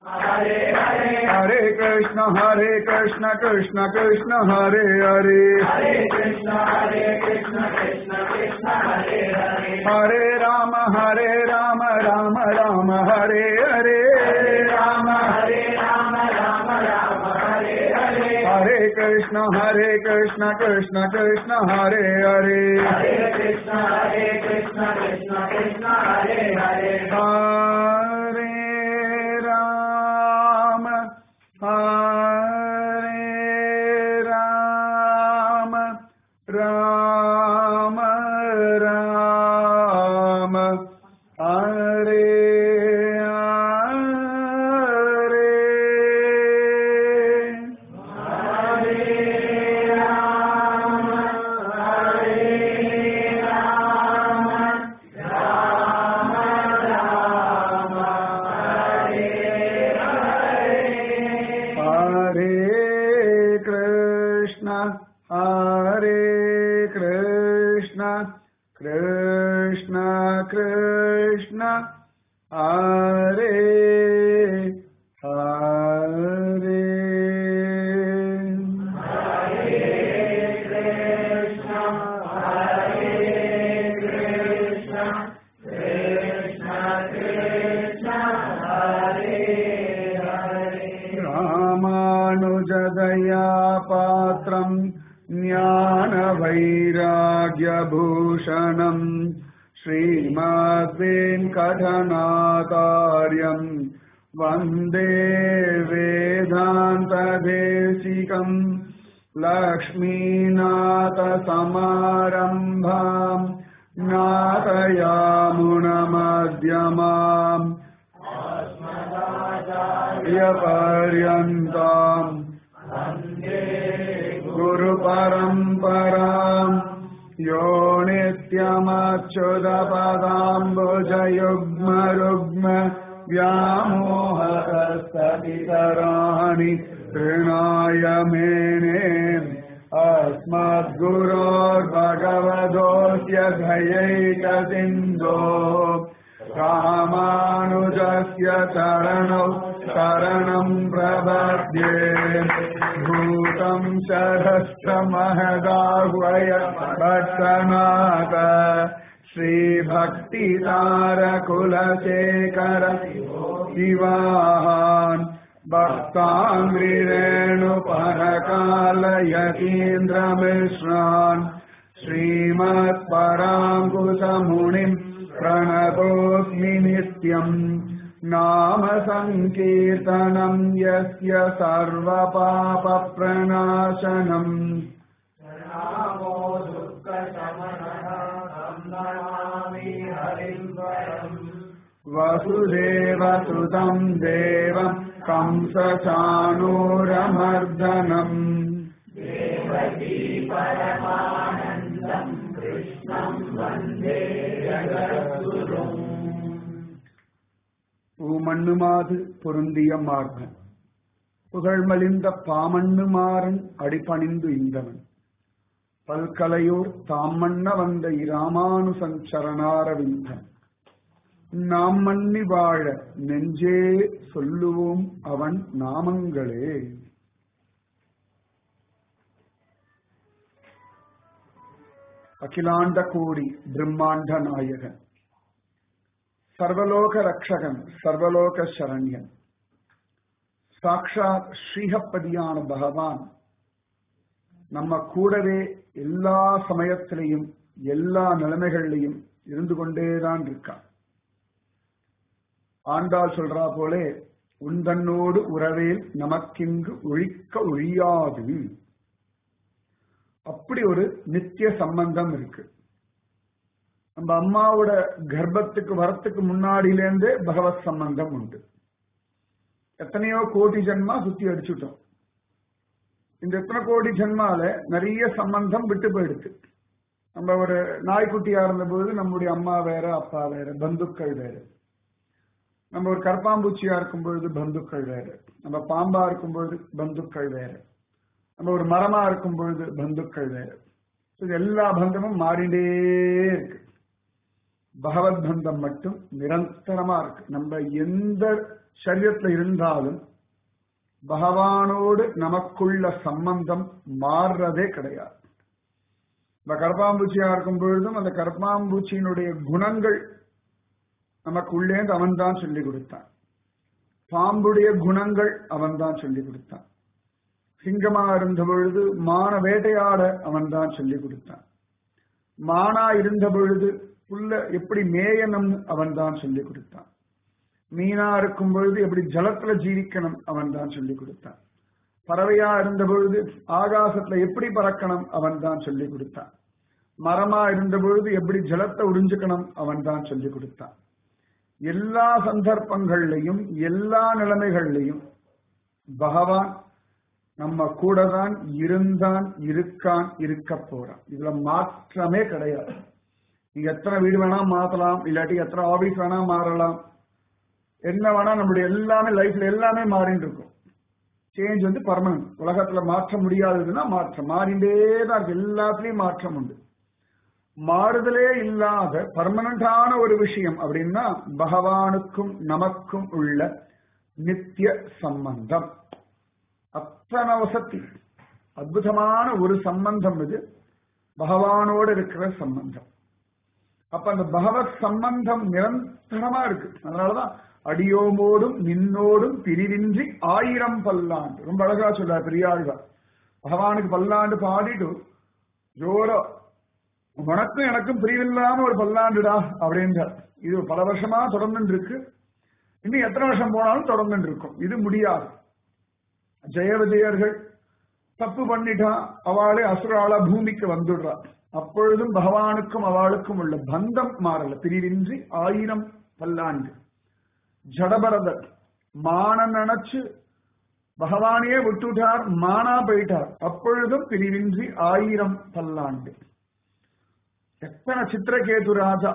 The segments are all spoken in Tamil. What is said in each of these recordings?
हरे कृष्ण हरे कृष्ण कृष्ण कृष्ण हरे हरे हरे राम हरे राम राम राम हरे हरे हरे कृष्ण हरे कृष्ण कृष्ण कृष्ण हरे हरे हरे राम हरे राम राम राम हरे हरे हरे कृष्ण हरे कृष्ण कृष्ण कृष्ण हरे हरे रामानुजदया पात्रम् ज्ञानवैराग्यभूषणम् श्रीमद्वेङ्कटनाकार्यम् वन्दे वेदान्तदेशिकम् लक्ष्मीनाथसमारम्भाम् नाथयामुनमध्यमाम् पर्यन्ताम् गुरुपरम्पराम् यो नित्यमच्युतपदाम्बुजयुग्मरुग्म व्यामोहतस्ततितराणि तृणाय मेने अस्मद्गुरोर्भगवतोऽस्य धयैकसिन्धो रामानुजस्य चरणौ शरणम् प्रपद्ये भूतम् शरस्तमहदाह्वय भट्टनाथ श्रीभक्तितारकुलशेखर शिवान् भक्ताङ्ग्रिरेणुपरकालयतीन्द्रमिश्रान् श्रीमत्पराङ्कुशमुनिम् प्रणतोऽस्मि नित्यम् नाम सङ्कीर्तनम् यस्य सर्वपापप्रणाशनम् वसुदेवसुतम् देवम् कंसचाणूरमर्दनम् பூமண்ணுமாது பொருந்திய மார்பன் புகழ்மலிந்த பாமண்ணுமாறன் அடிபணிந்து இந்தவன் பல்கலையோர் தாமண்ண வந்த இராமானுசன் சரணாரவிந்தன் நாம் மன்னி வாழ நெஞ்சே சொல்லுவோம் அவன் நாமங்களே அகிலாண்ட கோடி பிரம்மாண்ட நாயகன் சர்வலோக ரக்ஷகன் சர்வலோக சரண்யன் சாக்ஷாத் ஸ்ரீஹப்பதியான பகவான் நம்ம கூடவே எல்லா சமயத்திலையும் எல்லா நிலைமைகள்லையும் இருந்து கொண்டேதான் இருக்கான் ஆண்டாள் சொல்றா போலே உந்தன்னோடு உறவேல் நமக்கிங்கு ஒழிக்க ஒழியாது அப்படி ஒரு நித்திய சம்பந்தம் இருக்கு நம்ம அம்மாவோட கர்ப்பத்துக்கு வரத்துக்கு முன்னாடியிலேருந்தே பகவத் சம்பந்தம் உண்டு எத்தனையோ கோடி ஜென்மா சுத்தி அடிச்சுட்டோம் இந்த எத்தனை கோடி ஜென்மால நிறைய சம்பந்தம் விட்டு போயிடுச்சு நம்ம ஒரு நாய்க்குட்டியா இருந்தபோது நம்முடைய அம்மா வேற அப்பா வேற பந்துக்கள் வேற நம்ம ஒரு கற்பாம்பூச்சியா இருக்கும் பொழுது பந்துக்கள் வேற நம்ம பாம்பா இருக்கும் பொழுது பந்துக்கள் வேற நம்ம ஒரு மரமா இருக்கும் பொழுது பந்துக்கள் வேற இது எல்லா பந்தமும் மாறிண்டே இருக்கு பகவத் பந்தம் மட்டும் நிரந்தரமா இருக்கு நம்ம எந்த சரீரத்துல இருந்தாலும் பகவானோடு நமக்குள்ள சம்பந்தம் மாறுறதே கிடையாது இந்த கரப்பாம்பூச்சியா இருக்கும் பொழுதும் அந்த கரப்பாம்பூச்சியினுடைய குணங்கள் நமக்கு உள்ளேந்து அவன் தான் சொல்லி கொடுத்தான் பாம்புடைய குணங்கள் அவன் தான் சொல்லி கொடுத்தான் சிங்கமா இருந்த பொழுது மான வேட்டையாட அவன் தான் சொல்லி கொடுத்தான் மானா இருந்த பொழுது புல்ல எப்படி மேயணும்னு அவன் தான் சொல்லி கொடுத்தான் மீனா இருக்கும் பொழுது எப்படி ஜலத்துல ஜீவிக்கணும் அவன் தான் சொல்லி கொடுத்தான் பறவையா இருந்த பொழுது ஆகாசத்துல எப்படி பறக்கணும் அவன் தான் சொல்லி கொடுத்தான் மரமா இருந்த பொழுது எப்படி ஜலத்தை உறிஞ்சுக்கணும் அவன் தான் சொல்லி கொடுத்தான் எல்லா சந்தர்ப்பங்கள்லையும் எல்லா நிலைமைகள்லையும் பகவான் நம்ம கூட தான் இருந்தான் இருக்கான் இருக்க போறான் இதுல மாற்றமே கிடையாது நீங்க எத்தனை வீடு வேணா மாத்தலாம் இல்லாட்டி எத்தனை ஆபீஸ் வேணா மாறலாம் என்ன வேணா நம்மளுடைய எல்லாமே லைஃப்ல எல்லாமே மாறிட்டு இருக்கும் சேஞ்ச் வந்து பர்மனன்ட் உலகத்துல மாற்ற முடியாததுன்னா மாற்றம் மாறிண்டே தான் இருக்கு எல்லாத்துலயும் மாற்றம் உண்டு மாறுதலே இல்லாத பர்மனண்டான ஒரு விஷயம் அப்படின்னா பகவானுக்கும் நமக்கும் உள்ள நித்திய சம்பந்தம் அத்தனை வசதி அற்புதமான ஒரு சம்பந்தம் இது பகவானோடு இருக்கிற சம்பந்தம் அப்ப அந்த பகவத் சம்பந்தம் நிரந்தரமா இருக்கு அதனாலதான் அடியோமோடும் நின்னோடும் பிரிவின்றி ஆயிரம் பல்லாண்டு ரொம்ப அழகா சொல்றார் பெரியாழ்வார் பகவானுக்கு பல்லாண்டு பாடிட்டு ஜோரோ உனக்கும் எனக்கும் பிரிவில்லாம ஒரு பல்லாண்டுடா அப்படின்றார் இது பல வருஷமா தொடர்ந்து இருக்கு இன்னும் எத்தனை வருஷம் போனாலும் தொடர்ந்து இருக்கும் இது முடியாது ஜெய விஜயர்கள் தப்பு பண்ணிட்டா அவளே அசுராளா பூமிக்கு வந்துடுறா அப்பொழுதும் பகவானுக்கும் அவளுக்கும் உள்ள பந்தம் மாறல பிரிவின்றி ஆயிரம் பல்லாண்டு ஜடபரதர் மான நினைச்சு பகவானையே விட்டுட்டார் மானா போயிட்டார் அப்பொழுதும் பிரிவின்றி ஆயிரம் பல்லாண்டு எத்தனை சித்திரகேது ராஜா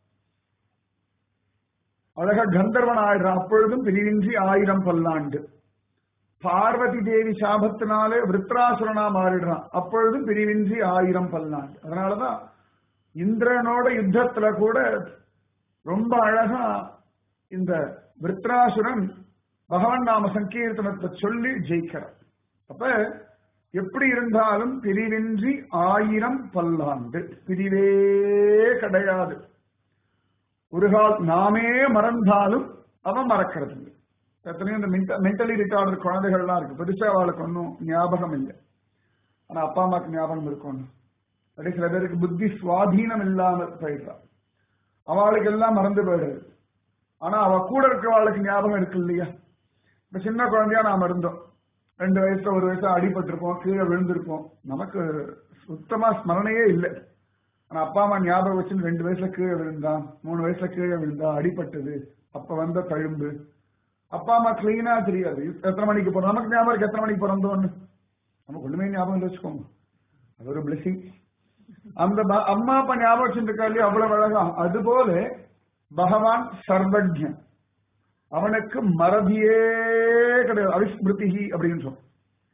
அழக கந்தர்வன் ஆயிடுறான் அப்பொழுதும் பிரிவின்றி ஆயிரம் பல்லாண்டு பார்வதி தேவி சாபத்தினாலே விருத்ராசுரனா மாறிடுறான் அப்பொழுதும் பிரிவின்றி ஆயிரம் பல்லாண்டு அதனாலதான் இந்திரனோட யுத்தத்துல கூட ரொம்ப அழகா இந்த விருத்ராசுரன் பகவான் நாம சங்கீர்த்தனத்தை சொல்லி ஜெயிக்கிறார் அப்ப எப்படி இருந்தாலும் பிரிவின்றி ஆயிரம் பல்லாண்டு பிரிவே கிடையாது ஒரு கால் நாமே மறந்தாலும் அவன் மறக்கிறது இல்லை எத்தனையோ இந்த மென்டலி ரிட்டார்டு குழந்தைகள்லாம் இருக்கு பெருசா அவளுக்கு ஒன்றும் ஞாபகம் இல்லை ஆனா அப்பா அம்மாக்கு ஞாபகம் இருக்கும் அப்படி சில பேருக்கு புத்தி சுவாதீனம் இல்லாம போயிடுறா அவளுக்கு எல்லாம் மறந்து போயிடுது ஆனா அவ கூட இருக்கிறவாளுக்கு ஞாபகம் இருக்கு இல்லையா இப்ப சின்ன குழந்தையா நாம இருந்தோம் ரெண்டு வயசுல ஒரு வயசுல அடிபட்டிருப்போம் கீழே விழுந்திருப்போம் நமக்கு சுத்தமா ஸ்மரணையே இல்லை ஆனா அப்பா அம்மா ஞாபகம் வச்சு ரெண்டு வயசுல கீழே விழுந்தான் மூணு வயசுல கீழே விழுந்தா அடிபட்டது அப்ப வந்த தழும்பு அப்பா அம்மா கிளீனா தெரியாது எத்தனை மணிக்கு போறோம் நமக்கு ஞாபகம் இருக்கு எத்தனை மணிக்கு பிறந்தோன்னு நமக்கு ஒண்ணுமே ஞாபகம் இல்லை வச்சுக்கோங்க அது ஒரு பிளஸிங் அந்த அம்மா அப்பா ஞாபகம் வச்சுருக்கா இல்லையா அவ்வளவு அழகா அதுபோல பகவான் சர்வஜன் அவனுக்கு மறதியே கிடையாது அவிஸ்மிருதி அப்படின்னு சொல்லும்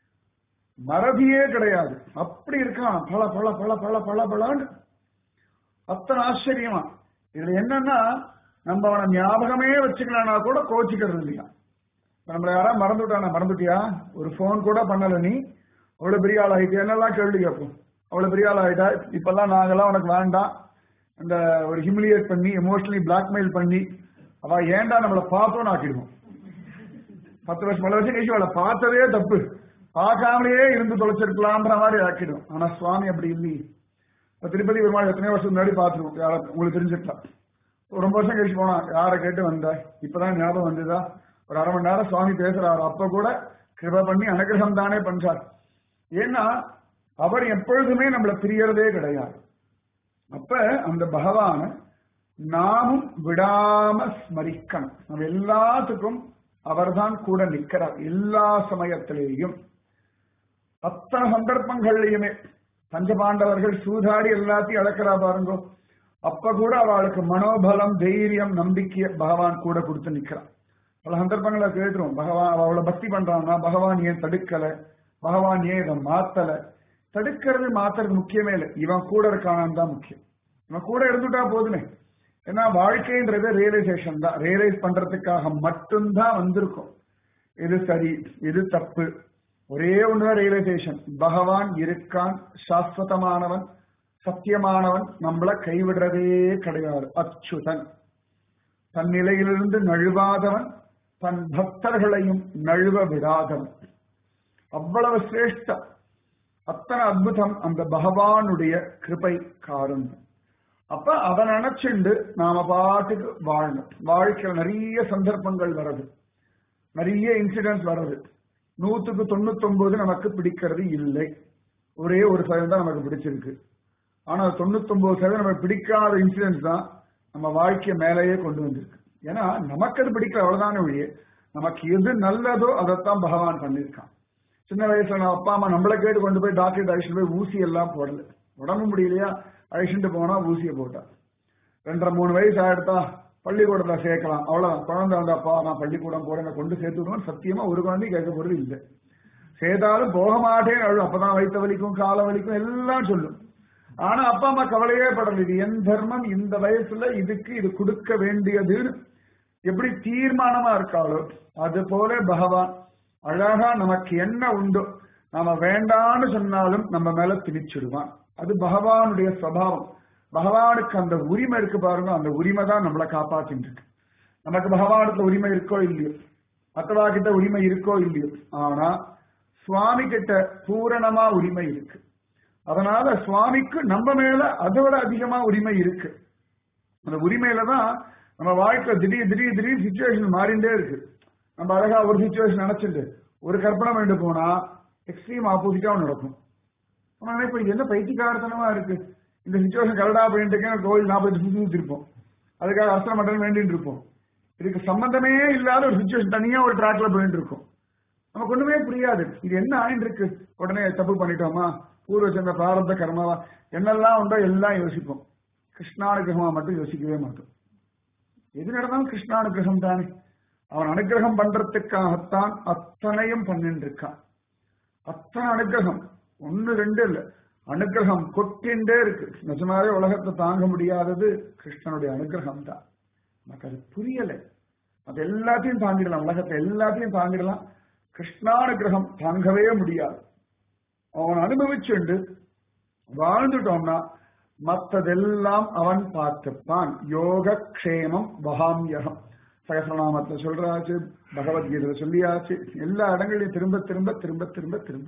மறதியே கிடையாது அப்படி இருக்கான் பல பல பல பல பல பலன்னு அத்தனை ஆச்சரியமா இதுல என்னன்னா நம்ம அவனை ஞாபகமே வச்சுக்கலனா கூட கோச்சிக்கிறது இல்லையா நம்மள யாரா மறந்துட்டானா மறந்துட்டியா ஒரு போன் கூட பண்ணல நீ அவ்வளவு பெரிய ஆள் ஆகிட்டு என்னெல்லாம் கேள்வி கேட்போம் அவ்வளவு பெரிய ஆள் ஆகிட்டா இப்பெல்லாம் நாங்கெல்லாம் உனக்கு வேண்டாம் இந்த ஒரு ஹிமிலியேட் பண்ணி எமோஷனலி பிளாக்மெயில் பண்ணி அவ ஏன்டா நம்மளை பார்த்தோன்னு ஆக்கிடுவோம் பத்து வருஷம் பல வருஷம் கழிச்சு அவளை பார்த்ததே தப்பு பார்க்காமலேயே இருந்து தொலைச்சிருக்கலாம்ன்ற மாதிரி ஆக்கிடும் ஆனா சுவாமி அப்படி இல்லையே இப்ப திருப்பதி பெருமாள் எத்தனையோ வருஷம் முன்னாடி பார்த்துருவோம் யார உங்களுக்கு தெரிஞ்சிருக்கலாம் ரொம்ப வருஷம் கழிச்சு போனா யாரை கேட்டு வந்த இப்பதான் ஞாபகம் வந்ததா ஒரு அரை மணி நேரம் சுவாமி பேசுறாரு அப்ப கூட கிருப பண்ணி அனுகிரகம் தானே பண்றார் ஏன்னா அவர் எப்பொழுதுமே நம்மள பிரியறதே கிடையாது அப்ப அந்த பகவான நாமும் விடாம ஸ்மரிக்கணும் நம்ம எல்லாத்துக்கும் அவர்தான் கூட நிற்கிறார் எல்லா சமயத்திலேயும் அத்தனை சந்தர்ப்பங்கள்லயுமே பஞ்சபாண்டவர்கள் சூதாடி எல்லாத்தையும் அடக்கிறா பாருங்க அப்ப கூட அவளுக்கு மனோபலம் தைரியம் நம்பிக்கைய பகவான் கூட கொடுத்து நிக்கிறான் பல சந்தர்ப்பங்களை கேட்டுரும் பகவான் அவளை பக்தி பண்றான்னா பகவான் ஏன் தடுக்கல பகவான் ஏன் இதை மாத்தல தடுக்கிறது மாத்துறது முக்கியமே இல்லை இவன் கூட இருக்கானான் தான் முக்கியம் இவன் கூட இருந்துட்டா போதுமே ஏன்னா வாழ்க்கைன்றது ரியலைசேஷன் தான் ரியலைஸ் பண்றதுக்காக மட்டும்தான் வந்திருக்கும் இது சரி இது தப்பு ஒரே ஒண்ணுதான் ரியலைசேஷன் பகவான் இருக்கான் சாஸ்வதமானவன் சத்தியமானவன் நம்மள கைவிடுறதே கிடையாது அச்சுதன் தன் நிலையிலிருந்து நழுவாதவன் தன் பக்தர்களையும் நழுவ விடாதவன் அவ்வளவு சிரேஷ்டம் அத்தனை அற்புதம் அந்த பகவானுடைய கிருபை காருண்யம் அப்ப அதை நினைச்சுண்டு நாம பாட்டுக்கு வாழணும் வாழ்க்கையில் நிறைய சந்தர்ப்பங்கள் வருது நிறைய இன்சிடென்ட்ஸ் வருது நூத்துக்கு தொண்ணூத்தி ஒன்பது நமக்கு பிடிக்கிறது இல்லை ஒரே ஒரு சதவீதம் தான் நமக்கு பிடிச்சிருக்கு ஆனா தொண்ணூத்தி ஒன்பது சதவீதம் நமக்கு பிடிக்காத இன்சிடென்ட்ஸ் தான் நம்ம வாழ்க்கைய மேலேயே கொண்டு வந்திருக்கு ஏன்னா நமக்கு அது பிடிக்கல அவ்வளவுதான வழியே நமக்கு எது நல்லதோ அதைத்தான் பகவான் பண்ணியிருக்கான் சின்ன வயசுல நம்ம அப்பா அம்மா நம்மளை கேட்டு கொண்டு போய் டாக்டர் அழைச்சிட்டு போய் ஊசி எல்லாம் போடல உடம்பு முடியலையா அழைச்சிட்டு போனா ஊசியை போட்டா ரெண்டரை மூணு வயசு ஆயிடுத்தா பள்ளிக்கூடத்துல சேர்க்கலாம் அவ்வளவுதான் குழந்தை வந்தாப்பா நான் பள்ளிக்கூடம் போறேன் கொண்டு சேர்த்து விடுவேன் சத்தியமா ஒரு குழந்தையும் கேட்க போறது இல்லை சேர்த்தாலும் போக மாட்டேன் அழும் அப்பதான் வயிற்று வலிக்கும் கால வலிக்கும் எல்லாம் சொல்லும் ஆனா அப்பா அம்மா கவலையே படல இது என் தர்மம் இந்த வயசுல இதுக்கு இது கொடுக்க வேண்டியதுன்னு எப்படி தீர்மானமா இருக்காளோ அது போல பகவான் அழகா நமக்கு என்ன உண்டோ நாம வேண்டான்னு சொன்னாலும் நம்ம மேல திணிச்சிடுவான் அது பகவானுடைய சுவாவம் பகவானுக்கு அந்த உரிமை இருக்கு பாருங்க அந்த உரிமை தான் நம்மளை காப்பாத்தின்னு இருக்கு நமக்கு பகவானுக்கு உரிமை இருக்கோ இல்லையோ மற்றவா கிட்ட உரிமை இருக்கோ இல்லையோ ஆனா சுவாமி கிட்ட பூரணமா உரிமை இருக்கு அதனால சுவாமிக்கு நம்ம மேல அதை விட அதிகமா உரிமை இருக்கு அந்த உரிமையில தான் நம்ம வாழ்க்கை திடீர் திடீர் திடீர் சுச்சுவேஷன் மாறிண்டே இருக்கு நம்ம அழகா ஒரு சுச்சுவேஷன் நினைச்சிட்டு ஒரு கற்பனை பண்ணிட்டு போனா எக்ஸ்ட்ரீம் ஆப்போசிட்டா நடக்கும் நம்ம நினைப்போம் இது என்ன பைத்தியக்காரத்தனமா இருக்கு இந்த சுச்சுவேஷன் கரெக்டா பண்ணிட்டு கோயில் நாற்பது சுத்தி சுத்திருப்போம் அதுக்காக அர்த்தம் மட்டும் வேண்டிட்டு இருப்போம் இதுக்கு சம்பந்தமே இல்லாத ஒரு சுச்சுவேஷன் தனியா ஒரு ட்ராக்ல போயிட்டு இருக்கும் நமக்கு ஒண்ணுமே புரியாது இது என்ன ஆயிட்டு இருக்கு உடனே தப்பு பண்ணிட்டோமா பூர்வ சந்திர பிராரப்த கர்மாவா என்னெல்லாம் உண்டோ எல்லாம் யோசிப்போம் கிருஷ்ணானுகிரகமா மட்டும் யோசிக்கவே மாட்டோம் எது நடந்தாலும் கிருஷ்ணானுகிரகம் தானே அவன் அனுகிரகம் பண்றதுக்காகத்தான் அத்தனையும் பண்ணிட்டு இருக்கான் அத்தனை அனுகிரகம் ஒன்னு ரெண்டு இல்ல அனுகிரகம் கொட்டின்றே இருக்கு நிஜமாவே உலகத்தை தாங்க முடியாதது கிருஷ்ணனுடைய அனுகிரகம் தான் நமக்கு அது புரியல அது எல்லாத்தையும் தாங்கிடலாம் உலகத்தை எல்லாத்தையும் தாங்கிடலாம் கிருஷ்ணானுகிரகம் தாங்கவே முடியாது அவன் அனுபவிச்சுண்டு வாழ்ந்துட்டோம்னா மத்ததெல்லாம் அவன் பார்த்துப்பான் யோக க்ஷேமம் வகாமியகம் சகசரநாமத்துல சொல்றாச்சு பகவத்கீதையில சொல்லியாச்சு எல்லா இடங்களையும் திரும்ப திரும்ப திரும்ப திரும்ப திரும்ப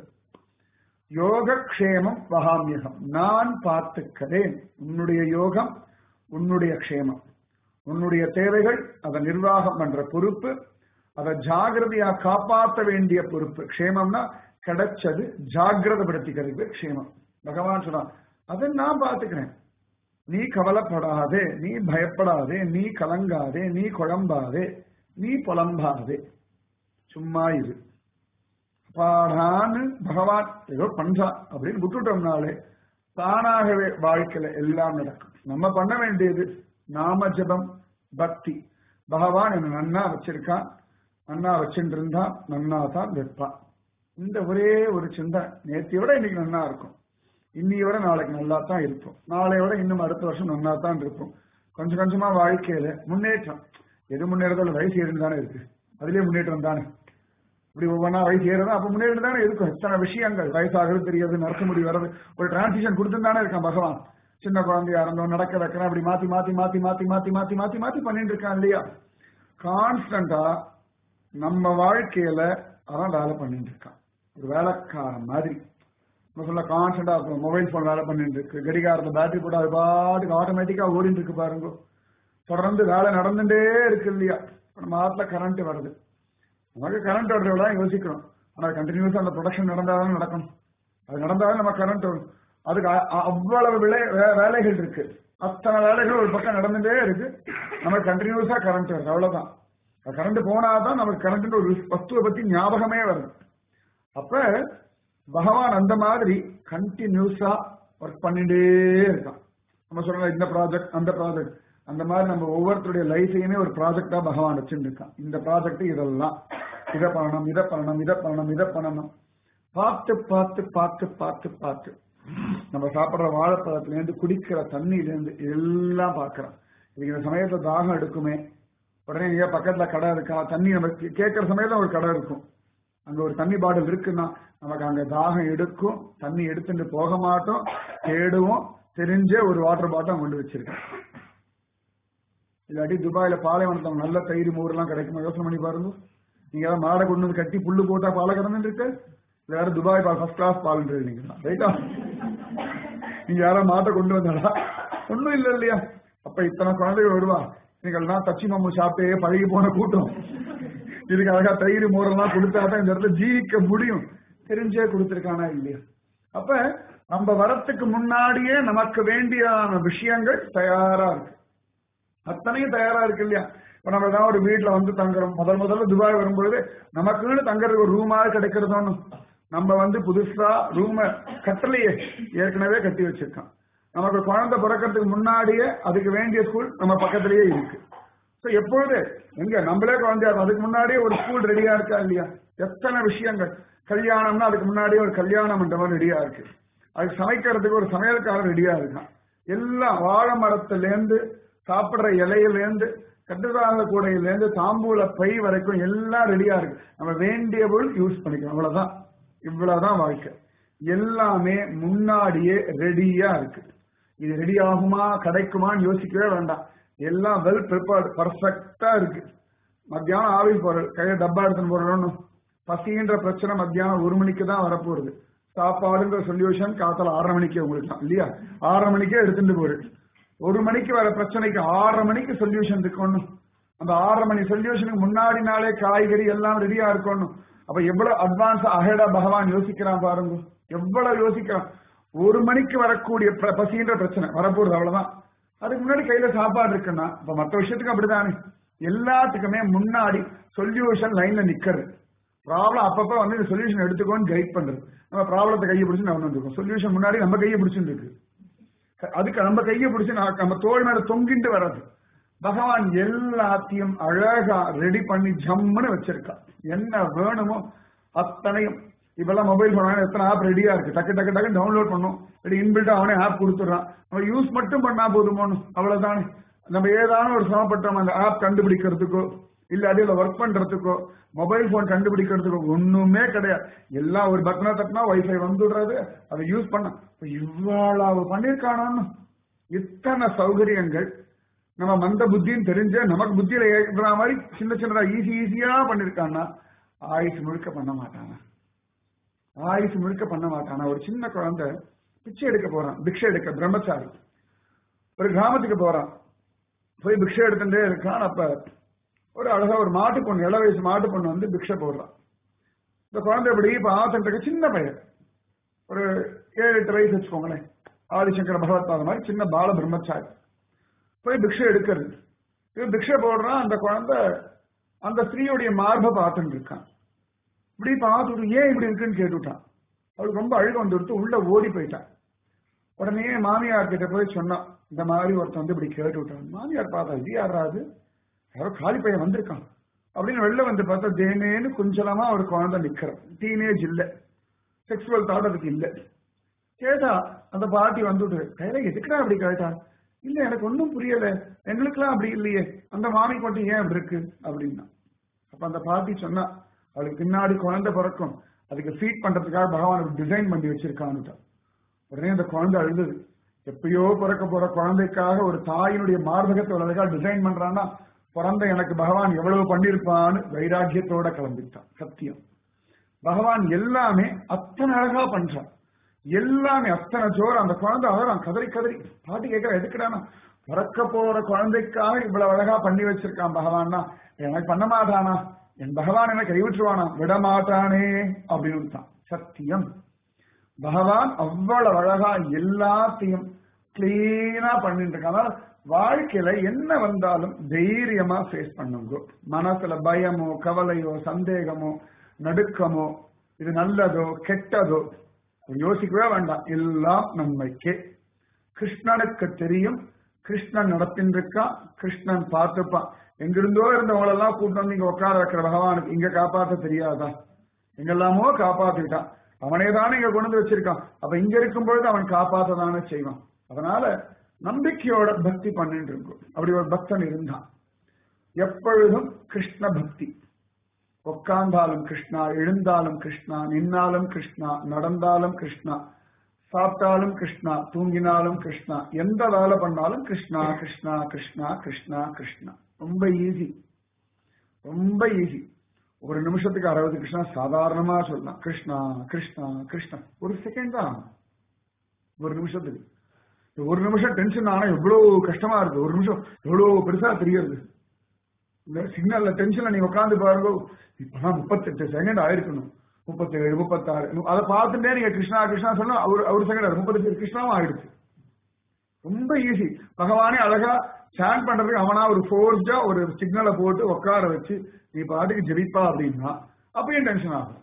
யோக க்ஷேமம் வகாமியகம் நான் பார்த்துக்கிறேன் உன்னுடைய யோகம் உன்னுடைய க்ஷேமம் உன்னுடைய தேவைகள் அதை நிர்வாகம் பண்ற பொறுப்பு அதை ஜாகிரதையா காப்பாற்ற வேண்டிய பொறுப்பு க்ஷேமம்னா கிடைச்சது ஜாகிரதப்படுத்திக்கிறது க்ஷேமம் பகவான் சொன்னான் அதை நான் பார்த்துக்கிறேன் நீ கவலைப்படாதே நீ பயப்படாதே நீ கலங்காதே நீ குழம்பாதே நீ புலம்பாதே சும்மா இரு பாடான்னு பகவான் ஏதோ பண்றான் அப்படின்னு விட்டுட்டோம்னாலே தானாகவே வாழ்க்கையில எல்லாம் நடக்கும் நம்ம பண்ண வேண்டியது நாம ஜபம் பக்தி பகவான் என்ன நன்னா வச்சிருக்கான் நன்னா வச்சுட்டு இருந்தா நன்னா தான் வைப்பான் இந்த ஒரே ஒரு சிந்தை நேத்தியோட இன்னைக்கு நன்னா இருக்கும் இன்னையோட நாளைக்கு நல்லா தான் இருப்போம் நாளையோட இன்னும் அடுத்த வருஷம் நல்லா தான் இருப்போம் கொஞ்சம் கொஞ்சமா வாழ்க்கையில முன்னேற்றம் எது முன்னேறதோட வயசு ஏறுன்னு தானே இருக்கு அதுலயே முன்னேற்றம் தானே இப்படி ஒவ்வொன்றா வயசு ஏறுதா அப்ப முன்னேற்றம் தானே இருக்கும் எத்தனை விஷயங்கள் வயசாகிறது தெரியாது நடக்க முடி வர்றது ஒரு டிரான்சிஷன் கொடுத்துட்டு தானே இருக்கான் பகவான் சின்ன குழந்தையா இருந்தோம் நடக்க வைக்கிறேன் அப்படி மாத்தி மாத்தி மாத்தி மாத்தி மாத்தி மாத்தி மாத்தி மாத்தி பண்ணிட்டு இருக்கான் இல்லையா கான்ஸ்டன்டா நம்ம வாழ்க்கையில அவன் வேலை பண்ணிட்டு இருக்கான் ஒரு வேலைக்காரன் மாதிரி நம்ம சொல்ல கான்ஸ்டன்டா இருக்கும் மொபைல் போன் வேலை பண்ணிட்டு இருக்கு கடிகாரத்துல பேட்டரி போட்டு அது பாட்டுக்கு ஆட்டோமேட்டிக்கா ஓடிட்டு இருக்கு பாருங்க தொடர்ந்து வேலை நடந்துட்டே இருக்கு இல்லையா நம்ம ஆத்துல கரண்ட் வருது நமக்கு கரண்ட் வர்றதோட யோசிக்கிறோம் ஆனா கண்டினியூஸா அந்த ப்ரொடக்ஷன் நடந்தாலும் நடக்கணும் அது நடந்தாலும் நம்ம கரண்ட் வரும் அதுக்கு அவ்வளவு விலை வேலைகள் இருக்கு அத்தனை வேலைகள் ஒரு பக்கம் நடந்துட்டே இருக்கு நமக்கு கண்டினியூஸா கரண்ட் வருது அவ்வளவுதான் கரண்ட் போனாதான் நமக்கு கரண்ட் ஒரு வஸ்துவை பத்தி ஞாபகமே வருது அப்ப பகவான் அந்த மாதிரி கண்டினியூஸா ஒர்க் பண்ணிட்டே இருக்கான் நம்ம சொல்ற இந்த ப்ராஜெக்ட் அந்த ப்ராஜெக்ட் அந்த மாதிரி நம்ம ஒவ்வொருத்தருடைய லைஃபையுமே ஒரு ப்ராஜெக்டா பகவான் வச்சுருக்கான் இந்த ப்ராஜெக்ட் இதெல்லாம் இதை பண்ணணும் இதை பண்ணணும் இதை பண்ணணும் இதை பண்ணணும் பார்த்து பார்த்து பார்த்து பார்த்து பார்த்து நம்ம சாப்பிடுற வாழைப்பழத்துல இருந்து குடிக்கிற தண்ணியில இருந்து எல்லாம் பார்க்கிறோம் இதுக்கு இந்த சமயத்துல தாகம் எடுக்குமே உடனே எங்கேயா பக்கத்துல கடை இருக்கா தண்ணி நம்ம கேட்கற சமயத்துல ஒரு கடை இருக்கும் அங்க ஒரு தண்ணி பாட்டில் இருக்குன்னா நமக்கு அங்க தாகம் எடுக்கும் தண்ணி எடுத்துட்டு போக மாட்டோம் தேடுவோம் தெரிஞ்சே ஒரு வாட்டர் பாட்டில் கொண்டு வச்சிருக்கேன் இல்லாட்டி துபாயில பாலைவனத்துல நல்ல தயிர் மோர் எல்லாம் கிடைக்குமா யோசனை பண்ணி பாருங்க நீங்க ஏதாவது மாடை கொண்டு வந்து கட்டி புல்லு போட்டா பாலை கடந்து இருக்கு வேற Dubai ball first class ball நீங்க ரைட்டா நீங்க யாரா மாட்டை கொண்டு வந்தாடா ஒண்ணும் இல்ல இல்லையா அப்ப இத்தனை குழந்தைகள் வருவா நீங்கள்லாம் தச்சி மாமு சாப்பிட்டே பழகி போன கூட்டம் இதுக்கு அழகா தயிர் மோரெல்லாம் கொடுத்தாதான் இந்த இடத்துல ஜீவிக்க முடியும் தெரிஞ்சே கொடுத்திருக்கானா இல்லையா அப்ப நம்ம வரத்துக்கு முன்னாடியே நமக்கு வேண்டியான விஷயங்கள் தயாரா இருக்கு அத்தனையும் தயாரா இருக்கு இல்லையா இப்ப நம்ம ஏதாவது ஒரு வீட்டுல வந்து தங்குறோம் முதல் முதல்ல துபாய் வரும்பொழுது நமக்குன்னு தங்குறதுக்கு ஒரு ரூமா கிடைக்கிறது ஒண்ணும் நம்ம வந்து புதுசா ரூம கட்டலையே ஏற்கனவே கட்டி வச்சிருக்கோம் நமக்கு குழந்தை பிறக்கிறதுக்கு முன்னாடியே அதுக்கு வேண்டிய ஸ்கூல் நம்ம பக்கத்திலேயே இருக்கு ஸோ எப்பொழுது எங்க நம்மளே குழந்தையா இருக்கும். அதுக்கு முன்னாடியே ஒரு ஸ்கூல் ரெடியா இருக்கா இல்லையா எத்தனை விஷயங்கள் கல்யாணம்னா அதுக்கு முன்னாடியே ஒரு கல்யாண மண்டபம் ரெடியா இருக்கு அதுக்கு சமைக்கிறதுக்கு ஒரு சமையல்காரர் ரெடியா இருக்கான் எல்லாம் வாழை மரத்துல இருந்து சாப்பிடுற இலையில இருந்து கட்டுதான கூடையில இருந்து தாம்பூல பை வரைக்கும் எல்லாம் ரெடியா இருக்கு நம்ம வேண்டிய பொருள் யூஸ் பண்ணிக்கலாம் அவ்வளவுதான் இவ்வளவுதான் வாழ்க்கை எல்லாமே முன்னாடியே ரெடியா இருக்கு இது ரெடி ஆகுமா கிடைக்குமான்னு யோசிக்கவே வேண்டாம் எல்லாம் வெல் ப்ரிப்பேர்டு பர்ஃபெக்டா இருக்கு மத்தியானம் ஆவில் போறது கையில டப்பா எடுத்துன்னு போறோம்னு பசின்ற பிரச்சனை மத்தியானம் ஒரு மணிக்கு தான் வரப்போகுது சாப்பாடுங்கிற சொல்யூஷன் காத்தால ஆறரை மணிக்கு உங்களுக்கு தான் இல்லையா ஆறரை மணிக்கே எடுத்துட்டு போரு ஒரு மணிக்கு வர பிரச்சனைக்கு ஆறரை மணிக்கு சொல்யூஷன் இருக்கணும் அந்த ஆறரை மணி சொல்யூஷனுக்கு முன்னாடி நாளே காய்கறி எல்லாம் ரெடியா இருக்கணும் அப்ப எவ்வளவு அட்வான்ஸ் அஹேடா பகவான் யோசிக்கிறான் பாருங்க எவ்வளவு யோசிக்கிறான் ஒரு மணிக்கு வரக்கூடிய பிர- பசின்ற பிரச்சனை வரப்போறது அவ்வளவுதான் அதுக்கு முன்னாடி கையில சாப்பாடு இருக்குன்னா இப்ப மற்ற விஷயத்துக்கு அப்படிதானே எல்லாத்துக்குமே முன்னாடி சொல்யூஷன் லைன்ல நிக்கிறது ப்ராப்ளம் அப்பப்ப வந்து இந்த சொல்யூஷன் எடுத்துக்கோன்னு கைட் பண்றது நம்ம ப்ராப்ளத்தை கையை பிடிச்சு நம்ம வந்துருக்கோம் சொல்யூஷன் முன்னாடி நம்ம கையை பிடிச்சுட்டு இருக்கு அதுக்கு நம்ம கையை பிடிச்சு நான் நம்ம தோல் மேல தொங்கிட்டு வர்றது பகவான் எல்லாத்தையும் அழகா ரெடி பண்ணி ஜம்முன்னு வச்சிருக்கா என்ன வேணுமோ அத்தனையும் இப்பெல்லாம் மொபைல் போன எத்தனை ஆப் ரெடியா இருக்கு டக்கு டக்கு டக்கு டவுன்லோட் பண்ணும் இப்படி இன்பில்ட்டா அவனே ஆப் கொடுத்துட்றான் நம்ம யூஸ் மட்டும் பண்ணா போதுமோன்னு அவ்வளவுதானே நம்ம ஏதான ஒரு சிரமப்பட்டோம் அந்த ஆப் கண்டுபிடிக்கிறதுக்கோ இல்ல அடியில ஒர்க் பண்றதுக்கோ மொபைல் போன் கண்டுபிடிக்கிறதுக்கோ ஒண்ணுமே கிடையாது எல்லாம் ஒரு பட்டனை தட்டினா வைஃபை வந்துடுறது அதை யூஸ் பண்ண இப்ப இவ்வளவு பண்ணிருக்கானோன்னு இத்தனை சௌகரியங்கள் நம்ம மந்த புத்தின்னு தெரிஞ்ச நமக்கு புத்தியில ஏற்ற மாதிரி சின்ன சின்னதா ஈஸி ஈஸியா பண்ணிருக்கான்னா ஆயுசு முழுக்க பண்ண மாட்டானா ஆயுசு முழுக்க பண்ண மாட்டானா ஒரு சின்ன குழந்தை பிச்சை எடுக்க போறான் பிக்ஷை எடுக்க பிரம்மச்சாரி ஒரு கிராமத்துக்கு போறான் போய் பிக்ஷை எடுத்துட்டே இருக்கான் அப்ப ஒரு அழகா ஒரு மாட்டு பொண்ணு இள வயசு மாட்டு பொண்ணு வந்து பிக்ஷை போடுறான் இந்த குழந்தை இப்படி இப்ப ஆசன்ட்டு சின்ன பையன் ஒரு ஏழு எட்டு வயசு வச்சுக்கோங்களேன் ஆதிசங்கர பகவத்பாத மாதிரி சின்ன பால பிரம்மச்சாரி போய் பிக்ஷை எடுக்கிறது இவன் பிக்ஷை போடுறான் அந்த குழந்தை அந்த ஸ்திரீயுடைய மார்பை பார்த்துட்டு இருக்கான் இப்படி பார்த்துட்டு ஏன் இப்படி இருக்குன்னு கேட்டுட்டான் அவளுக்கு ரொம்ப அழுக வந்து கொடுத்து உள்ள ஓடி போயிட்டான் உடனே மாமியார் கிட்ட போய் சொன்னான் இந்த மாதிரி ஒருத்தன் வந்து இப்படி கேட்டு விட்டான் மாமியார் பார்த்தா இது யாராது யாரோ காலி பையன் வந்திருக்கான் அப்படின்னு வெளில வந்து பார்த்தா தேனேன்னு குஞ்சலமா ஒரு குழந்தை நிக்கிறான் டீனேஜ் இல்ல செக்ஸுவல் தாட் அதுக்கு இல்ல கேட்டா அந்த பாட்டி வந்துட்டு கையில எதுக்குடா அப்படி கேட்டா இல்ல எனக்கு ஒன்றும் புரியல எங்களுக்கெல்லாம் அப்படி இல்லையே அந்த மாமிக்கு மட்டும் ஏன் அப்படி இருக்கு அப்படின்னா அப்ப அந்த பாட்டி சொன்னா அவளுக்கு பின்னாடி குழந்தை பிறக்கும் அதுக்கு ஃபீட் பண்றதுக்காக பகவான் டிசைன் பண்ணி வச்சிருக்கான்னு உடனே அந்த குழந்தை அழுது எப்பயோ பிறக்க போற குழந்தைக்காக ஒரு தாயினுடைய மார்பகத்தை ஒரு அழகா டிசைன் பண்றான்னா பிறந்த எனக்கு பகவான் எவ்வளவு பண்ணிருப்பான்னு வைராக்கியத்தோட கிளம்பிட்டான் சத்தியம் பகவான் எல்லாமே அத்தனை அழகா பண்றான் எல்லாமே அத்தனை ஜோர் அந்த குழந்தை அழகான் கதறி கதறி பாட்டி கேட்கிற எதுக்குடானா பிறக்க போற குழந்தைக்காக இவ்வளவு அழகா பண்ணி வச்சிருக்கான் பகவான்னா எனக்கு பண்ண மாட்டானா என் பகவான் என்ன கைவிட்டுருவானா விட மாட்டானே அப்படின்னு தான் சத்தியம் பகவான் அவ்வளவு அழகா எல்லாத்தையும் கிளீனா பண்ணிட்டு இருக்கான் அதனால வாழ்க்கையில என்ன வந்தாலும் தைரியமா ஃபேஸ் பண்ணுங்க மனசுல பயமோ கவலையோ சந்தேகமோ நடுக்கமோ இது நல்லதோ கெட்டதோ யோசிக்கவே வேண்டாம் எல்லாம் நன்மைக்கே கிருஷ்ணனுக்கு தெரியும் கிருஷ்ணன் நடத்தின்றிருக்கான் கிருஷ்ணன் பார்த்துப்பான் எங்கிருந்தோ இருந்தவங்களெல்லாம் கூட்டம் வந்து இங்க உட்கார வைக்கிற பகவானுக்கு இங்க காப்பாத்த தெரியாதா எங்கெல்லாமோ காப்பாத்திட்டான் அவனே தானே இங்க கொண்டு வந்து வச்சிருக்கான் அப்ப இங்க இருக்கும் பொழுது அவன் காப்பாத்த தானே செய்வான் அதனால நம்பிக்கையோட பக்தி பண்ணிட்டு இருக்கும் அப்படி ஒரு பக்தன் இருந்தான் எப்பொழுதும் கிருஷ்ண பக்தி உட்கார்ந்தாலும் கிருஷ்ணா எழுந்தாலும் கிருஷ்ணா நின்னாலும் கிருஷ்ணா நடந்தாலும் கிருஷ்ணா சாப்பிட்டாலும் கிருஷ்ணா தூங்கினாலும் கிருஷ்ணா எந்த வேலை பண்ணாலும் கிருஷ்ணா கிருஷ்ணா கிருஷ்ணா கிருஷ்ணா கிருஷ்ணா ரொம்ப ஈஸி ரொம்ப ஈஸி ஒரு நிமிஷத்துக்கு அறுபது கிருஷ்ணா சாதாரணமா சொல்லலாம் கிருஷ்ணா கிருஷ்ணா கிருஷ்ணா ஒரு செகண்ட் தான் ஒரு நிமிஷத்துக்கு ஒரு நிமிஷம் டென்ஷன் ஆனா எவ்வளவு கஷ்டமா இருக்கு ஒரு நிமிஷம் எவ்வளவு பெருசா தெரியுது இந்த சிக்னல்ல டென்ஷன்ல நீங்க உட்காந்து பாருங்க இப்பதான் முப்பத்தெட்டு செகண்ட் ஆயிருக்கணும் முப்பத்தேழு முப்பத்தாறு அதை பார்த்துட்டே நீங்க கிருஷ்ணா கிருஷ்ணா சொன்னா அவர் ஒரு செகண்ட் முப்பத்தெட்டு கிருஷ்ணாவும் ஆயிடுச்சு ரொம்ப ஈஸி பகவானே அழகா ஸ்டாண்ட் பண்றதுக்கு அவனா ஒரு ஃபோர்ஸ்டா ஒரு சிக்னலை போட்டு உட்கார வச்சு நீ பாட்டுக்கு ஜெபிப்பா அப்படின்னா அப்பயும் டென்ஷன் ஆகும்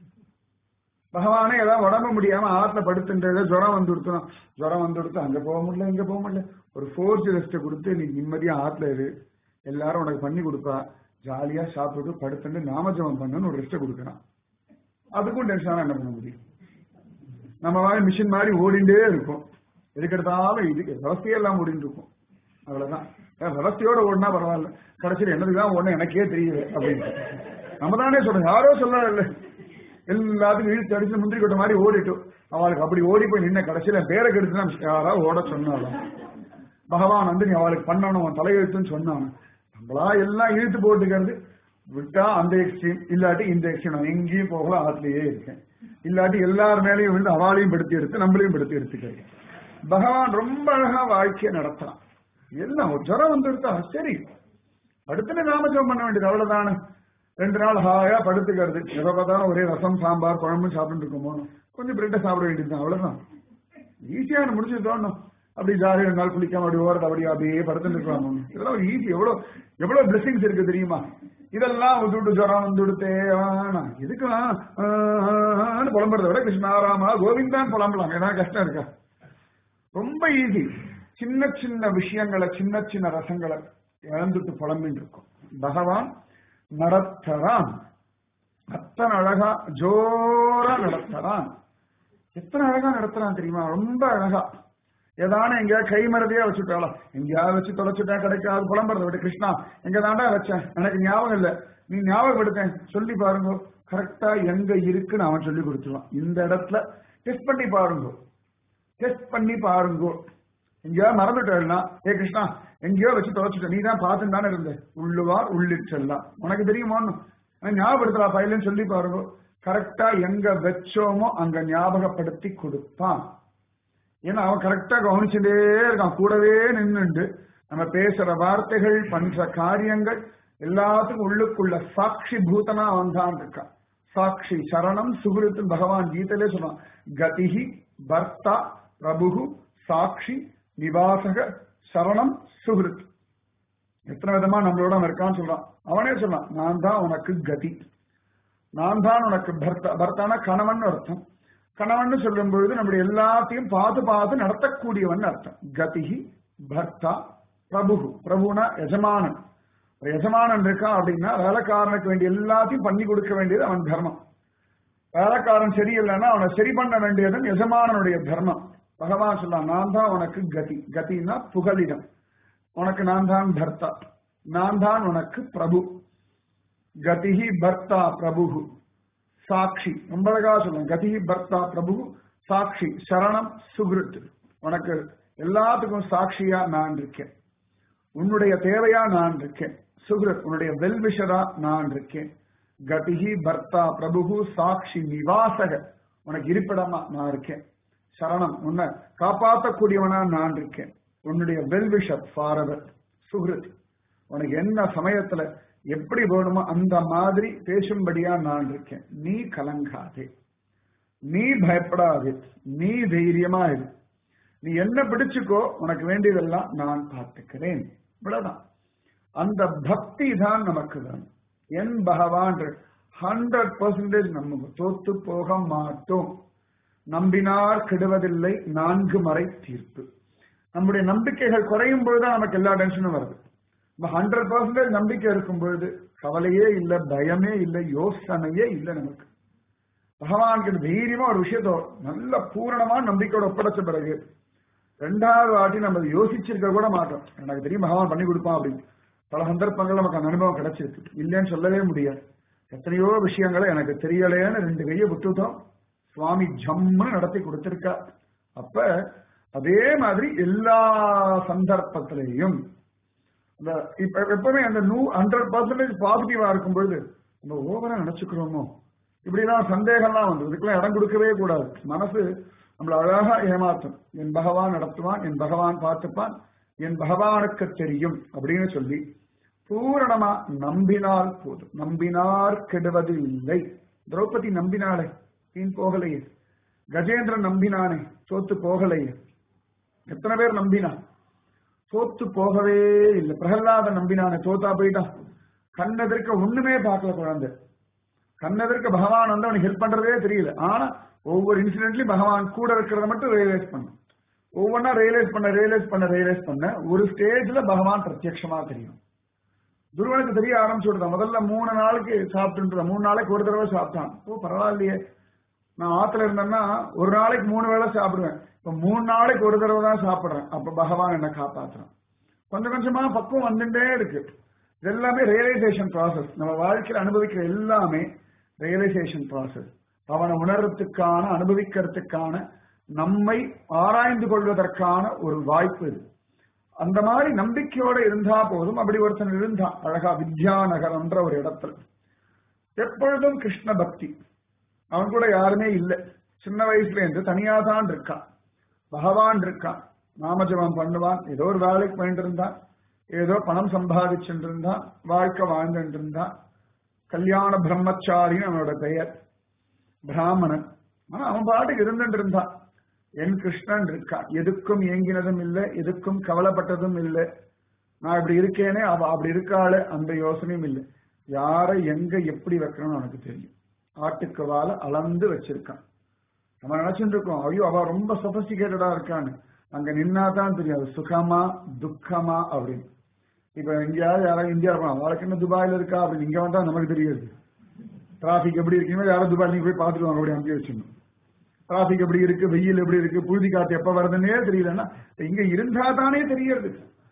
பகவானே ஏதாவது உடம்பு முடியாம ஆத்துல படுத்துட்டு ஜுரம் வந்து கொடுத்தோம் ஜுரம் வந்து கொடுத்து அங்க போக முடியல இங்க போக முடியல ஒரு ஃபோர்ஸ் ரெஸ்ட் கொடுத்து நீ நிம்மதியா ஆத்துல இரு எல்லாரும் உனக்கு பண்ணி கொடுப்பா ஜாலியா சாப்பிட்டு படுத்துட்டு நாமஜபம் பண்ணுன்னு ஒரு ரெஸ்ட் கொடுக்கறான் அதுக்கும் டென்ஷனா என்ன பண்ண முடியும் நம்ம மாதிரி மிஷின் மாதிரி ஓடிண்டே இருக்கும் எதுக்கெடுத்தாலும் இது விவசாயெல்லாம் ஓடிட்டு இருக்கும் அவ்வளவுதான் விவசாயோட ஓடினா பரவாயில்ல கடைசியில் என்னதுதான் ஓடணும் எனக்கே தெரியல அப்படின்னு நம்ம தானே சொல்றோம் யாரோ சொல்ல இல்லை எல்லாத்துக்கும் இழுத்து அடிச்சு முந்திரி கொட்ட மாதிரி ஓடிட்டும் அவளுக்கு அப்படி ஓடி போய் நின்ன கடைசியில பேரை கெடுத்துனா யாராவது ஓட சொன்னாலும் பகவான் வந்து நீ அவளுக்கு பண்ணணும் தலையெழுத்துன்னு சொன்னான் நம்மளா எல்லாம் இழுத்து போட்டுக்கிறது விட்டா அந்த எக்ஸ்ட்ரீம் இல்லாட்டி இந்த எக்ஸ்ட்ரீம் நான் எங்கேயும் போகலாம் ஆத்துலயே இருக்கேன் இல்லாட்டி எல்லார் மேலேயும் விழுந்து அவளையும் படுத்தி எடுத்து நம்மளையும் படுத்தி எடுத்துக்கிறேன் பகவான் ரொம்ப அழகா வாழ்க்கையை நடத்துறான் எல்லாம் ஒரு ஜுரம் வந்து எடுத்தா சரி அடுத்த நாமஜபம் பண்ண வேண்டியது அவ்வளவுதானே ரெண்டு நாள் ஹாயா படுத்துக்கிறது எப்ப பார்த்தாலும் ஒரே ரசம் சாம்பார் குழம்பு சாப்பிட்டு இருக்கோமோ கொஞ்சம் பிரெட்டை சாப்பிட வேண்டியது அவ்வளவுதான் ஈஸியான முடிச்சு தோணும் அப்படி ஜாலியாக ரெண்டு நாள் குளிக்காம அப்படி ஓரத்தை அப்படி அப்படியே படுத்துட்டு இருக்கலாம் இதெல்லாம் ஒரு ஈஸி எவ்வளவு எவ்வளவு பிளெஸிங்ஸ் இருக்கு தெரியுமா இதெல்லாம் விட்டு ஜுரம் வந்து விடுத்தே வேணாம் எதுக்கு புலம்புறத விட கிருஷ்ணாராமா கோவிந்தான் புலம்பலாம் ஏன்னா கஷ்டம் இருக்கா ரொம்ப ஈஸி சின்ன சின்ன விஷயங்களை சின்ன சின்ன ரசங்களை இழந்துட்டு புலம்பின்னு இருக்கும் பகவான் நடத்துறான் அத்தனை அழகா ஜோரா நடத்துறான் எத்தனை அழகா நடத்துறான் தெரியுமா ரொம்ப அழகா ஏதான எங்கேயாவது கை மறதியா வச்சுட்டாலும் எங்கேயாவது வச்சு தொலைச்சுட்டா கிடைக்காது புலம்புறத விட்டு கிருஷ்ணா எங்க தாண்டா வச்சேன் எனக்கு ஞாபகம் இல்ல நீ ஞாபகப்படுத்தேன் சொல்லி பாருங்க கரெக்டா எங்க இருக்குன்னு அவன் சொல்லி கொடுத்துருவான் இந்த இடத்துல டெஸ்ட் பண்ணி பாருங்க டெஸ்ட் பண்ணி பாருங்க எங்கேயாவது மறந்துட்டேன்னா ஏ கிருஷ்ணா எங்கேயோ வச்சு தொலைச்சுட்ட நீ தான் பார்த்துட்டு தானே இருந்த உள்ளுவார் உள்ளிட்டெல்லாம் உனக்கு தெரியுமோன்னு ஞாபகப்படுத்தலா பையலன்னு சொல்லி பாருங்க கரெக்டா எங்க வச்சோமோ அங்க ஞாபகப்படுத்தி கொடுப்பான் ஏன்னா அவன் கரெக்டா கவனிச்சுட்டே இருக்கான் கூடவே நின்னுண்டு நம்ம பேசுற வார்த்தைகள் பண்ற காரியங்கள் எல்லாத்துக்கும் உள்ளுக்குள்ள சாட்சி பூதனா அவன் தான் இருக்கான் சாட்சி சரணம் சுகுருத்து பகவான் கீதையிலே சொன்னான் கதிஹி பர்த்தா பிரபு சாட்சி நிவாசக சரணம் சுகிருத் எத்தனை விதமா நம்மளோட அவன் இருக்கான்னு சொல்றான் அவனே சொல்றான் நான் தான் உனக்கு கதி நான் தான் உனக்கு பர்த்தா பர்த்தான கணவன் அர்த்தம் கணவன் சொல்லும் பொழுது நம்முடைய எல்லாத்தையும் பார்த்து பார்த்து நடத்தக்கூடியவன் அர்த்தம் கதிஹி பர்த்தா பிரபு பிரபுனா எஜமானன் ஒரு எஜமானன் இருக்கான் அப்படின்னா வேலைக்காரனுக்கு வேண்டிய எல்லாத்தையும் பண்ணி கொடுக்க வேண்டியது அவன் தர்மம் வேலைக்காரன் சரியில்லைன்னா அவனை சரி பண்ண வேண்டியதும் எஜமானனுடைய தர்மம் பகவான் சொல்லலாம் நான் தான் உனக்கு கதி கதினா புகலிடம் உனக்கு நான் தான் பர்த்தா நான் தான் உனக்கு பிரபு கதிஹி பர்த்தா பிரபு சாட்சி ரொம்ப அழகா சொல்லுங்க கதிஹி பர்த்தா பிரபு சாட்சி சரணம் சுகிருத் உனக்கு எல்லாத்துக்கும் சாட்சியா நான் இருக்கேன் உன்னுடைய தேவையா நான் இருக்கேன் சுகிருத் உன்னுடைய வெல்விஷரா நான் இருக்கேன் கதிஹி பர்த்தா பிரபு சாட்சி நிவாசக உனக்கு இருப்பிடமா நான் இருக்கேன் சரணம் உன்னை காப்பாற்றக்கூடியவனா நான் இருக்கேன் உன்னுடைய வெல்விஷர் ஃபாரவர் சுகிருத் உனக்கு என்ன சமயத்துல எப்படி வேணுமோ அந்த மாதிரி பேசும்படியா நான் இருக்கேன் நீ கலங்காதே நீ பயப்படாதே நீ தைரியமா இரு நீ என்ன பிடிச்சுக்கோ உனக்கு வேண்டியதெல்லாம் நான் பார்த்துக்கிறேன் இவ்வளவுதான் அந்த பக்தி தான் நமக்கு தான் என் பகவான் ஹண்ட்ரட் பர்சன்டேஜ் நம்ம தோத்து போக மாட்டோம் நம்பினார் கெடுவதில்லை நான்கு மறை தீர்ப்பு நம்முடைய நம்பிக்கைகள் குறையும் பொழுதுதான் நமக்கு எல்லா டென்ஷனும் வருது நம்ம ஹண்ட்ரட் பர்சன்டேஜ் நம்பிக்கை இருக்கும் பொழுது கவலையே இல்லை பயமே இல்லை யோசனையே இல்லை நமக்கு பகவானுக்கு தைரியமா ஒரு விஷயத்தோ நல்ல பூரணமான நம்பிக்கையோட ஒப்படைச்ச பிறகு ரெண்டாவது வாட்டி நம்ம அதை யோசிச்சிருக்க கூட மாட்டோம் எனக்கு தெரியும் பகவான் பண்ணி கொடுப்பான் அப்படின்னு பல சந்தர்ப்பங்கள் நமக்கு அந்த அனுபவம் கிடைச்சிருக்கு இல்லைன்னு சொல்லவே முடியாது எத்தனையோ விஷயங்களை எனக்கு தெரியலைன்னு ரெண்டு கையை விட்டுட்டோம் சுவாமி ஜம்முன்னு நடத்தி கொடுத்திருக்கா அப்ப அதே மாதிரி எல்லா சந்தர்ப்பத்திலையும் இந்த இப்ப எப்பவுமே அந்த நூ ஹண்ட்ரட் பர்சன்டேஜ் பாசிட்டிவா இருக்கும் பொழுது நம்ம ஓவரா நினைச்சுக்கிறோமோ இப்படிலாம் சந்தேகம்லாம் வந்து இதுக்கெல்லாம் இடம் கொடுக்கவே கூடாது மனசு நம்மள அழகா ஏமாற்றும் என் பகவான் நடத்துவான் என் பகவான் பார்த்துப்பான் என் பகவானுக்கு தெரியும் அப்படின்னு சொல்லி பூரணமா நம்பினால் போதும் நம்பினார் கெடுவது இல்லை திரௌபதி நம்பினாளே வீண் போகலையே கஜேந்திரன் நம்பினானே தோத்து போகலையே எத்தனை பேர் நம்பினான் தோத்து போகவே இல்லை பிரகலாத நம்பினானே தோத்தா போயிட்டான் கண்ணெதிர்க்க ஒண்ணுமே பார்க்கல குழந்தை கண்ணெதிர்க்க பகவான் வந்து அவனுக்கு ஹெல்ப் பண்றதே தெரியல ஆனா ஒவ்வொரு இன்சிடென்ட்லயும் பகவான் கூட இருக்கிறத மட்டும் ரியலைஸ் பண்ணும் ஒவ்வொன்னா ரியலைஸ் பண்ண ரியலைஸ் பண்ண ரியலைஸ் பண்ண ஒரு ஸ்டேஜ்ல பகவான் பிரத்யட்சமா தெரியும் துருவனுக்கு தெரிய ஆரம்பிச்சு முதல்ல மூணு நாளைக்கு சாப்பிட்டு மூணு நாளைக்கு ஒரு தடவை சாப்பிட்டான் ஓ பரவாயில்லையே நான் ஆத்துல இருந்தேன்னா ஒரு நாளைக்கு மூணு வேளை சாப்பிடுவேன் இப்ப மூணு நாளைக்கு ஒரு தடவை தான் சாப்பிடுறேன் அப்ப பகவான் என்ன காப்பாத்துறான் கொஞ்சம் கொஞ்சமா பக்குவம் வந்துட்டே இருக்கு இது எல்லாமே ரியலைசேஷன் ப்ராசஸ் நம்ம வாழ்க்கையில் அனுபவிக்கிற எல்லாமே ரியலைசேஷன் ப்ராசஸ் அவனை உணர்றதுக்கான அனுபவிக்கிறதுக்கான நம்மை ஆராய்ந்து கொள்வதற்கான ஒரு வாய்ப்பு இது அந்த மாதிரி நம்பிக்கையோட இருந்தா போதும் அப்படி ஒருத்தன் இருந்தான் அழகா வித்யாநகரம்ன்ற ஒரு இடத்துல எப்பொழுதும் கிருஷ்ண பக்தி அவன் கூட யாருமே இல்லை சின்ன வயசுல இருந்து தனியா தான் இருக்கான் பகவான் இருக்கான் நாமஜபம் பண்ணுவான் ஏதோ ஒரு வேலைக்கு போயிட்டு இருந்தான் ஏதோ பணம் சம்பாதிச்சுட்டு இருந்தான் வாழ்க்கை வாழ்ந்துட்டு இருந்தான் கல்யாண பிரம்மச்சாரின்னு அவனோட பெயர் பிராமணன் ஆனா அவன் பாட்டுக்கு இருந்துட்டு இருந்தான் என் கிருஷ்ணன் இருக்கான் எதுக்கும் ஏங்கினதும் இல்லை எதுக்கும் கவலைப்பட்டதும் இல்லை நான் இப்படி இருக்கேனே அவ அப்படி இருக்காளே அந்த யோசனையும் இல்லை யாரை எங்க எப்படி வைக்கணும்னு அவனுக்கு தெரியும் ஆட்டுக்கு வாழ அளந்து வச்சிருக்கான் நம்ம நினைச்சுட்டு இருக்கோம் ஐயோ அவ ரொம்ப சொபஸ்டிகேட்டடா இருக்கான்னு அங்க நின்னா தான் தெரியும் அது சுகமா துக்கமா அப்படின்னு இப்ப எங்கேயாவது யாராவது இந்தியா இருப்பான் அவளுக்கு என்ன துபாயில இருக்கா அப்படின்னு இங்க வந்தா நமக்கு தெரியாது டிராபிக் எப்படி இருக்குன்னு யாரும் துபாய் நீங்க போய் பார்த்துட்டு வாங்க அப்படி அங்கேயே வச்சிடணும் டிராபிக் எப்படி இருக்கு வெயில் எப்படி இருக்கு புழுதி காத்து எப்ப வருதுன்னே தெரியலன்னா இங்க இருந்தா தானே தெரியறது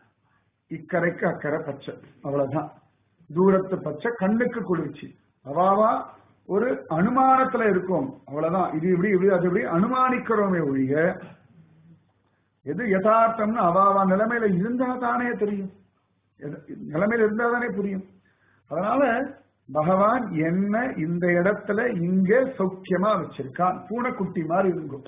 இக்கரைக்கு அக்கறை பச்சை அவ்வளவுதான் தூரத்து பச்சை கண்ணுக்கு குளிர்ச்சி அவாவா ஒரு அனுமானத்துல இருக்கும் அவ்வளவுதான் இது இப்படி இப்படி அது இப்படி அனுமானிக்கிறோமே ஒழிய எது யதார்த்தம்னு அவாவா நிலைமையில இருந்தா தானே தெரியும் நிலைமையில இருந்தா தானே புரியும் அதனால பகவான் என்ன இந்த இடத்துல இங்க சௌக்கியமா வச்சிருக்கான் பூனைக்குட்டி மாதிரி இருக்கும்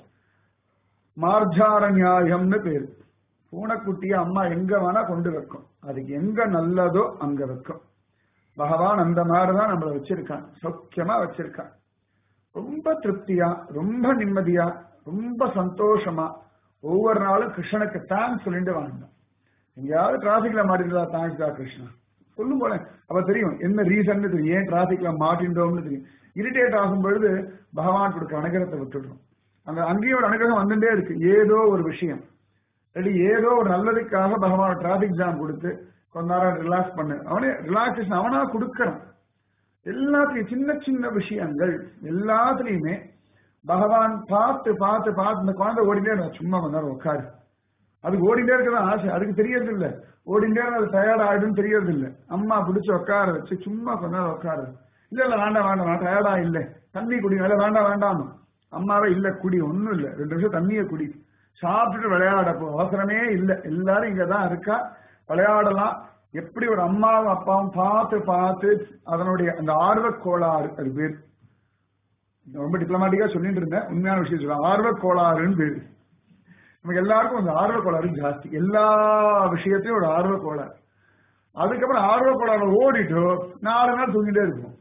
மார்ஜார நியாயம்னு பேரு பூனைக்குட்டிய அம்மா எங்க வேணா கொண்டு வைக்கும் அதுக்கு எங்க நல்லதோ அங்க வைக்கும் பகவான் அந்த மாதிரிதான் நம்மள வச்சிருக்கான் சௌக்கியமா வச்சிருக்கான் ரொம்ப திருப்தியா ரொம்ப நிம்மதியா ரொம்ப சந்தோஷமா ஒவ்வொரு நாளும் கிருஷ்ணனுக்கு தேங்க்ஸ் சொல்லிட்டு வாங்க எங்கேயாவது டிராபிக்ல மாட்டிருந்தா தேங்க்ஸ் தான் கிருஷ்ணா சொல்லும் போல அப்ப தெரியும் என்ன ரீசன் தெரியும் ஏன் டிராபிக்ல மாட்டின்றோம்னு தெரியும் இரிட்டேட் ஆகும் பொழுது பகவான் கொடுக்க அனுகிரகத்தை விட்டுடுறோம் அந்த அங்கேயும் ஒரு அனுகிரகம் வந்துட்டே இருக்கு ஏதோ ஒரு விஷயம் இல்லாட்டி ஏதோ ஒரு நல்லதுக்காக பகவான் டிராபிக் ஜாம் கொடுத்து கொஞ்ச நேரம் ரிலாக்ஸ் பண்ணு அவனே ரிலாக்ஸேஷன் அவனா கொடுக்கறான் எல்லாத்துலயும் சின்ன சின்ன விஷயங்கள் எல்லாத்துலயுமே பகவான் பார்த்து பார்த்து பார்த்து இந்த குழந்தை ஓடிட்டே இருந்தா சும்மா கொஞ்ச நேரம் உட்காரு அதுக்கு ஓடிட்டே இருக்கதான் ஆசை அதுக்கு தெரியறது இல்ல ஓடிட்டே அது டயர்ட் ஆயிடும் தெரியறது இல்ல அம்மா பிடிச்சு உட்கார வச்சு சும்மா கொஞ்ச நேரம் உட்காரு இல்ல இல்ல வேண்டாம் வேண்டாம் நான் டயர்டா இல்ல தண்ணி குடி இல்ல வேண்டாம் வேண்டாம் அம்மாவே இல்ல குடி ஒண்ணும் இல்ல ரெண்டு நிமிஷம் தண்ணியை குடி சாப்பிட்டுட்டு விளையாட போ அவசரமே இல்ல எல்லாரும் இங்கதான் இருக்கா விளையாடலாம் எப்படி ஒரு அம்மாவும் அப்பாவும் பார்த்து பார்த்து அதனுடைய அந்த ஆர்வ கோளாறு அது பேர் ரொம்ப டிப்ளமாட்டிக்கா சொல்லிட்டு இருந்தேன் உண்மையான விஷயம் சொல்றேன் ஆர்வ கோளாறுன்னு பேரு நமக்கு எல்லாருக்கும் அந்த ஆர்வ கோளாறு ஜாஸ்தி எல்லா விஷயத்தையும் ஒரு ஆர்வ கோளாறு அதுக்கப்புறம் ஆர்வ கோளாறு ஓடிட்டு நாலு நாள் தூங்கிட்டே இருக்கும்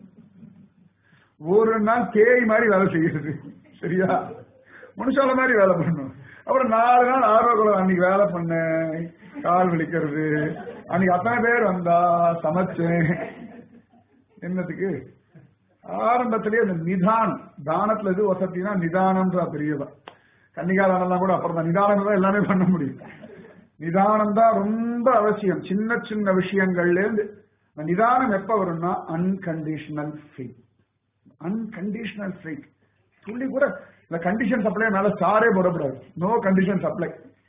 ஒரு நாள் பேய் மாதிரி வேலை செய்யுது சரியா மனுஷால மாதிரி வேலை பண்ணணும் அப்புறம் நாலு நாள் ஆர்வ கோளாறு அன்னைக்கு வேலை பண்ணேன் கால் வலிக்கிறது அன்னைக்கு அத்தனை பேர் வந்தா சமைச்சேன் என்னத்துக்கு ஆரம்பத்திலேயே அந்த நிதானம் தானத்துல எது வசதினா நிதானம்ன்ற பெரியதா கன்னிகாதானம் கூட அப்புறம் தான் நிதானம் தான் எல்லாமே பண்ண முடியும் நிதானம் தான் ரொம்ப அவசியம் சின்ன சின்ன விஷயங்கள்ல இருந்து அந்த நிதானம் எப்ப வரும்னா அன்கண்டிஷனல் ஃபேக் அன்கண்டிஷனல் ஃபேக் துள்ளி கூட இந்த கண்டிஷன் சப்ளை மேல ஸ்டாரே போடக்கூடாது நோ கண்டிஷன் சப்ளை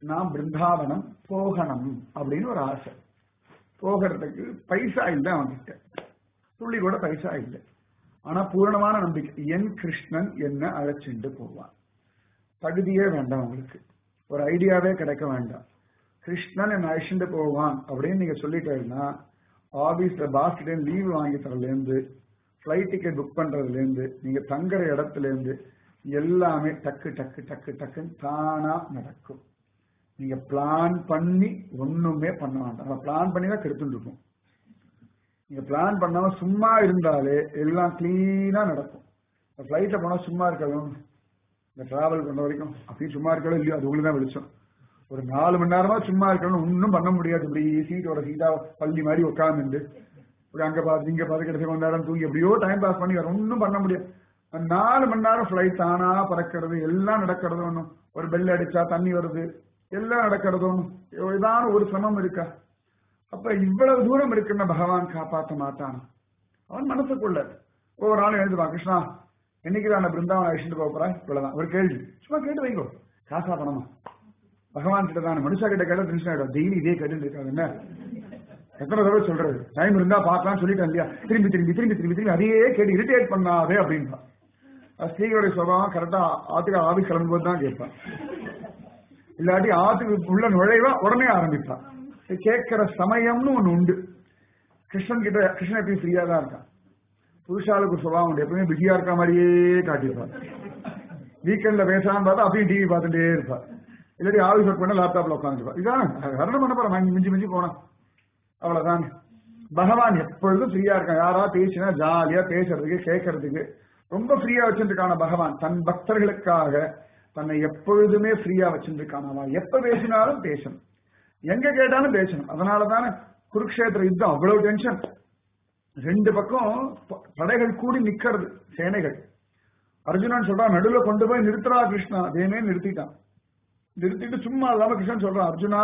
நான் பிருந்தாவனம் போகணும் அப்படின்னு ஒரு ஆசை போகிறதுக்கு பைசா இல்லை அவன்கிட்ட துள்ளி கூட பைசா இல்லை ஆனா பூரணமான நம்பிக்கை என் கிருஷ்ணன் என்ன அழைச்சிட்டு போவான் தகுதியே வேண்டாம் உங்களுக்கு ஒரு ஐடியாவே கிடைக்க வேண்டாம் கிருஷ்ணன் என்ன அழைச்சிட்டு போவான் அப்படின்னு நீங்க சொல்லிட்டீங்கன்னா ஆபீஸ்ல பாஸ்கிட்ட லீவ் வாங்கி தரல இருந்து ஃபிளைட் டிக்கெட் புக் பண்றதுல இருந்து நீங்க தங்குற இடத்துல இருந்து எல்லாமே டக்கு டக்கு டக்கு டக்குன்னு தானா நடக்கும் நீங்க பிளான் பண்ணி ஒண்ணுமே பண்ண வேண்டாம் பிளான் பண்ணி தான் கெடுத்துட்டு இருக்கும் நீங்க பிளான் பண்ணாம சும்மா இருந்தாலே எல்லாம் கிளீனா நடக்கும் ஃபிளைட்ல போனா சும்மா இருக்கணும் இந்த டிராவல் பண்ண வரைக்கும் அப்படியும் சும்மா இருக்கணும் இல்லையோ அது உங்களுக்கு தான் வெளிச்சம் ஒரு நாலு மணி நேரமா சும்மா இருக்கணும் ஒன்றும் பண்ண முடியாது இப்படி சீட்டோட சீட்டா பள்ளி மாதிரி உட்காந்துட்டு இப்படி அங்க பார்த்து இங்க பார்த்து கிடைச்ச கொஞ்ச நேரம் தூங்கி எப்படியோ டைம் பாஸ் பண்ணி வேற ஒன்றும் பண்ண முடியாது அந்த நாலு மணி நேரம் ஃபிளைட் தானா பறக்கிறது எல்லாம் நடக்கிறது ஒன்றும் ஒரு பெல் அடிச்சா தண்ணி வருது எல்லாம் நடக்கிறது ஒன்றும் ஏதான ஒரு சிரமம் இருக்கா அப்ப இவ்வளவு தூரம் இருக்குன்னு பகவான் காப்பாற்ற மாட்டான் அவன் மனசுக்குள்ள ஒவ்வொரு நாளும் எழுதுவான் கிருஷ்ணா என்னைக்கு நான் பிருந்தாவன் அழிச்சுட்டு போக போறேன் இவ்வளவுதான் ஒரு கேள்வி சும்மா கேட்டு வைங்கோ காசா பணமா பகவான் கிட்ட தான் மனுஷா கிட்ட கேட்ட டென்ஷன் ஆயிடும் டெய்லி இதே கேட்டு இருக்காது என்ன எத்தனை தடவை சொல்றது டைம் இருந்தா பார்க்கலாம்னு சொல்லிட்டேன் இல்லையா திரும்பி திரும்பி திரும்பி திரும்பி திரும்பி அதையே கேட்டு இரிட்டேட் பண்ணாதே அப்படின்பா ஸ்ரீகளுடைய சுபாவம் கரெக்டா ஆத்துக்கு ஆபீஸ் கிளம்பும்போது தான் கேட்பான் இல்லாட்டி ஆத்துக்கு உள்ள நுழைவா உடனே ஆரம்பிப்பான் கேட்கிற சமயம்னு ஒண்ணு உண்டு கிருஷ்ணன் கிட்ட கிருஷ்ணன் எப்பயும் ஃப்ரீயா தான் இருக்கான் புருஷாளுக்கு ஒரு சுபாவம் உண்டு எப்பவுமே பிஸியா இருக்க மாதிரியே காட்டியிருப்பார் வீக்கெண்ட்ல பேசாம பார்த்தா அப்பயும் டிவி பார்த்துட்டே இருப்பார் இல்லாட்டி ஆஃபீஸ் ஒர்க் பண்ண லேப்டாப்ல உட்காந்துருப்பார் இதான் கரணம் பண்ண போறேன் மிஞ்சி மிஞ்சி போனா அவ்வளவுதான் பகவான் எப்பொழுதும் ஃப்ரீயா இருக்கான் யாரா பேசினா ஜாலியா பேசுறதுக்கு கேட்கறதுக்கு ரொம்ப ஃப்ரீயா வச்சிருக்கான பகவான் தன் பக்தர்களுக்காக தன்னை எப்பொழுதுமே ஃப்ரீயா வச்சிருக்கான எப்ப பேசினாலும் பேசணும் எங்க கேட்டாலும் பேசணும் அதனாலதானே குருக்ஷேத்திர யுத்தம் அவ்வளவு டென்ஷன் ரெண்டு பக்கம் படைகள் கூடி நிக்கிறது சேனைகள் அர்ஜுனன் சொல்றான் நடுவுல கொண்டு போய் நிறுத்துறா கிருஷ்ணா அதேமே நிறுத்திட்டான் நிறுத்திட்டு சும்மா இல்லாம கிருஷ்ணன் சொல்றான் அர்ஜுனா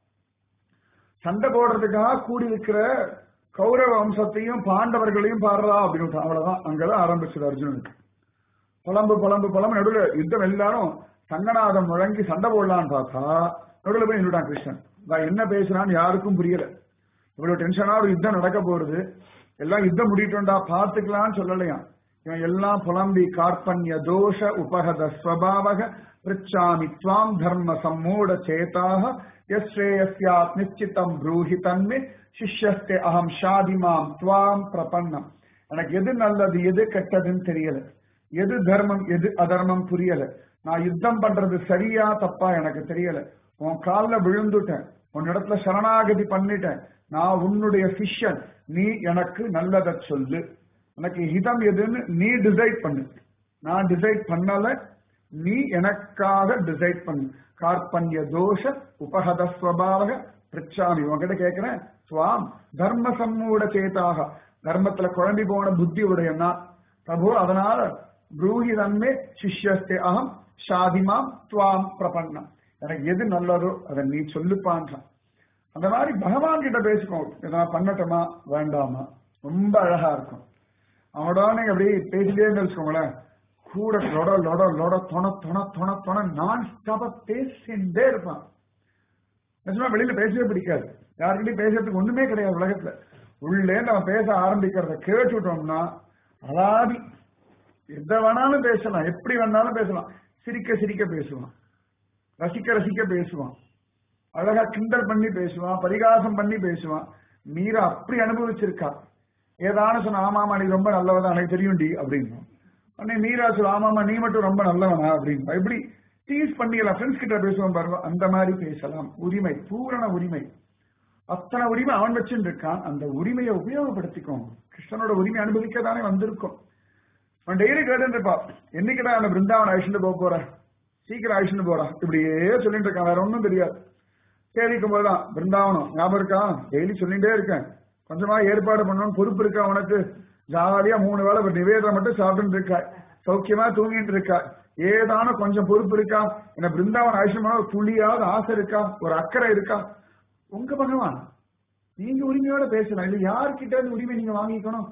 சண்டை போடுறதுக்காக கூடி இருக்கிற கௌரவ வம்சத்தையும் பாண்டவர்களையும் பாடுறா அப்படின்னு அவ்வளவுதான் அங்கதான் ஆரம்பிச்சது அர்ஜுனனுக்கு புலம்பு புலம்பு புலம்பு நடுவுல யுத்தம் எல்லாரும் சங்கநாதம் முழங்கி சண்டை போடலான்னு பார்த்தா நடுவுல போய் நின்றுட்டான் கிருஷ்ணன் நான் என்ன பேசுறான்னு யாருக்கும் புரியல இவ்வளவு டென்ஷனா ஒரு யுத்தம் நடக்க போறது எல்லாம் யுத்தம் முடிட்டோண்டா பாத்துக்கலாம்னு சொல்லலையாம் இவன் எல்லாம் புலம்பி கார்பண்ய தோஷ உபகத ஸ்வபாவக பிரிச்சாமி துவாம் தர்ம சம்மூட சேதாக யஸ்ரேயஸ்யாத் நிச்சிதம் ப்ரூஹி தன்மே சிஷ்யஸ்தே அகம் ஷாதிமாம் துவாம் பிரபன்னம் எனக்கு எது நல்லது எது கெட்டதுன்னு தெரியல எது தர்மம் எது அதர்மம் புரியல நான் யுத்தம் பண்றது சரியா தப்பா எனக்கு தெரியல உன் காலில் விழுந்துட்டேன் உன் இடத்துல சரணாகதி பண்ணிட்டேன் நான் உன்னுடைய சிஷ்யன் நீ எனக்கு நல்லதை சொல்லு எனக்கு ஹிதம் எதுன்னு நீ டிசைட் பண்ணு நான் டிசைட் பண்ணல நீ எனக்காக டிசைட் பண்ணு கார்பண்ய தோஷ உபகத ஸ்வபாவக பிரிச்சாமி உங்ககிட்ட கேட்கிறேன் சுவாம் தர்ம சம்மூட சேதாக தர்மத்துல குழம்பி போன புத்தி உடையனா பிரபு அதனால ப்ரூஹி தன்மே சிஷ்யஸ்தே அகம் ஷாதிமாம் துவாம் பிரபன்னம் எனக்கு எது நல்லதோ அதை நீ சொல்லுப்பான்றான் அந்த மாதிரி பகவான் கிட்ட பேசிக்கோ இதை பண்ணட்டுமா வேண்டாமா ரொம்ப அழகா இருக்கும் அவனோட நீங்க அப்படியே பேசிட்டே வச்சுக்கோங்களேன் கூட லொட லொட லொட தொண தொண தொண தொண நான் ஸ்டாப்பா பேசிட்டே இருப்பான் நிஜமா வெளியில பேசவே பிடிக்காது யாருக்கிட்டையும் பேசுறதுக்கு ஒண்ணுமே கிடையாது உலகத்துல உள்ளே நம்ம பேச ஆரம்பிக்கிறத கேட்டுட்டோம்னா அலாதி எதை வேணாலும் பேசலாம் எப்படி வேணாலும் பேசலாம் சிரிக்க சிரிக்க பேசுவான் ரசிக்க ரசிக்க பேசுவான் அழகா கிண்டல் பண்ணி பேசுவான் பரிகாசம் பண்ணி பேசுவான் மீரா அப்படி அனுபவிச்சிருக்கா ஏதான சொன்ன ஆமாமா நீ ரொம்ப நல்லவதான் எனக்கு தெரியும்டி அப்படின்னு உடனே மீரா சொல்ல ஆமாமா நீ மட்டும் ரொம்ப நல்லவனா அப்படின்னு எப்படி டீஸ் பண்ணிடலாம் ஃப்ரெண்ட்ஸ் கிட்ட பேசுவோம் பாருங்க அந்த மாதிரி பேசலாம் உரிமை பூரண உரிமை அத்தனை உரிமை அவன் வச்சுட்டு இருக்கான் அந்த உரிமையை உபயோகப்படுத்திக்கோங்க கிருஷ்ணனோட உரிமை அனுபவிக்க தானே வந்திருக்கும் அவன் டெய்லி கேட்டு இருப்பா என்னைக்குடா அந்த பிருந்தாவன் அழிச்சுட்டு போக போற சீக்கிரம் அழிச்சுட்டு போறா இப்படியே சொல்லிட்டு இருக்கான் வேற ஒன்றும் தெரியாது சேவிக்கும் போதுதான் பிருந்தாவனம் ஞாபகம் இருக்கா டெய்லி சொல்லிட்டே இருக்கேன் கொஞ்சமா ஏற்பாடு பண்ணணும் பொறுப்பு இருக்கா உனக்கு ஜாலியா மூணு வேளை நிவேதம் மட்டும் சாப்பிட்டு இருக்கா சௌக்கியமா தூங்கிட்டு இருக்கா ஏதான கொஞ்சம் பொறுப்பு இருக்கா என்ன பிருந்தாவன் ஆயுஷமான ஒரு துளியாவது ஆசை இருக்கா ஒரு அக்கறை இருக்கா உங்க பகவான் நீங்க உரிமையோட பேசலாம் இல்ல யார்கிட்ட இருந்து உரிமை நீங்க வாங்கிக்கணும்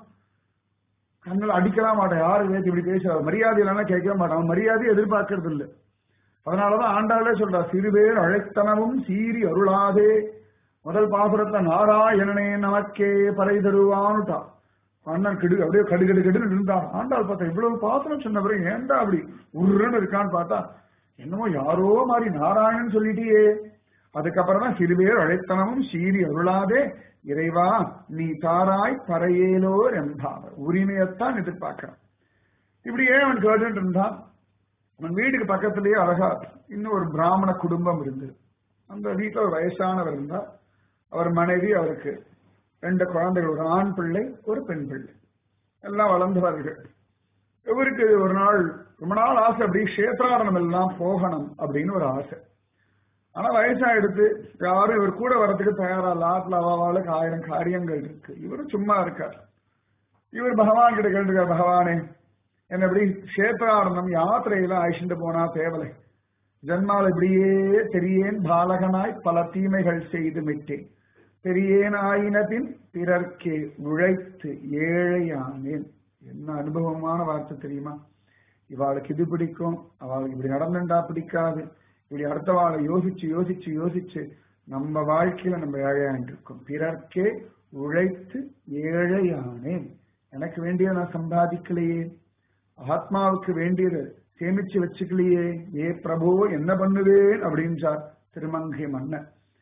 கண்ணில் அடிக்கலாம் மாட்டேன் யாரு வேத்தி இப்படி பேச மரியாதை இல்லைன்னா கேட்கவே மாட்டான் அவன் மரியாதையை எதிர்பார்க்கறது இல்லை அதனாலதான் ஆண்டாளே சொல்றா சிறுபேர் அழைத்தனவும் சீறி அருளாதே முதல் பாசுரத்தை நாராயணனே நமக்கே பறை தருவான்னுட்டா அண்ணன் கிடு அப்படியே கடு கடு கடுன்னு இருந்தான் ஆண்டாள் பார்த்தா இவ்வளவு பாசனம் சொன்ன பிறகு ஏன்டா அப்படி உருன்னு இருக்கான்னு பார்த்தா என்னமோ யாரோ மாதிரி நாராயணன் சொல்லிட்டியே அதுக்கப்புறம் தான் சிறுபேர் அழைத்தனமும் சீறி அருளாதே இறைவா நீ தாராய் பறையேலோர் என்பார் உரிமையத்தான் எதிர்பார்க்கிறான் இப்படியே அவன் கேட்டுட்டு இருந்தான் அவன் வீட்டுக்கு பக்கத்திலேயே அழகா இன்னும் ஒரு பிராமண குடும்பம் இருந்தது அந்த வீட்டுல ஒரு வயசானவர் இருந்தா அவர் மனைவி அவருக்கு ரெண்டு குழந்தைகள் ஒரு ஆண் பிள்ளை ஒரு பெண் பிள்ளை எல்லாம் வளர்ந்தவர்கள் இவருக்கு ஒரு நாள் ரொம்ப நாள் ஆசை அப்படி கஷேத்ராரணம் எல்லாம் போகணும் அப்படின்னு ஒரு ஆசை ஆனா வயசாயிடுத்து யாரும் இவர் கூட வரதுக்கு தயாரா லாட்ல அவாவாளுக்கு ஆயிரம் காரியங்கள் இருக்கு இவரும் சும்மா இருக்கார் இவர் பகவான் கிட்ட கேட்டுருக்கார் பகவானே என்ன இப்படி கஷேத்ராரணம் யாத்திரையில அழிச்சுட்டு போனா தேவலை ஜன்மால் இப்படியே தெரியேன் பாலகனாய் பல தீமைகள் செய்து விட்டேன் பெரியேன் ஆயினத்தின் பிறர்க்கே உழைத்து ஏழையானேன் என்ன அனுபவமான வார்த்தை தெரியுமா இவாளுக்கு இது பிடிக்கும் அவளுக்கு இப்படி நடந்துட்டா பிடிக்காது இப்படி அடுத்தவாளை யோசிச்சு யோசிச்சு யோசிச்சு நம்ம வாழ்க்கையில நம்ம ஏழையான் இருக்கோம் பிறர்க்கே உழைத்து ஏழையானேன் எனக்கு வேண்டிய நான் சம்பாதிக்கலையே ஆத்மாவுக்கு வேண்டியது சேமிச்சு வச்சுக்கலையே ஏ பிரபு என்ன பண்ணுவேன் அப்படின்றார் திருமங்கை மன்னன்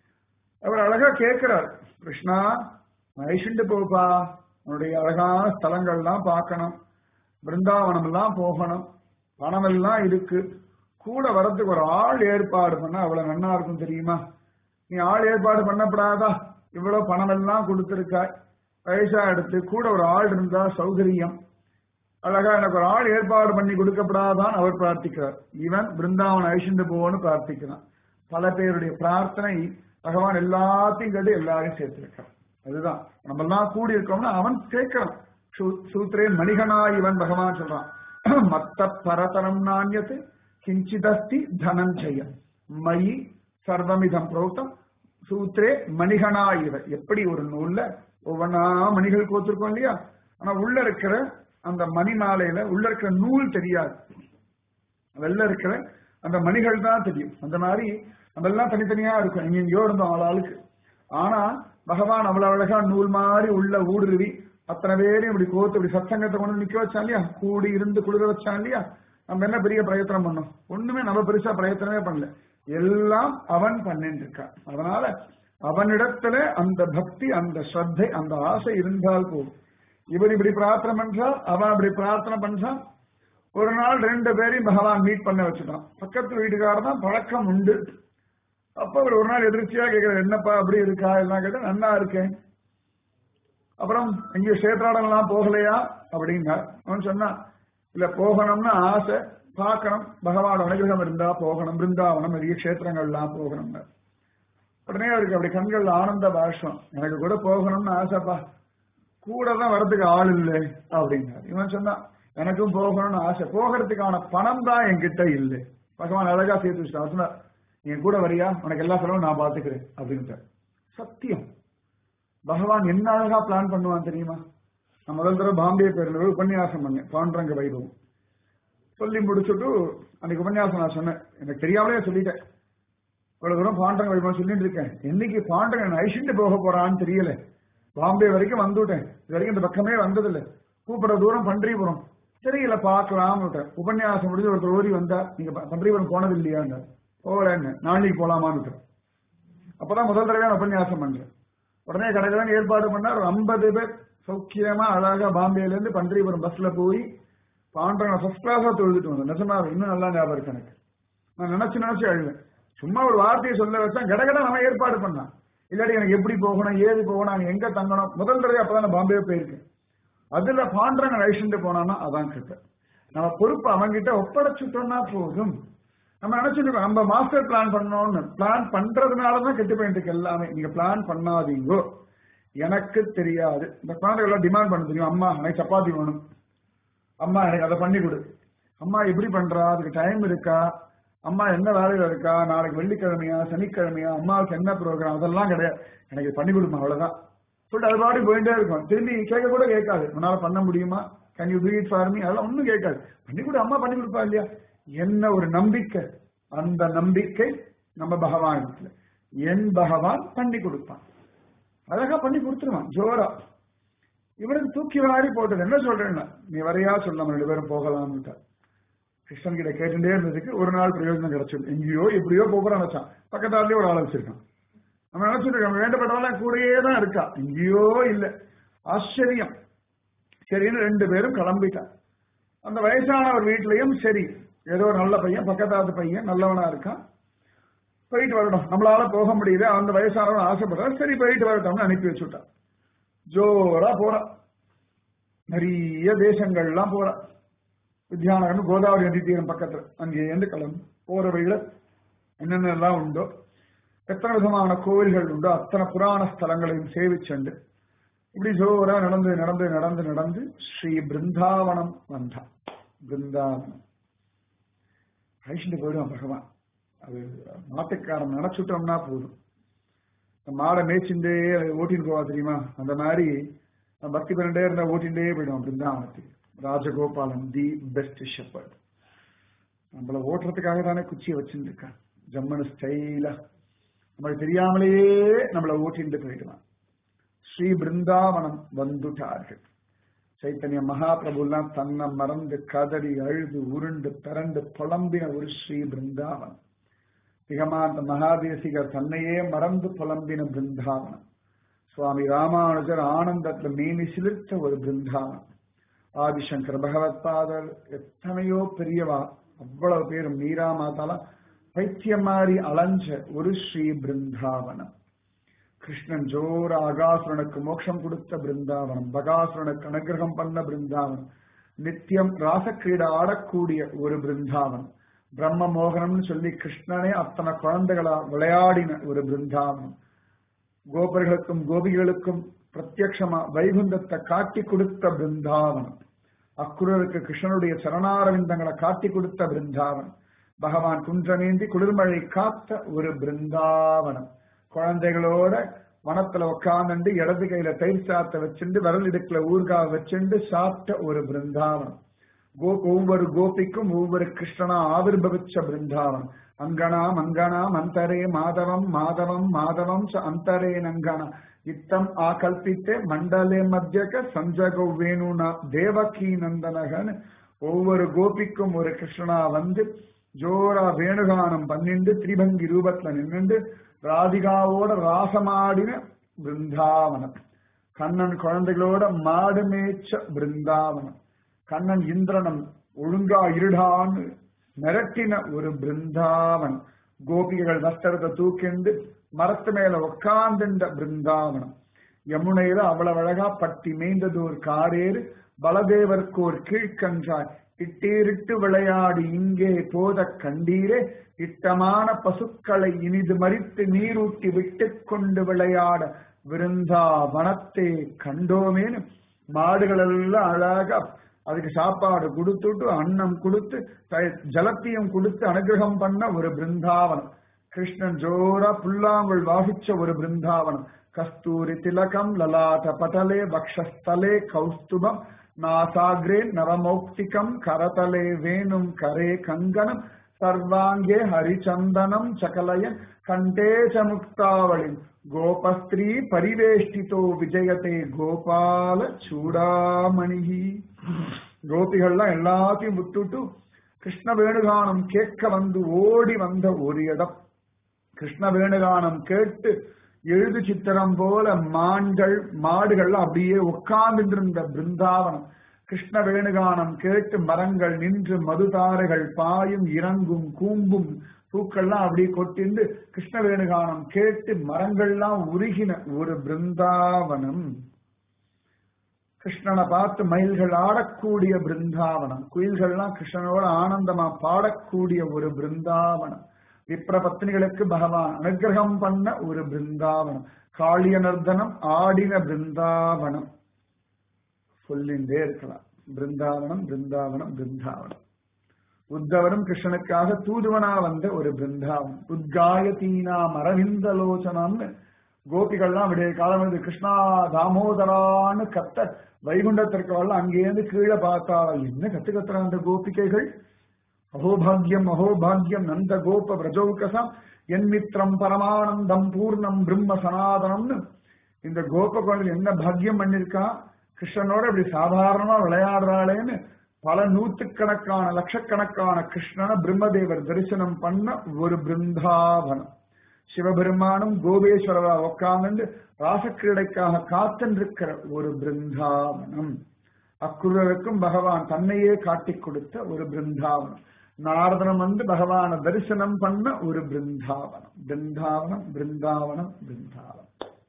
அவர் அழகா கேட்கிறார் கிருஷ்ணா மகிழ்ச்சிண்டு போப்பா உன்னுடைய அழகான ஸ்தலங்கள்லாம் பார்க்கணும் பிருந்தாவனம் எல்லாம் போகணும் பணம் எல்லாம் இருக்கு கூட வரதுக்கு ஒரு ஆள் ஏற்பாடு பண்ண அவ்வளவு நன்னா இருக்கும் தெரியுமா நீ ஆள் ஏற்பாடு பண்ணப்படாதா இவ்வளவு பணம் எல்லாம் கொடுத்திருக்காய் வயசா எடுத்து கூட ஒரு ஆள் இருந்தா சௌகரியம் அழகா எனக்கு ஒரு ஆள் ஏற்பாடு பண்ணி கொடுக்கப்படாதான் அவர் பிரார்த்திக்கிறார் இவன் பிருந்தாவன் அழிச்சுட்டு போன்னு பிரார்த்திக்கிறான் பல பேருடைய பிரார்த்தனை பகவான் எல்லாத்தையும் கேட்டு எல்லாரையும் சேர்த்திருக்கான் அதுதான் நம்ம எல்லாம் கூடி இருக்கோம்னா அவன் கேட்கிறான் சூத்திரே மணிகனா இவன் பகவான் சொல்றான் மத்த பரதரம் நாண்யத்து கிஞ்சிதஸ்தி தனஞ்சயம் மயி சர்வமிதம் புரோக்தம் சூத்திரே மணிகனா இவ எப்படி ஒரு நூல்ல ஒவ்வொன்னா மணிகள் கோத்திருக்கோம் இல்லையா ஆனா உள்ள இருக்கிற அந்த மணி மாலையில உள்ள இருக்கிற நூல் தெரியாது வெளில இருக்கிற அந்த மணிகள் தான் தெரியும் அந்த மாதிரி நம்ம எல்லாம் தனித்தனியா இருக்கும் எங்கெங்கயோ இருந்தோம் ஆளாளுக்கு ஆனா பகவான் அவ்வளவு அழகா நூல் மாதிரி உள்ள ஊடுருவி அத்தனை பேரையும் இப்படி கோத்து இப்படி சத்சங்கத்தை கொண்டு நிக்க வச்சான் இல்லையா கூடி இருந்து குளிர வச்சான் இல்லையா நம்ம என்ன பெரிய பிரயத்தனம் பண்ணோம் ஒண்ணுமே நம்ம பெருசா பிரயத்தனமே பண்ணல எல்லாம் அவன் பண்ணிட்டு இருக்கான் அதனால அவனிடத்துல அந்த பக்தி அந்த ஸ்ரத்தை அந்த ஆசை இருந்தால் போதும் இவர் இப்படி பிரார்த்தனை பண்றான் அவன் அப்படி பிரார்த்தனை பண்றான் ஒரு நாள் ரெண்டு பேரையும் பகவான் மீட் பண்ண வச்சுட்டான் பக்கத்து வீட்டுக்காரர் தான் பழக்கம் உண்டு அப்ப அவர் ஒரு நாள் எதிர்ச்சியா கேட்கிறார் என்னப்பா அப்படி இருக்கா எல்லாம் கேட்டா நன்னா இருக்கேன் அப்புறம் எங்க கஷேத்ராடம் எல்லாம் போகலையா அப்படின்னா அவன் சொன்னான் இல்ல போகணும்னு ஆசை பார்க்கணும் பகவான் அனுகிரகம் இருந்தா போகணும் பிருந்தாவனம் நிறைய கஷேத்திரங்கள் எல்லாம் போகணும்னு உடனே அவருக்கு அப்படி கண்கள் ஆனந்த பாஷம் எனக்கு கூட போகணும்னு ஆசைப்பா கூட தான் வரதுக்கு ஆள் இல்லை அப்படின்னாரு இவன் சொன்னான் எனக்கும் போகணும்னு ஆசை போகிறதுக்கான பணம் தான் என்கிட்ட இல்லை பகவான் அழகா சேர்த்து வச்சுட்டான் சொன்னார் என் கூட வரியா உனக்கு எல்லா செலவும் நான் பாத்துக்கிறேன் அப்படின்ட்டு சத்தியம் பகவான் என்ன அழகா பிளான் பண்ணுவான் தெரியுமா நான் முதல் தடவை பாம்பே பேர்ல உபன்யாசம் பண்ணேன் பாண்டரங்க வைபவம் சொல்லி முடிச்சுட்டு அன்னைக்கு உபன்யாசம் நான் சொன்னேன் எனக்கு தெரியாமலே சொல்லிட்டேன் இவ்வளவு தூரம் பாண்டரங்க வைபவம் சொல்லிட்டு இருக்கேன் என்னைக்கு பாண்டரங்க ஐஷிண்டு போக போறான்னு தெரியல பாம்பே வரைக்கும் வந்துவிட்டேன் இது வரைக்கும் இந்த பக்கமே வந்ததில்லை கூப்பிட தூரம் பன்றிபுரம் தெரியல பார்க்கலாம் உபன்யாசம் முடிஞ்சு ஒருத்தர் ஓடி வந்தா நீங்க பன்றிபுரம் போனது இல்லையான்னு போகலன்னு நாளைக்கு போலாமான்னு அப்பதான் முதல் தடவை நான் உபன்யாசம் பண்றேன் உடனே கடைதான் ஏற்பாடு பண்ணா ஒரு ஐம்பது பேர் சௌக்கியமா அழகா பாம்பேல இருந்து பன்றிபுரம் பஸ்ல போய் பாண்டவனை ஃபர்ஸ்ட் கிளாஸா தொழுதுட்டு வந்தேன் நிஜமா இன்னும் நல்லா ஞாபகம் இருக்கு எனக்கு நான் நினைச்சு நினைச்சு அழுவேன் சும்மா ஒரு வார்த்தையை சொல்ல வச்சா கடகட நம்ம ஏற்பாடு பண்ணான் இல்லாட்டி எனக்கு எப்படி போகணும் ஏது போகணும் அங்க எங்க தங்கணும் முதல் தடவை அப்பதான் நான் பாம்பே போயிருக்கேன் அதுல பாண்டவன் அழிச்சுட்டு போனான்னா அதான் கிட்ட நம்ம பொறுப்பு அவங்கிட்ட ஒப்படைச்சுட்டோம்னா போதும் நம்ம நினைச்சிட்டு நம்ம மாஸ்டர் பிளான் பண்ணோம்னு பிளான் பண்றதுனாலதான் கெட்டு போயிட்டு இருக்கு எல்லாமே நீங்க பிளான் பண்ணாதீங்கோ எனக்கு தெரியாது இந்த குழந்தைகள் டிமாண்ட் பண்ண தெரியும் அம்மா எனக்கு சப்பாத்தி வேணும் அம்மா எனக்கு அதை பண்ணி கொடு அம்மா எப்படி பண்றா அதுக்கு டைம் இருக்கா அம்மா என்ன வேலையில இருக்கா நாளைக்கு வெள்ளிக்கிழமையா சனிக்கிழமையா அம்மாவுக்கு என்ன ப்ரோக்ராம் அதெல்லாம் கிடையாது எனக்கு பண்ணி கொடுமா அவ்வளவுதான் சொல்லிட்டு அது பாடி போயிட்டே இருக்கும் திரும்பி கேட்க கூட கேட்காது உன்னால பண்ண முடியுமா can you do it for me அதெல்லாம் ஒன்றும் கேட்காது பண்ணி கொடு அம்மா பண்ணி கொடுப்பா இல்லையா என்ன ஒரு நம்பிக்கை அந்த நம்பிக்கை நம்ம பகவான் இடத்துல என் பகவான் பண்ணி கொடுப்பான் அழகா பண்ணி கொடுத்துருவான் ஜோரா இவனுக்கு தூக்கி வாரி போட்டது என்ன சொல்றேன்னா நீ வரையா சொல்ல நம்ம ரெண்டு பேரும் போகலாம்னுட்டா கிருஷ்ணன் கிட்ட கேட்டுட்டே இருந்ததுக்கு ஒரு நாள் பிரயோஜனம் கிடைச்சது எங்கேயோ எப்படியோ போகிறான் நினைச்சான் பக்கத்தாலே ஒரு ஆள் வச்சிருக்கான் நம்ம நினைச்சிருக்கோம் வேண்டப்பட்டவெல்லாம் கூடயே தான் இருக்கா எங்கேயோ இல்லை ஆச்சரியம் சரின்னு ரெண்டு பேரும் கிளம்பிட்டான் அந்த வயசானவர் வீட்லயும் சரி ஏதோ ஒரு நல்ல பையன் பக்கத்தாத்து பையன் நல்லவனா இருக்கான் போயிட்டு வரட்டும் நம்மளால போக முடியல அந்த வயசானவன் ஆசைப்படுறான் சரி போயிட்டு வரட்டும்னு அனுப்பி வச்சுட்டான் ஜோரா போறான் நிறைய தேசங்கள்லாம் போறான் வித்யாநகர்னு கோதாவரி நதி தீரம் பக்கத்துல அங்கேருந்து கிளம்பு போற வழியில என்னென்ன எல்லாம் உண்டோ எத்தனை விதமான கோவில்கள் உண்டோ அத்தனை புராண ஸ்தலங்களையும் சேவிச்சண்டு இப்படி ஜோரா நடந்து நடந்து நடந்து நடந்து ஸ்ரீ பிருந்தாவனம் வந்தான் பிருந்தாவனம் அழிச்சுட்டு போயிடுவான் பகவான் அது மாட்டுக்காரன் நினைச்சுட்டோம்னா போதும் மாடை மேய்ச்சிண்டே ஓட்டின்னு போவா தெரியுமா அந்த மாதிரி பக்தி பண்ணிட்டே இருந்தா ஓட்டிகிட்டே போயிடுவான் பிருந்தாவனத்துக்கு ராஜகோபாலன் தி பெஸ்ட் ஷெப்பர்ட் நம்மள ஓட்டுறதுக்காக தானே குச்சியை வச்சுட்டு இருக்கான் ஜம்மனு ஸ்டைலா நம்மளுக்கு தெரியாமலேயே நம்மளை ஓட்டிட்டு போயிடுவான் ஸ்ரீ பிருந்தாவனம் வந்துட்டார்கள் சைத்தன்ய மகாபிரபுலாம் தன்னை மறந்து கதறி அழுது உருண்டு பிறண்டு புலம்பின ஒரு ஸ்ரீ பிருந்தாவனம் திகமாந்த மகாதேசிகர் தன்னையே மறந்து புலம்பின பிருந்தாவனம் சுவாமி ராமானுஜர் ஆனந்தத்துல மேனி சிலிர்த்த ஒரு பிருந்தாவனம் ஆதிசங்கர் பகவத் பாதர் எத்தனையோ பெரியவா அவ்வளவு பேரும் மீரா மாதாலாம் பைத்தியம் மாதிரி அலைஞ்ச ஒரு ஸ்ரீ பிருந்தாவனம் கிருஷ்ணன் ஜோர அகாசுரனுக்கு மோட்சம் கொடுத்த பிருந்தாவனம் பகாசுரனுக்கு அனுகிரகம் பண்ண பிருந்தாவனம் நித்தியம் ராசக்கிரீடை ஆடக்கூடிய ஒரு பிருந்தாவனம் பிரம்ம மோகனம்னு சொல்லி கிருஷ்ணனே அத்தனை குழந்தைகளா விளையாடின ஒரு பிருந்தாவனம் கோபர்களுக்கும் கோபிகளுக்கும் பிரத்யக்ஷமா வைகுந்தத்தை காட்டி கொடுத்த பிருந்தாவனம் அக்குரருக்கு கிருஷ்ணனுடைய சரணாரவிந்தங்களை காட்டி கொடுத்த பிருந்தாவனம் பகவான் குன்றமேந்தி குளிர்மழை காத்த ஒரு பிருந்தாவனம் குழந்தைகளோட வனத்துல உட்காந்துண்டு இடது கையில தயிர் சாத்த வச்சுண்டு விரல் இடுக்குல ஊர்கா வச்சுண்டு சாப்பிட்ட ஒரு பிருந்தாவனம் கோ ஒவ்வொரு கோபிக்கும் ஒவ்வொரு கிருஷ்ணனா ஆவிர்பவிச்ச பிருந்தாவனம் அங்கனா மங்கனா மந்தரே மாதவம் மாதவம் மாதவம் ச அந்தரே நங்கனா இத்தம் ஆகல்பித்தே மண்டலே மத்தியக சஞ்சகோ வேணுனா தேவகி நந்தனகன் ஒவ்வொரு கோபிக்கும் ஒரு கிருஷ்ணனா வந்து ஜோரா வேணுகானம் பன்னிண்டு திரிபங்கி ரூபத்துல நின்னுண்டு ராதிகாவோட ராசமாடின பிருந்தாவனம் கண்ணன் குழந்தைகளோட மாடு மேய்ச்ச பிருந்தாவனம் கண்ணன் இந்திரனம் ஒழுங்கா இருடான்னு மிரட்டின ஒரு பிருந்தாவனம் கோபிகைகள் வஸ்திரத்தை தூக்கிண்டு மரத்து மேல உட்கார்ந்துட்ட பிருந்தாவனம் யமுனையில அவ்வளவு அழகா பட்டி மேய்ந்தது ஒரு காரேறு பலதேவர்க்கு ஒரு கீழ்கன்றாய் இட்டீரிட்டு விளையாடி இங்கே போத கண்டீரே இட்டமான பசுக்களை இனிது மறித்து நீரூட்டி விட்டு கொண்டு விளையாட விருந்தாவனத்தை கண்டோமேனு மாடுகள் எல்லாம் அழகா அதுக்கு சாப்பாடு கொடுத்துட்டு அன்னம் கொடுத்து ஜலத்தையும் கொடுத்து அனுகிரகம் பண்ண ஒரு பிருந்தாவனம் கிருஷ்ணன் ஜோரா புல்லாங்குள் வாசிச்ச ஒரு பிருந்தாவனம் கஸ்தூரி திலகம் லலாட்ட பட்டலே பக்ஷஸ்தலே கௌஸ்துபம் நாசாகிரே நவமௌக்திகம் கரதலே வேணும் கரே கங்கணம் சர்வாங்கே ஹரிச்சந்தனம் சகலயன் கண்டே ச முக்தாவளின் கோபஸ்திரீ பரிவேஷ்டிதோ விஜயதே கோபால சூடாமணி கோபிகள்லாம் எல்லாத்தையும் விட்டுட்டு கிருஷ்ண வேணுகானம் கேட்க வந்து ஓடி வந்த ஒரு இடம் கிருஷ்ண வேணுகானம் கேட்டு எழுது சித்திரம் போல மான்கள் மாடுகள் அப்படியே உட்கார்ந்து இருந்த பிருந்தாவனம் கிருஷ்ண வேணுகானம் கேட்டு மரங்கள் நின்று மதுதாரைகள் பாயும் இறங்கும் கூம்பும் பூக்கள்லாம் அப்படியே கொட்டிண்டு கிருஷ்ண வேணுகானம் கேட்டு மரங்கள்லாம் உருகின ஒரு பிருந்தாவனம் கிருஷ்ணனை பார்த்து மயில்கள் ஆடக்கூடிய பிருந்தாவனம் குயில்கள்லாம் கிருஷ்ணனோட ஆனந்தமா பாடக்கூடிய ஒரு பிருந்தாவனம் விப்ர பத்னிகளுக்கு பகவான் அனுகிரகம் பண்ண ஒரு பிருந்தாவனம் காளிய நர்தனம் ஆடின பிருந்தாவனம் சொல்லிண்டே இருக்கலாம் பிருந்தாவனம் பிருந்தாவனம் பிருந்தாவனம் உத்தவரும் கிருஷ்ணனுக்காக தூதுவனா வந்த ஒரு பிருந்தாவனம் உத்காயதீனா மரவிந்தலோச்சனம்னு கோபிகள்லாம் விடைய காலம் வந்து கிருஷ்ணா தாமோதரான்னு கத்த வைகுண்டத்திற்கு வரல அங்கேருந்து கீழே பார்த்தா என்ன கத்து கத்துற அந்த கோபிகைகள் அகோபாகியம் அகோபாகியம் நந்த கோப பிரஜௌகசம் என் மித்திரம் பரமானந்தம் பூர்ணம் பிரம்ம சனாதனம்னு இந்த கோப குழந்தை என்ன பாக்கியம் பண்ணிருக்கா கிருஷ்ணனோட இப்படி சாதாரணமா விளையாடுறாளேன்னு பல நூற்றுக்கணக்கான லட்சக்கணக்கான கிருஷ்ணனை பிரம்மதேவர் தரிசனம் பண்ண ஒரு பிருந்தாவனம் சிவபெருமானும் கோபேஸ்வரரா உட்கார்ந்து ராசக்கிரீடைக்காக காத்தென்றிருக்கிற ஒரு பிருந்தாவனம் அக்குருவருக்கும் பகவான் தன்னையே காட்டிக் கொடுத்த ஒரு பிருந்தாவனம் நாரதனம் வந்து பகவான தரிசனம் பண்ண ஒரு பிருந்தாவனம் பிருந்தாவனம் பிருந்தாவனம் பிருந்தாவனம்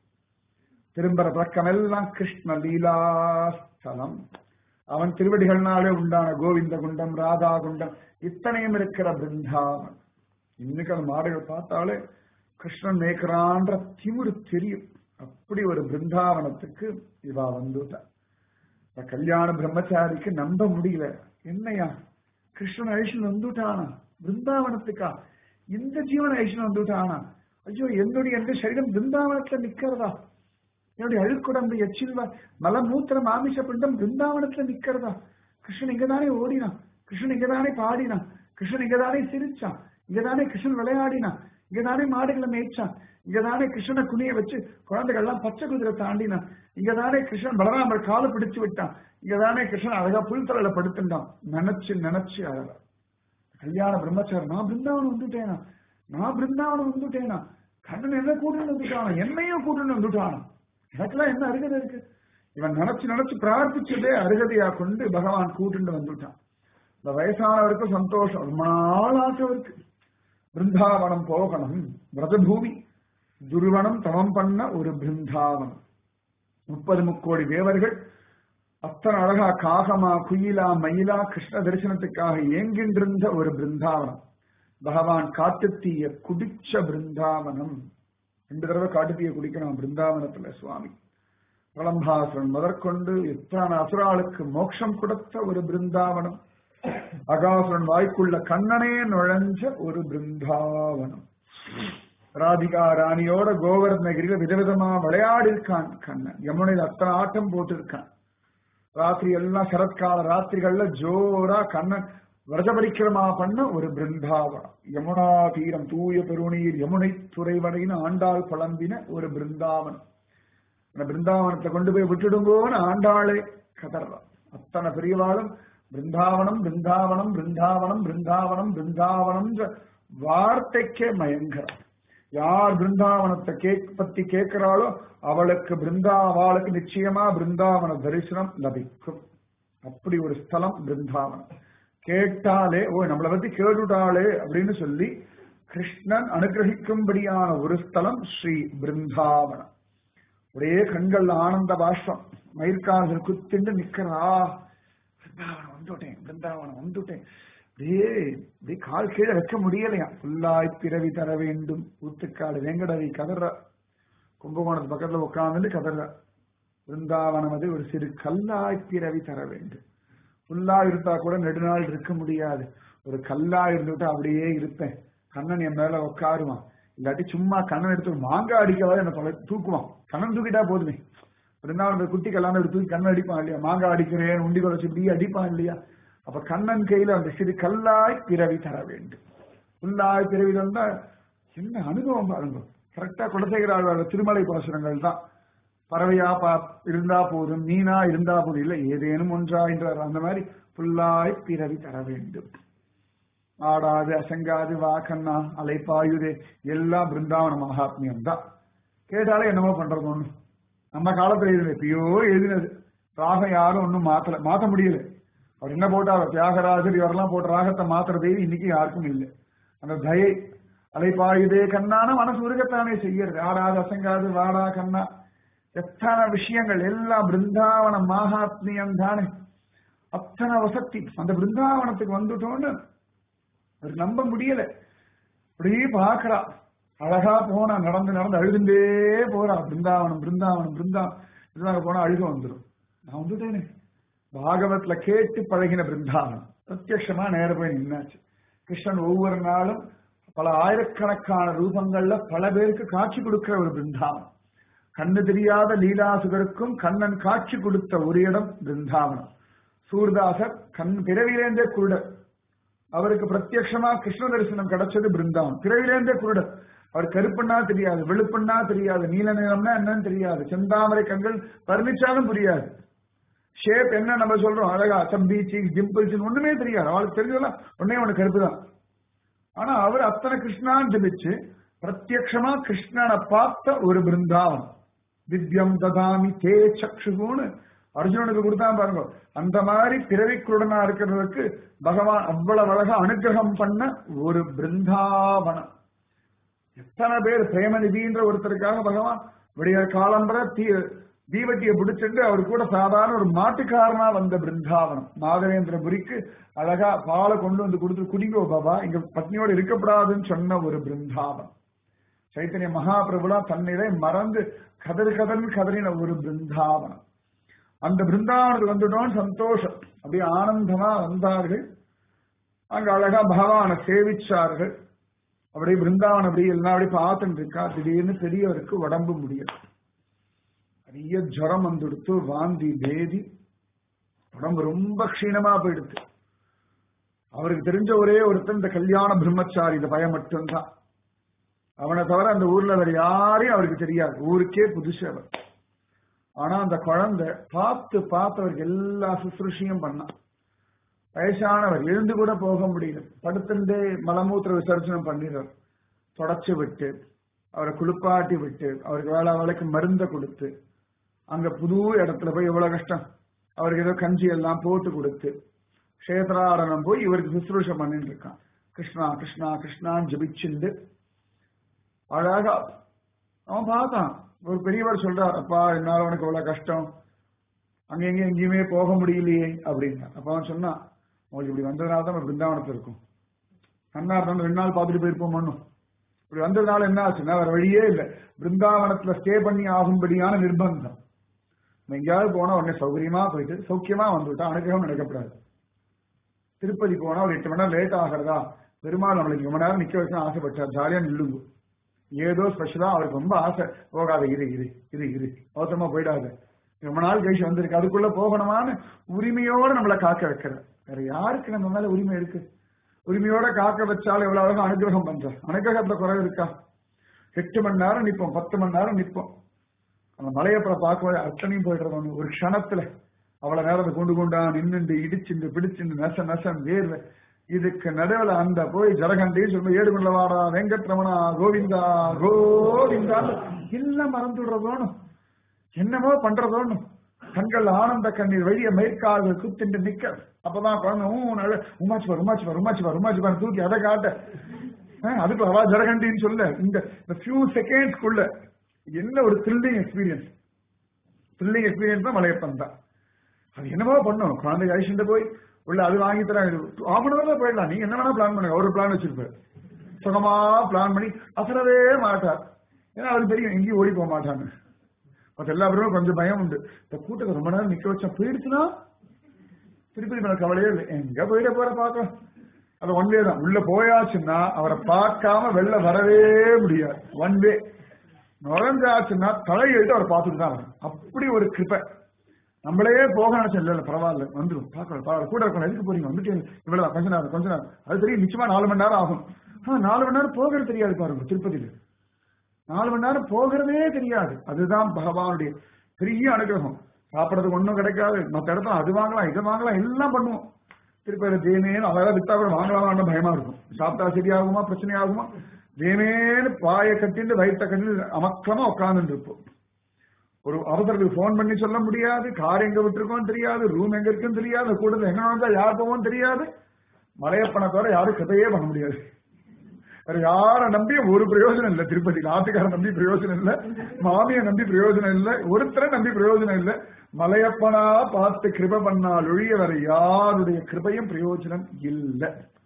திரும்புற பக்கமெல்லாம் கிருஷ்ண லீலாஸ்தலம் அவன் திருவடிகள்னாலே உண்டான கோவிந்த குண்டம் ராதா குண்டம் இத்தனையும் இருக்கிற பிருந்தாவனம் இன்னைக்கு அந்த மாடுகள் பார்த்தாலே கிருஷ்ணன் மேய்க்கிறான்ற திமிரு தெரியும் அப்படி ஒரு பிருந்தாவனத்துக்கு இவா வந்துட்டா இந்த கல்யாண பிரம்மச்சாரிக்கு நம்ப முடியல என்னையா கிருஷ்ணன் ஐஷன் வந்துட்டானா பிருந்தாவனத்துக்கா இந்த ஜீவன் ஐஷன் வந்துட்டானா ஐயோ என்னுடைய எந்த சரீரம் பிருந்தாவனத்துல நிக்கிறதா என்னுடைய அழுக்குடம்பு எச்சில்வா மலமூத்திர மாமிச பிண்டம் பிருந்தாவனத்துல நிக்கிறதா கிருஷ்ணன் இங்கதானே ஓடினான் கிருஷ்ணன் இங்கதானே பாடினான் கிருஷ்ணன் இங்கதானே சிரிச்சான் இங்கதானே கிருஷ்ணன் விளையாடினான் இங்கதானே மாடுகளை மேய்ச்சான் இங்கதானே கிருஷ்ணனை குனிய வச்சு குழந்தைகள்லாம் பச்சை குதிரை தாண்டினான் இங்கதானே கிருஷ்ணன் பலராமர் காலை பிடிச்சு விட்டான் இங்கதானே கிருஷ்ணன் அழகா புல்தலையில படுத்துட்டான் நினைச்சு நினைச்சு அழகா கல்யாண பிரம்மச்சாரி நான் பிருந்தாவனம் வந்துட்டேனா நான் பிருந்தாவனம் வந்துட்டேனா கண்ணன் என்ன கூட்டுன்னு வந்துட்டானா என்னையும் கூட்டுன்னு வந்துட்டானா எனக்கெல்லாம் என்ன அருகதை இருக்கு இவன் நினைச்சு நினைச்சு பிரார்த்திச்சதே அருகதையா கொண்டு பகவான் கூட்டுண்டு வந்துட்டான் இந்த வயசானவருக்கு சந்தோஷம் ரொம்ப நாள் ஆசை இருக்கு பிருந்தாவனம் போகணும் விரதபூமி துருவனம் தவம் பண்ண ஒரு பிருந்தாவனம் முப்பது முக்கோடி தேவர்கள் அத்தனை அழகா காகமா குயிலா மயிலா கிருஷ்ண தரிசனத்துக்காக ஏங்கின்றிருந்த ஒரு பிருந்தாவனம் பகவான் காட்டுத்தீய குடிச்ச பிருந்தாவனம் ரெண்டு தடவை காட்டுத்தீய குடிக்கணும் பிருந்தாவனத்துல சுவாமி பிரலம்பாசுரன் முதற்கொண்டு எத்தனை அசுராளுக்கு மோட்சம் கொடுத்த ஒரு பிருந்தாவனம் அகாசுரன் வாய்க்குள்ள கண்ணனே நுழைஞ்ச ஒரு பிருந்தாவனம் ராதிகா ராணியோட கோவர்தனகிரியில விதவிதமா விளையாடி இருக்கான் கண்ணன் யமுனையில் அத்தனை ஆட்டம் போட்டிருக்கான் ராத்திரி எல்லாம் சரத்கால ராத்திரிகள்ல ஜோரா கண்ணன் விரதபரிக்கிரமா பண்ண ஒரு பிருந்தாவனம் யமுனா தீரம் தூய பெருநீர் யமுனை துறைவரைன்னு ஆண்டாள் புலம்பின ஒரு பிருந்தாவனம் அந்த பிருந்தாவனத்தை கொண்டு போய் விட்டுடுங்கோன்னு ஆண்டாளே கதறான் அத்தனை பெரியவாளும் பிருந்தாவனம் பிருந்தாவனம் பிருந்தாவனம் பிருந்தாவனம் பிருந்தாவனம் வார்த்தைக்கே மயங்கரம் யார் பிருந்தாவனத்தை கேக் பத்தி கேட்கிறாளோ அவளுக்கு பிருந்தாவாளுக்கு நிச்சயமா பிருந்தாவன தரிசனம் லபிக்கும் அப்படி ஒரு ஸ்தலம் பிருந்தாவனம் கேட்டாலே ஓ நம்மளை பத்தி கேட்டுட்டாளே அப்படின்னு சொல்லி கிருஷ்ணன் அனுகிரகிக்கும்படியான ஒரு ஸ்தலம் ஸ்ரீ பிருந்தாவனம் ஒரே கண்கள் ஆனந்த பாஷ்பம் மயிர்கால்கள் குத்திண்டு நிக்கிறா பிருந்தாவனம் வந்துட்டேன் பிருந்தாவனம் வந்துட்டேன் அப்படியே அப்படியே கால் கீழே வைக்க முடியலையா புல்லாய் பிறவி தர வேண்டும் ஊத்துக்காடு வேங்கடவி கதற கும்பகோணத்து பக்கத்துல உட்கார்ந்து கதற பிருந்தாவனம் அது ஒரு சிறு கல்லாய் பிறவி தர வேண்டும் புல்லா இருந்தா கூட நெடுநாள் இருக்க முடியாது ஒரு கல்லா இருந்துட்டு அப்படியே இருப்பேன் கண்ணன் என் மேல உட்காருவான் இல்லாட்டி சும்மா கண்ணன் எடுத்து மாங்காய் அடிக்கவாது என்ன தொலை தூக்குவான் கண்ணன் தூக்கிட்டா போதுமே பிருந்தாவன குட்டி கல்லான எடுத்து தூக்கி கண்ணன் அடிப்பான் இல்லையா மாங்காய் அடிக்கிறேன் உண்டி குறைச்சி இப்படி அடிப்பான் இல்லையா அப்ப கண்ணன் கையில அந்த சிறு கல்லாய் பிறவி தர வேண்டும் புல்லாய் பிறவி தந்தா என்ன அனுபவம் பாருங்க கரெக்டா குலசேகராழ்வார் திருமலை பாசுரங்கள் தான் பறவையா பா இருந்தா போதும் மீனா இருந்தா போதும் இல்லை ஏதேனும் ஒன்றா என்றார் அந்த மாதிரி புல்லாய் பிறவி தர வேண்டும் ஆடாது அசங்காது வா கண்ணா அலைப்பாயுதே எல்லாம் பிருந்தாவன மகாத்மியம் தான் கேட்டாலே என்னமோ பண்றது ஒண்ணு நம்ம காலத்துல எழுதினது எப்பயோ எழுதினது ராகம் யாரும் ஒன்னும் மாத்தல மாத்த முடியல அவர் என்ன போட்டார் தியாகராஜர் இவரெல்லாம் போட்ட ராகத்தை மாத்துறதே இன்னைக்கு யாருக்கும் இல்லை அந்த தயை அலைப்பாயுதே கண்ணான மனசு உருகத்தானே செய்யறது ஆடாது அசங்காது வாடா கண்ணா எத்தனை விஷயங்கள் எல்லாம் பிருந்தாவன மகாத்மியம் தானே அத்தனை வசதி அந்த பிருந்தாவனத்துக்கு வந்துட்டோன்னு அவர் நம்ப முடியல அப்படியே பாக்குறா அழகா போனா நடந்து நடந்து அழுதுண்டே போறா பிருந்தாவனம் பிருந்தாவனம் பிருந்தாவனம் போனா அழுக வந்துடும் நான் வந்துட்டேனே பாகவத்ல கேட்டு பழகின பிருந்தாவனம் பிரத்யட்சமா நேர போய் நின்னாச்சு கிருஷ்ணன் ஒவ்வொரு நாளும் பல ஆயிரக்கணக்கான ரூபங்கள்ல பல பேருக்கு காட்சி கொடுக்கிற ஒரு பிருந்தாவனம் கண்ணு தெரியாத லீலாசுகருக்கும் கண்ணன் காட்சி கொடுத்த ஒரு இடம் பிருந்தாவனம் சூர்தாசர் கண் பிறவிலேந்தே குருடர் அவருக்கு பிரத்யட்சமா கிருஷ்ண தரிசனம் கிடைச்சது பிருந்தாவன் பிறவிலேருந்தே குருடன் அவர் கருப்புன்னா தெரியாது வெளுப்புன்னா தெரியாது நீல நிறம்னா என்னன்னு தெரியாது செந்தாமரை கண்கள் வர்ணிச்சாலும் புரியாது ஷேப் என்ன நம்ம சொல்றோம் அழகா சம்பி சீக் டிம்பிள்ஸ் ஒண்ணுமே தெரியாது அவளுக்கு தெரிஞ்சதெல்லாம் ஒன்னே ஒண்ணு கருப்பு தான் ஆனா அவர் அத்தனை கிருஷ்ணான்னு ஜபிச்சு பிரத்யக்ஷமா கிருஷ்ணனை பார்த்த ஒரு பிருந்தாவன் திவ்யம் ததாமி தே சக்ஷுகுன்னு அர்ஜுனனுக்கு கொடுத்தா பாருங்க அந்த மாதிரி பிறவிக்குருடனா இருக்கிறதுக்கு பகவான் அவ்வளவு அழகா அனுகிரகம் பண்ண ஒரு பிருந்தாவனம் எத்தனை பேர் பிரேமநிதின்ற ஒருத்தருக்காக பகவான் விடிய காலம்பர தீ தீவட்டியை பிடிச்சிட்டு அவர் கூட சாதாரண ஒரு மாட்டுக்காரனா வந்த பிருந்தாவனம் மாதவேந்திரபுரிக்கு அழகா பாலை கொண்டு வந்து கொடுத்து குடிங்கோ பாபா இங்க பத்னியோட இருக்கப்படாதுன்னு சொன்ன ஒரு பிருந்தாவனம் சைத்தன்ய மகாபிரபுலாம் தன்னிலை மறந்து கதறு கதர்னு கதறின ஒரு பிருந்தாவனம் அந்த பிருந்தாவனத்துக்கு வந்துட்டோம் சந்தோஷம் அப்படியே ஆனந்தமா வந்தார்கள் அங்க அழகா பகவானை சேவிச்சார்கள் அப்படியே பிருந்தாவனம் அப்படியே எல்லாம் அப்படியே பார்த்துட்டு இருக்கா திடீர்னு பெரியவருக்கு உடம்பு முடியல நிறைய ஜுரம் வந்துடுத்து வாந்தி பேதி உடம்பு ரொம்ப க்ஷீணமா போயிடுது அவருக்கு தெரிஞ்ச ஒரே ஒருத்தன் இந்த கல்யாண பிரம்மச்சாரி இந்த பயம் மட்டும்தான் அவனை தவிர அந்த ஊர்ல வேற யாரையும் அவருக்கு தெரியாது ஊருக்கே புதுசு அவர் ஆனா அந்த குழந்தை பார்த்து பார்த்து அவருக்கு எல்லா சுசுருஷியும் பண்ணான் வயசானவர் எழுந்து கூட போக முடியல படுத்துட்டே மலமூத்திர விசர்ஜனம் பண்ணிடுறார் தொடச்சு விட்டு அவரை குளிப்பாட்டி விட்டு அவருக்கு வேலை வேலைக்கு மருந்த கொடுத்து அங்க புது இடத்துல போய் எவ்வளவு கஷ்டம் அவருக்கு ஏதோ கஞ்சி எல்லாம் போட்டு கொடுத்து கஷேத்ராரணம் போய் இவருக்கு சுசுரூஷம் பண்ணிட்டு இருக்கான் கிருஷ்ணா கிருஷ்ணா கிருஷ்ணான்னு ஜபிச்சுண்டு அழகா அவன் பார்த்தான் ஒரு பெரியவர் சொல்றார் அப்பா என்னால உனக்கு எவ்வளவு கஷ்டம் அங்க எங்க எங்கேயுமே போக முடியலையே அப்படின்னா அப்ப அவன் சொன்னான் உங்களுக்கு இப்படி வந்ததுனால தான் நம்ம பிருந்தாவனத்துல இருக்கும் நன்னா இருந்தாலும் ரெண்டு நாள் பார்த்துட்டு போயிருப்போம் மண்ணும் இப்படி வந்ததுனால என்ன ஆச்சுன்னா வேற வழியே இல்லை பிருந்தாவனத்துல ஸ்டே பண்ணி ஆகும்படியான நிர்பந்தம் நம்ம எங்கேயாவது போனா உடனே சௌகரியமா போயிட்டு சௌக்கியமா வந்துவிட்டா அனுகிரகம் நடக்கப்படாது திருப்பதி போனா ஒரு எட்டு மணி நேரம் லேட் ஆகிறதா பெருமாள் நம்மளுக்கு ரொம்ப நேரம் நிக்க வச்சு ஆசைப்பட்டார் ஜாலியா நில்லுங்க ஏதோ ஸ்பெஷலா அவருக்கு ரொம்ப ஆசை போகாத இரு இரு இரு இரு அவசரமா போயிடாத ரொம்ப நாள் கழிச்சு வந்திருக்கு அதுக்குள்ள போகணுமான்னு உரிமையோட நம்மளை காக்க வைக்கிற வேற யாருக்கு நம்ம மேல உரிமை இருக்கு உரிமையோட காக்க வச்சாலும் எவ்வளவு அழகா அனுகிரகம் பண்ற அனுகிரகத்துல குறை இருக்கா எட்டு மணி நேரம் நிப்போம் பத்து மணி நேரம் நிப்போம் அந்த மலையப்புறம் பார்க்கும்போது அத்தனையும் போயிடுறது ஒண்ணு ஒரு க்ஷணத்துல அவ்வளவு நேரத்தை கொண்டு கொண்டா நின்னுண்டு இடிச்சுண்டு பிடிச்சுண்டு நெச நெசம் வேர்வை இதுக்கு நடுவுல அந்த போய் ஜரகண்டி சொல்லி ஏடுகுள்ளவாடா வெங்கட்ரமணா கோவிந்தா கோவிந்தா எல்லாம் மறந்துடுறதோனும் என்னமோ பண்றதோன்னு கண்கள் ஆனந்த கண்ணீர் வெளிய மேற்கால்கள் குத்திண்டு நிக்க அப்பதான் குழந்தை ஊ நல்ல உமாச்சு பாரு உமாச்சு பாரு உமாச்சு பாரு உமாச்சு பாரு தூக்கி அதை காட்ட அஹ் அதுக்கு அவா ஜரகண்டின்னு சொல்ல இந்த இந்த ஃபியூ செகண்ட்ஸ்க்குள்ள என்ன ஒரு த்ரில்லிங் எக்ஸ்பீரியன்ஸ் த்ரில்லிங் எக்ஸ்பீரியன்ஸ் தான் மலையப்பன் தான் அது என்னமோ பண்ணும் குழந்தை அழிச்சுட்டு போய் உள்ள அது வாங்கி தரேன் ஆமணம் போயிடலாம் நீங்க என்ன வேணா பிளான் பண்ணுங்க ஒரு பிளான் வச்சிருப்பாரு சுகமா பிளான் பண்ணி அசரவே மாட்டார் ஏன்னா அவருக்கு தெரியும் எங்கேயும் ஓடி போக மாட்டாங்க மற்ற எல்லா பேரும் கொஞ்சம் பயம் உண்டு இந்த கூட்டத்தை ரொம்ப நேரம் நிக்க வச்சா போயிடுச்சுன்னா திருப்பதி மேல கவலையே இல்லை எங்க போயிட போற பார்க்கலாம் அது ஒன் வே தான் உள்ள போயாச்சுன்னா அவரை பார்க்காம வெளில வரவே முடியாது ஒன் வே நுழைஞ்சாச்சுன்னா தலை எழுத்து அவரை பார்த்துட்டு தான் வரும் அப்படி ஒரு கிருப்பை நம்மளே போக நினைச்சோம் இல்ல இல்ல பரவாயில்ல வந்துடும் பார்க்கலாம் பரவாயில்ல கூட இருக்கணும் எதுக்கு போறீங்க வந்துட்டு இவ்வளவு கொஞ்ச நேரம் கொஞ்ச நேரம் அது தெரியும் நிச்சயமா நாலு மணி நேரம் ஆகும் ஆனா நாலு மணி நேரம் போகிறது தெரியாது பாருங்க திருப்பதியில நாலு மணி நேரம் போகிறதே தெரியாது அதுதான் பகவானுடைய பெரிய அனுகிரகம் சாப்பிடறதுக்கு ஒண்ணும் கிடைக்காது மற்ற இடத்துல அது வாங்கலாம் இது வாங்கலாம் எல்லாம் பண்ணுவோம் திருப்பதி தேமேன்னு அழகா வித்தா கூட வாங்கலாமான்னு பயமா இருக்கும் சாப்பிட்டா சரியாகுமா பிரச்சனை ஆகுமா தேமேன்னு பாய கட்டிட்டு வயிற்ற கட்டிட்டு அமக்கலமா உட்கார்ந்துட்டு இருப்போம் ஒரு அவசரத்துக்கு போன் பண்ணி சொல்ல முடியாது கார் எங்க விட்டுருக்கோம் தெரியாது ரூம் எங்க இருக்குன்னு தெரியாது கூட்டத்தில் எங்க வந்தா யார் போவோம் தெரியாது மலையப்பனை தவிர யாரும் கதையே பண்ண முடியாது வேற யாரை நம்பி ஒரு பிரயோஜனம் இல்ல திருப்பதி நாட்டுக்கார நம்பி பிரயோஜனம் இல்ல மாமியை நம்பி பிரயோஜனம் இல்ல ஒருத்தரை நம்பி பிரயோஜனம் இல்ல மலையப்பனா பார்த்து கிருப பண்ணால் ஒழிய வேற யாருடைய கிருபையும் பிரயோஜனம் இல்ல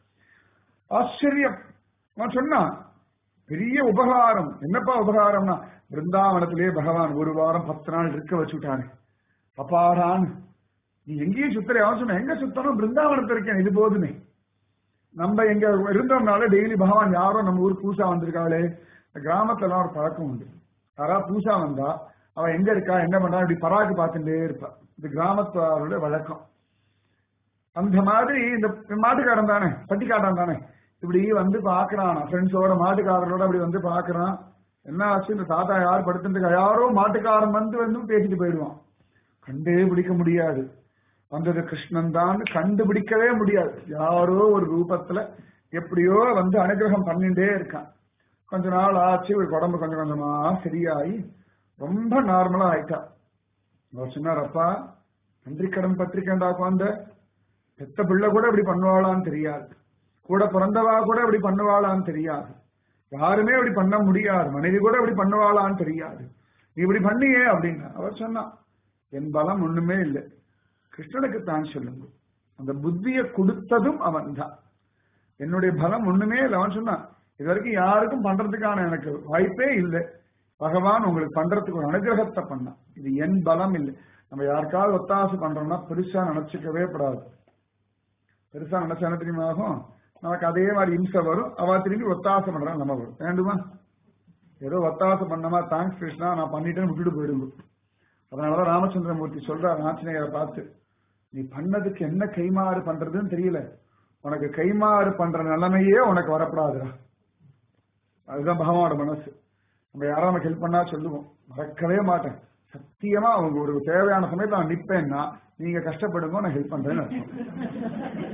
ஆச்சரியம் நான் சொன்னான் பெரிய உபகாரம் என்னப்பா உபகாரம்னா பிருந்தாவனத்திலே பகவான் ஒரு வாரம் பத்து நாள் இருக்க வச்சுட்டானே அப்பாடான் நீ எங்கேயும் சுத்தல அவன் சொன்ன எங்க சுத்தணும் பிருந்தாவனத்தில் இருக்கேன் இது போதுமே நம்ம எங்க இருந்தோம்னால டெய்லி பகவான் யாரோ நம்ம ஊர் பூசா வந்திருக்காளே இந்த கிராமத்துல எல்லாம் ஒரு பழக்கம் உண்டு யாரா பூசா வந்தா அவ எங்க இருக்கா என்ன பண்றா இப்படி பராக்கு பார்த்துட்டே இருப்பா இது கிராமத்தாரோட வழக்கம் அந்த மாதிரி இந்த மாட்டுக்காரன் தானே பட்டிக்காரன் தானே இப்படி வந்து பாக்குறான் ஃப்ரெண்ட்ஸோட மாட்டுக்காரரோட அப்படி வந்து பாக்குறான் என்ன ஆச்சு இந்த தாத்தா யார் படுத்துட்டு யாரோ மாட்டுக்காரன் வந்து வந்து பேசிட்டு போயிடுவான் கண்டே பிடிக்க முடியாது வந்தது கிருஷ்ணன் தான் கண்டுபிடிக்கவே முடியாது யாரோ ஒரு ரூபத்துல எப்படியோ வந்து அனுகிரகம் பண்ணிட்டே இருக்கான் கொஞ்ச நாள் ஆச்சு ஒரு உடம்பு கொஞ்சம் கொஞ்சமா சரியாயி ரொம்ப நார்மலா ஆயிட்டா அவர் சொன்னார் அப்பா நன்றி கடன் பத்திரிக்கைண்டா குழந்த பெத்த பிள்ளை கூட இப்படி பண்ணுவாளான்னு தெரியாது கூட பிறந்தவா கூட இப்படி பண்ணுவாளான்னு தெரியாது யாருமே இப்படி பண்ண முடியாது மனைவி கூட இப்படி பண்ணுவாளான்னு தெரியாது நீ இப்படி பண்ணியே அப்படின்னு அவர் சொன்னான் என் பலம் ஒண்ணுமே இல்லை கிருஷ்ணனுக்கு தான் சொல்லுங்க அந்த புத்தியை கொடுத்ததும் அவன் தான் என்னுடைய பலம் ஒண்ணுமே இல்லை அவன் சொன்னான் இது வரைக்கும் யாருக்கும் பண்றதுக்கான எனக்கு வாய்ப்பே இல்லை பகவான் உங்களுக்கு பண்றதுக்கு ஒரு அனுகிரகத்தை பண்ணான் இது என் பலம் இல்லை நம்ம யாருக்காவது ஒத்தாசை பண்றோம்னா பெருசா நினைச்சுக்கவே படாது பெருசா நினைச்சா என்ன தெரியுமா ஆகும் நமக்கு அதே மாதிரி இம்சை வரும் அவ திரும்பி ஒத்தாசை பண்றான் நம்ம வரும் வேண்டுமா ஏதோ ஒத்தாசை பண்ணமா தேங்க்ஸ் கிருஷ்ணா நான் பண்ணிட்டேன்னு விட்டுட்டு போயிடுங்க அதனாலதான் ராமச்சந்திரமூர்த்தி சொல்றார் ஆஞ்சநேயரை பார்த்து நீ பண்ணதுக்கு என்ன கைமாறு பண்றதுன்னு தெரியல உனக்கு கைமாறு பண்ற நிலைமையே உனக்கு வரப்படாதுடா அதுதான் பகவானோட மனசு நம்ம யாரும் நமக்கு ஹெல்ப் பண்ணா சொல்லுவோம் மறக்கவே மாட்டேன் சத்தியமா அவங்க ஒரு தேவையான சமயத்துல நான் நிப்பேன்னா நீங்க கஷ்டப்படுங்க நான் ஹெல்ப் பண்றேன்னு அர்த்தம்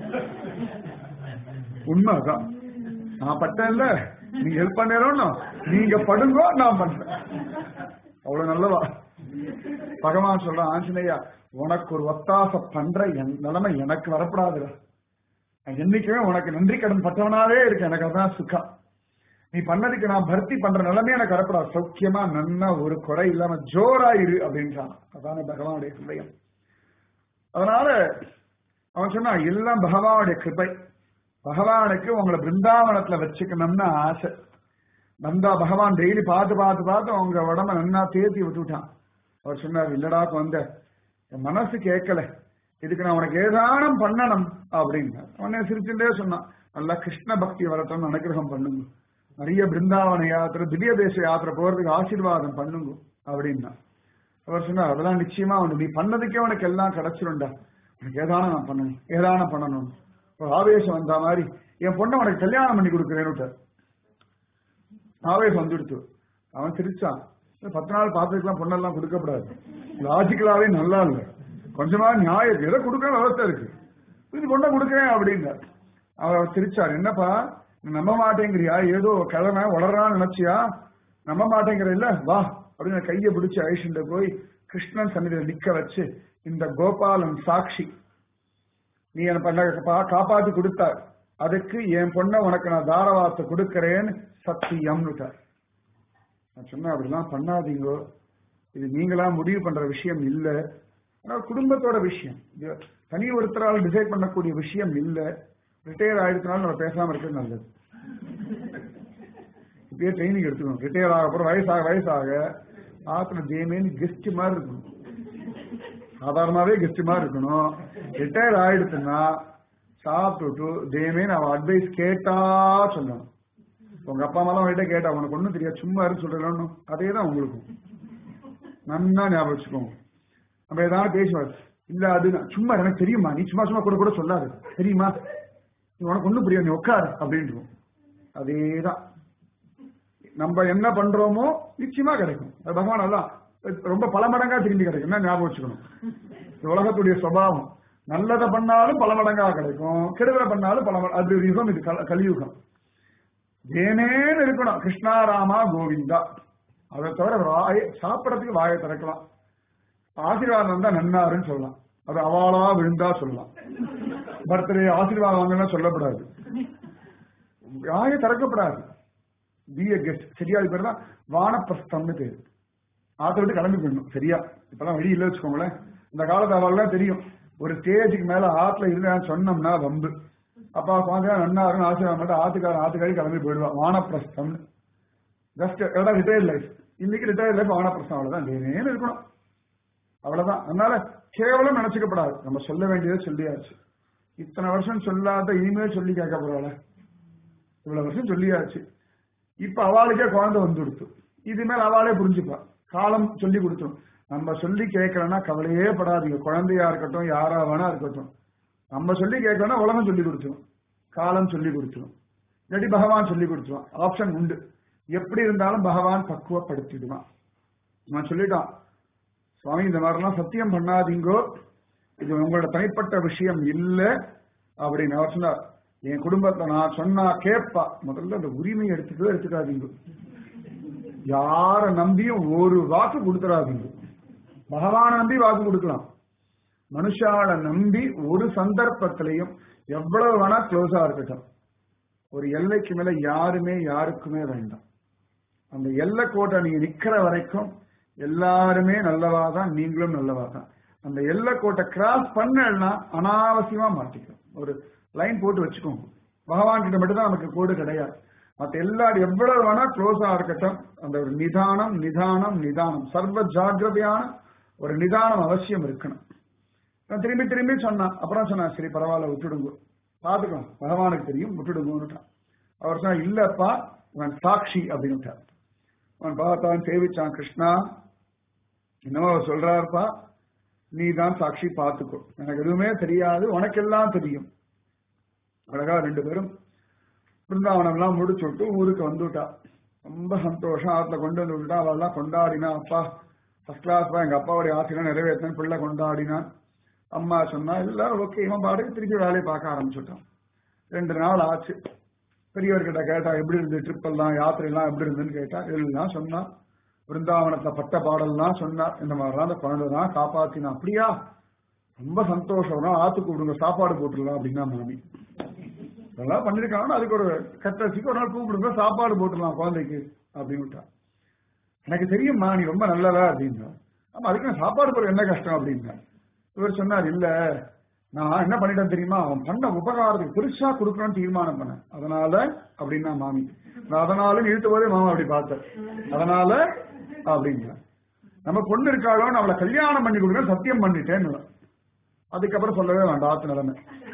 உண்மைதான் நான் பட்டேன்ல நீங்க ஹெல்ப் பண்ணணும் நீங்க படுங்கோ நான் பண்றேன் அவ்வளவு நல்லவா பகவான் சொல்றான் ஆஞ்சநேயா உனக்கு ஒரு ஒத்தாசை பண்ற என் நிலைமை எனக்கு வரப்படாதுடா நான் என்னைக்குமே உனக்கு நன்றி கடன் பட்டவனாவே இருக்கு எனக்கு அதான் சுக்கம் நீ பண்ணதுக்கு நான் பர்த்தி பண்ற நிலைமை எனக்கு வரப்படாது சௌக்கியமா நன்னா ஒரு குறை இல்லாம ஜோரா இரு அப்படின்றான் அதான பகவானுடைய ஹிருதயம் அதனால அவன் சொன்னா எல்லாம் பகவானுடைய கிருபை பகவானுக்கு உங்களை பிருந்தாவனத்துல வச்சுக்கணும்னு ஆசை நந்தா பகவான் டெய்லி பார்த்து பார்த்து பார்த்து அவங்க உடம்ப நன்னா தேத்தி விட்டுட்டான் அவர் சொன்னார் இல்லடா வந்த என் மனசு கேட்கல இதுக்கு நான் உனக்கு ஏதானம் பண்ணணும் அப்படின்னு உடனே சிரிச்சுட்டே சொன்னான் நல்லா கிருஷ்ண பக்தி வரட்டும் அனுகிரகம் பண்ணுங்க நிறைய பிருந்தாவன யாத்திரை திவ்ய தேச யாத்திரை போறதுக்கு ஆசீர்வாதம் பண்ணுங்க அப்படின்னா அவர் சொன்னார் அதெல்லாம் நிச்சயமா உண்டு நீ பண்ணதுக்கே உனக்கு எல்லாம் கிடைச்சிரும்டா உனக்கு ஏதானம் நான் பண்ணணும் ஏதானம் பண்ணணும் ஒரு ஆவேசம் வந்த மாதிரி என் பொண்ணை உனக்கு கல்யாணம் பண்ணி கொடுக்குறேன்னு ஆவேசம் வந்துடுத்து அவன் சிரிச்சான் பத்து நாள் பார்த்ததுக்கெல்லாம் பொண்ணெல்லாம் கொடுக்கப்படாது லாஜிக்கலாவே நல்லா இல்லை கொஞ்சமா நியாயம் இருக்கு ஏதோ கொடுக்க அவஸ்தை இருக்கு இது பொண்ணை கொடுக்குறேன் அப்படின்னு அவர் சிரிச்சார் என்னப்பா நம்ப மாட்டேங்கிறியா ஏதோ கிழமை உளறான்னு நினைச்சியா நம்ப மாட்டேங்கிற இல்ல வா அப்படின்னு கையை பிடிச்சு ஐஷண்ட போய் கிருஷ்ணன் சன்னிதியில நிக்க வச்சு இந்த கோபாலன் சாட்சி நீ என்ன பண்ண காப்பாத்தி கொடுத்தார் அதுக்கு என் பொண்ணை உனக்கு நான் தாரவாத்தை கொடுக்கறேன்னு சத்தியம்னுட்டார் நான் சொன்னேன் அப்படிலாம் பண்ணாதீங்கோ இது நீங்களா முடிவு பண்ற விஷயம் இல்ல ஆனா குடும்பத்தோட விஷயம் இது தனி ஒருத்தரால் டிசைட் பண்ணக்கூடிய விஷயம் இல்ல ரிட்டையர் ஆயிடுச்சுனாலும் நம்ம பேசாம இருக்கிறது நல்லது இப்பயே ட்ரைனிங் எடுத்துக்கணும் ரிட்டையர் ஆக அப்புறம் வயசாக வயசாக ஆத்துல ஜேமேன்னு கெஸ்ட் மாதிரி இருக்கணும் சாதாரணமாவே கெஸ்ட் மாதிரி இருக்கணும் ரிட்டையர் ஆயிடுச்சுன்னா சாப்பிட்டுட்டு தேமேன் அவன் அட்வைஸ் கேட்டா சொல்லணும் உங்க அப்பா அம்மா அவங்ககிட்ட கேட்டா உனக்கு ஒண்ணும் தெரியாது சும்மா இருந்து சொல்றேன் அதே தான் உங்களுக்கும் நன்னா ஞாபகம் வச்சுக்கோங்க நம்ம ஏதாவது பேசுவார் இல்ல அது சும்மா எனக்கு தெரியுமா நீ சும்மா சும்மா கூட கூட சொல்லாது தெரியுமா நீ உனக்கு ஒண்ணும் புரியாது நீ உட்காரு அப்படின்ட்டு அதேதான் நம்ம என்ன பண்றோமோ நிச்சயமா கிடைக்கும் அது பகவான் அதான் ரொம்ப பல மடங்கா திரும்பி கிடைக்கும் என்ன ஞாபகம் வச்சுக்கணும் இது உலகத்துடைய சுபாவம் நல்லதை பண்ணாலும் பல மடங்கா கிடைக்கும் கெடுதலை பண்ணாலும் பல மட- அது ஒரு யுகம் இது கல- கலியுகம் ஏனேன்னு இருக்கணும் கிருஷ்ணா ராமா கோவிந்தா அதை தவிர வாய சாப்பிடறதுக்கு வாயை திறக்கலாம் ஆசீர்வாதம் வந்தா நன்னாருன்னு சொல்லலாம் அது அவாளா விழுந்தா சொல்லலாம் பர்த்டே ஆசீர்வாதம் வாங்கலாம் சொல்லப்படாது வாயை திறக்கப்படாது பி எ கெஸ்ட் சரியா அது பேர் தான் வானப்பிரஸ்தம்னு பேரு ஆத்த விட்டு கிளம்பி போயிடணும் சரியா இப்பெல்லாம் வழி இல்லை வச்சுக்கோங்களேன் இந்த காலத்து அவள்லாம் தெரியும் ஒரு ஸ்டேஜுக்கு மேல ஆத்துல இருந்தான்னு சொன்னோம்னா வம்பு அப்பா குழந்தையா நன்னா இருக்கும் ஆசீர்வாதம் மட்டும் ஆத்துக்காரன் ஆத்துக்காரி கிளம்பி போயிடுவான் வானப்பிரஸ்தம்னு ஜஸ்ட் எவ்வளவு ரிட்டையர் லைஃப் இன்னைக்கு ரிட்டையர் லைஃப் வானப்பிரஸ்தம் அவ்வளவுதான் நேரம் இருக்கணும் அவ்வளவுதான் அதனால கேவலம் நினைச்சுக்கப்படாது நம்ம சொல்ல வேண்டியதை சொல்லியாச்சு இத்தனை வருஷம் சொல்லாத இனிமேல் சொல்லி கேட்க போறாள இவ்வளவு வருஷம் சொல்லியாச்சு இப்ப அவளுக்கே குழந்தை வந்துடுத்து இது மேல அவளே புரிஞ்சுப்பா காலம் சொல்லி கொடுத்தோம் நம்ம சொல்லி கேட்கலன்னா கவலையே படாதீங்க குழந்தையா இருக்கட்டும் யாரா வேணா இருக்கட்டும் நம்ம சொல்லி கேட்கணும்னா உலகம் சொல்லி கொடுத்துரும் காலம் சொல்லி கொடுத்துரும் இல்லாட்டி பகவான் சொல்லி கொடுத்துருவான் ஆப்ஷன் உண்டு எப்படி இருந்தாலும் பகவான் பக்குவப்படுத்திடுவான் நான் சொல்லிட்டான் சுவாமி இந்த மாதிரிலாம் சத்தியம் பண்ணாதீங்கோ இது உங்களோட தனிப்பட்ட விஷயம் இல்ல அப்படின்னு அவர் சொன்னார் என் குடும்பத்தை நான் சொன்னா கேட்பா முதல்ல அந்த உரிமையை எடுத்துக்கவே எடுத்துக்காதீங்க யார நம்பியும் ஒரு வாக்கு கொடுத்துடாதீங்க பகவான நம்பி வாக்கு கொடுக்கலாம் மனுஷால நம்பி ஒரு சந்தர்ப்பத்திலையும் எவ்வளவு வேணா க்ளோஸா இருக்கட்டும் ஒரு எல்லைக்கு மேல யாருமே யாருக்குமே வேண்டாம் அந்த எல்லை கோட்டை நீங்க நிக்கிற வரைக்கும் எல்லாருமே நல்லவா தான் நீங்களும் நல்லவா தான் அந்த எல்லை கோட்டை கிராஸ் பண்ணலன்னா அனாவசியமா மாட்டிக்கும் ஒரு லைன் போட்டு வச்சுக்கோங்க பகவான் கிட்ட மட்டும் தான் நமக்கு கோடு கிடையாது மத்த எல்லாரும் எவ்வளவு வேணா க்ளோஸா இருக்கட்டும் அந்த ஒரு நிதானம் நிதானம் நிதானம் சர்வ ஜாகிரதையான ஒரு நிதானம் அவசியம் இருக்கணும் நான் திரும்பி திரும்பி சொன்னான் அப்புறம் சொன்னான் சரி பரவாயில்ல விட்டுடுங்க பாத்துக்கலாம் பகவானுக்கு தெரியும் விட்டுடுங்கன்னுட்டான் அவர் சொன்னா இல்லப்பா இவன் சாட்சி அப்படின்னுட்டார் அவன் பார்த்தான் சேவிச்சான் கிருஷ்ணா என்னமோ அவர் சொல்றாருப்பா நீ தான் சாட்சி பார்த்துக்கோ எனக்கு எதுவுமே தெரியாது உனக்கெல்லாம் தெரியும் அழகா ரெண்டு பேரும் பிருந்தாவனம் எல்லாம் முடிச்சு விட்டு ஊருக்கு வந்துட்டா ரொம்ப சந்தோஷம் ஆத்துல கொண்டு வந்து விட்டுட்டா அவெல்லாம் கொண்டாடினா அப்பா ஃபர்ஸ்ட் கிளாஸ் எங்க அப்பாவுடைய ஆசையெல்லாம் நிறைவேற்றேன் பிள்ளை கொண்டாடினான் அம்மா சொன்னா எல்லாரும் ஓகே இவன் பாடு திருப்பி வேலையை பார்க்க ஆரம்பிச்சுட்டான் ரெண்டு நாள் ஆச்சு பெரியவர்கிட்ட கேட்டா எப்படி இருந்து ட்ரிப் எல்லாம் யாத்திரை எல்லாம் எப்படி இருந்துன்னு கேட்டா எல்லாம் சொன்னா பிருந்தாவனத்துல பட்ட பாடல்லாம் சொன்னார் இந்த மாதிரிலாம் அந்த குழந்தை தான் காப்பாத்தினா அப்படியா ரொம்ப சந்தோஷம் ஆத்துக்கு விடுங்க சாப்பாடு போட்டுடலாம் அப்படின்னா மாமி இதெல்லாம் பண்ணிருக்காங்கன்னா அதுக்கு ஒரு கட்டசிக்கு ஒரு நாள் கூப்பிடுங்க சாப்பாடு போட்டுடலாம் குழந்தைக்கு அப்படின்னு எனக்கு தெரியும்மா நீ ரொம்ப நல்லதா அப்படின்னா ஆமா அதுக்கு நான் சாப்பாடு போட என்ன கஷ்டம் அப்படின்னா இவர் சொன்னார் இல்ல நான் என்ன பண்ணிட்டேன் தெரியுமா அவன் பண்ண உபகாரத்துக்கு பெருசா கொடுக்கணும்னு தீர்மானம் பண்ணேன் அதனால அப்படின்னா மாமி நான் அதனால இழுத்து போதே மாமா அப்படி பார்த்தேன் அதனால அப்படிங்க நம்ம பொண்ணு இருக்காளோ நான் அவளை கல்யாணம் பண்ணி கொடுக்குறேன் சத்தியம் பண்ணிட்டேன்னு அதுக்கப்புறம் சொல்லவே வேண்டாம் ஆத்து நிலைமை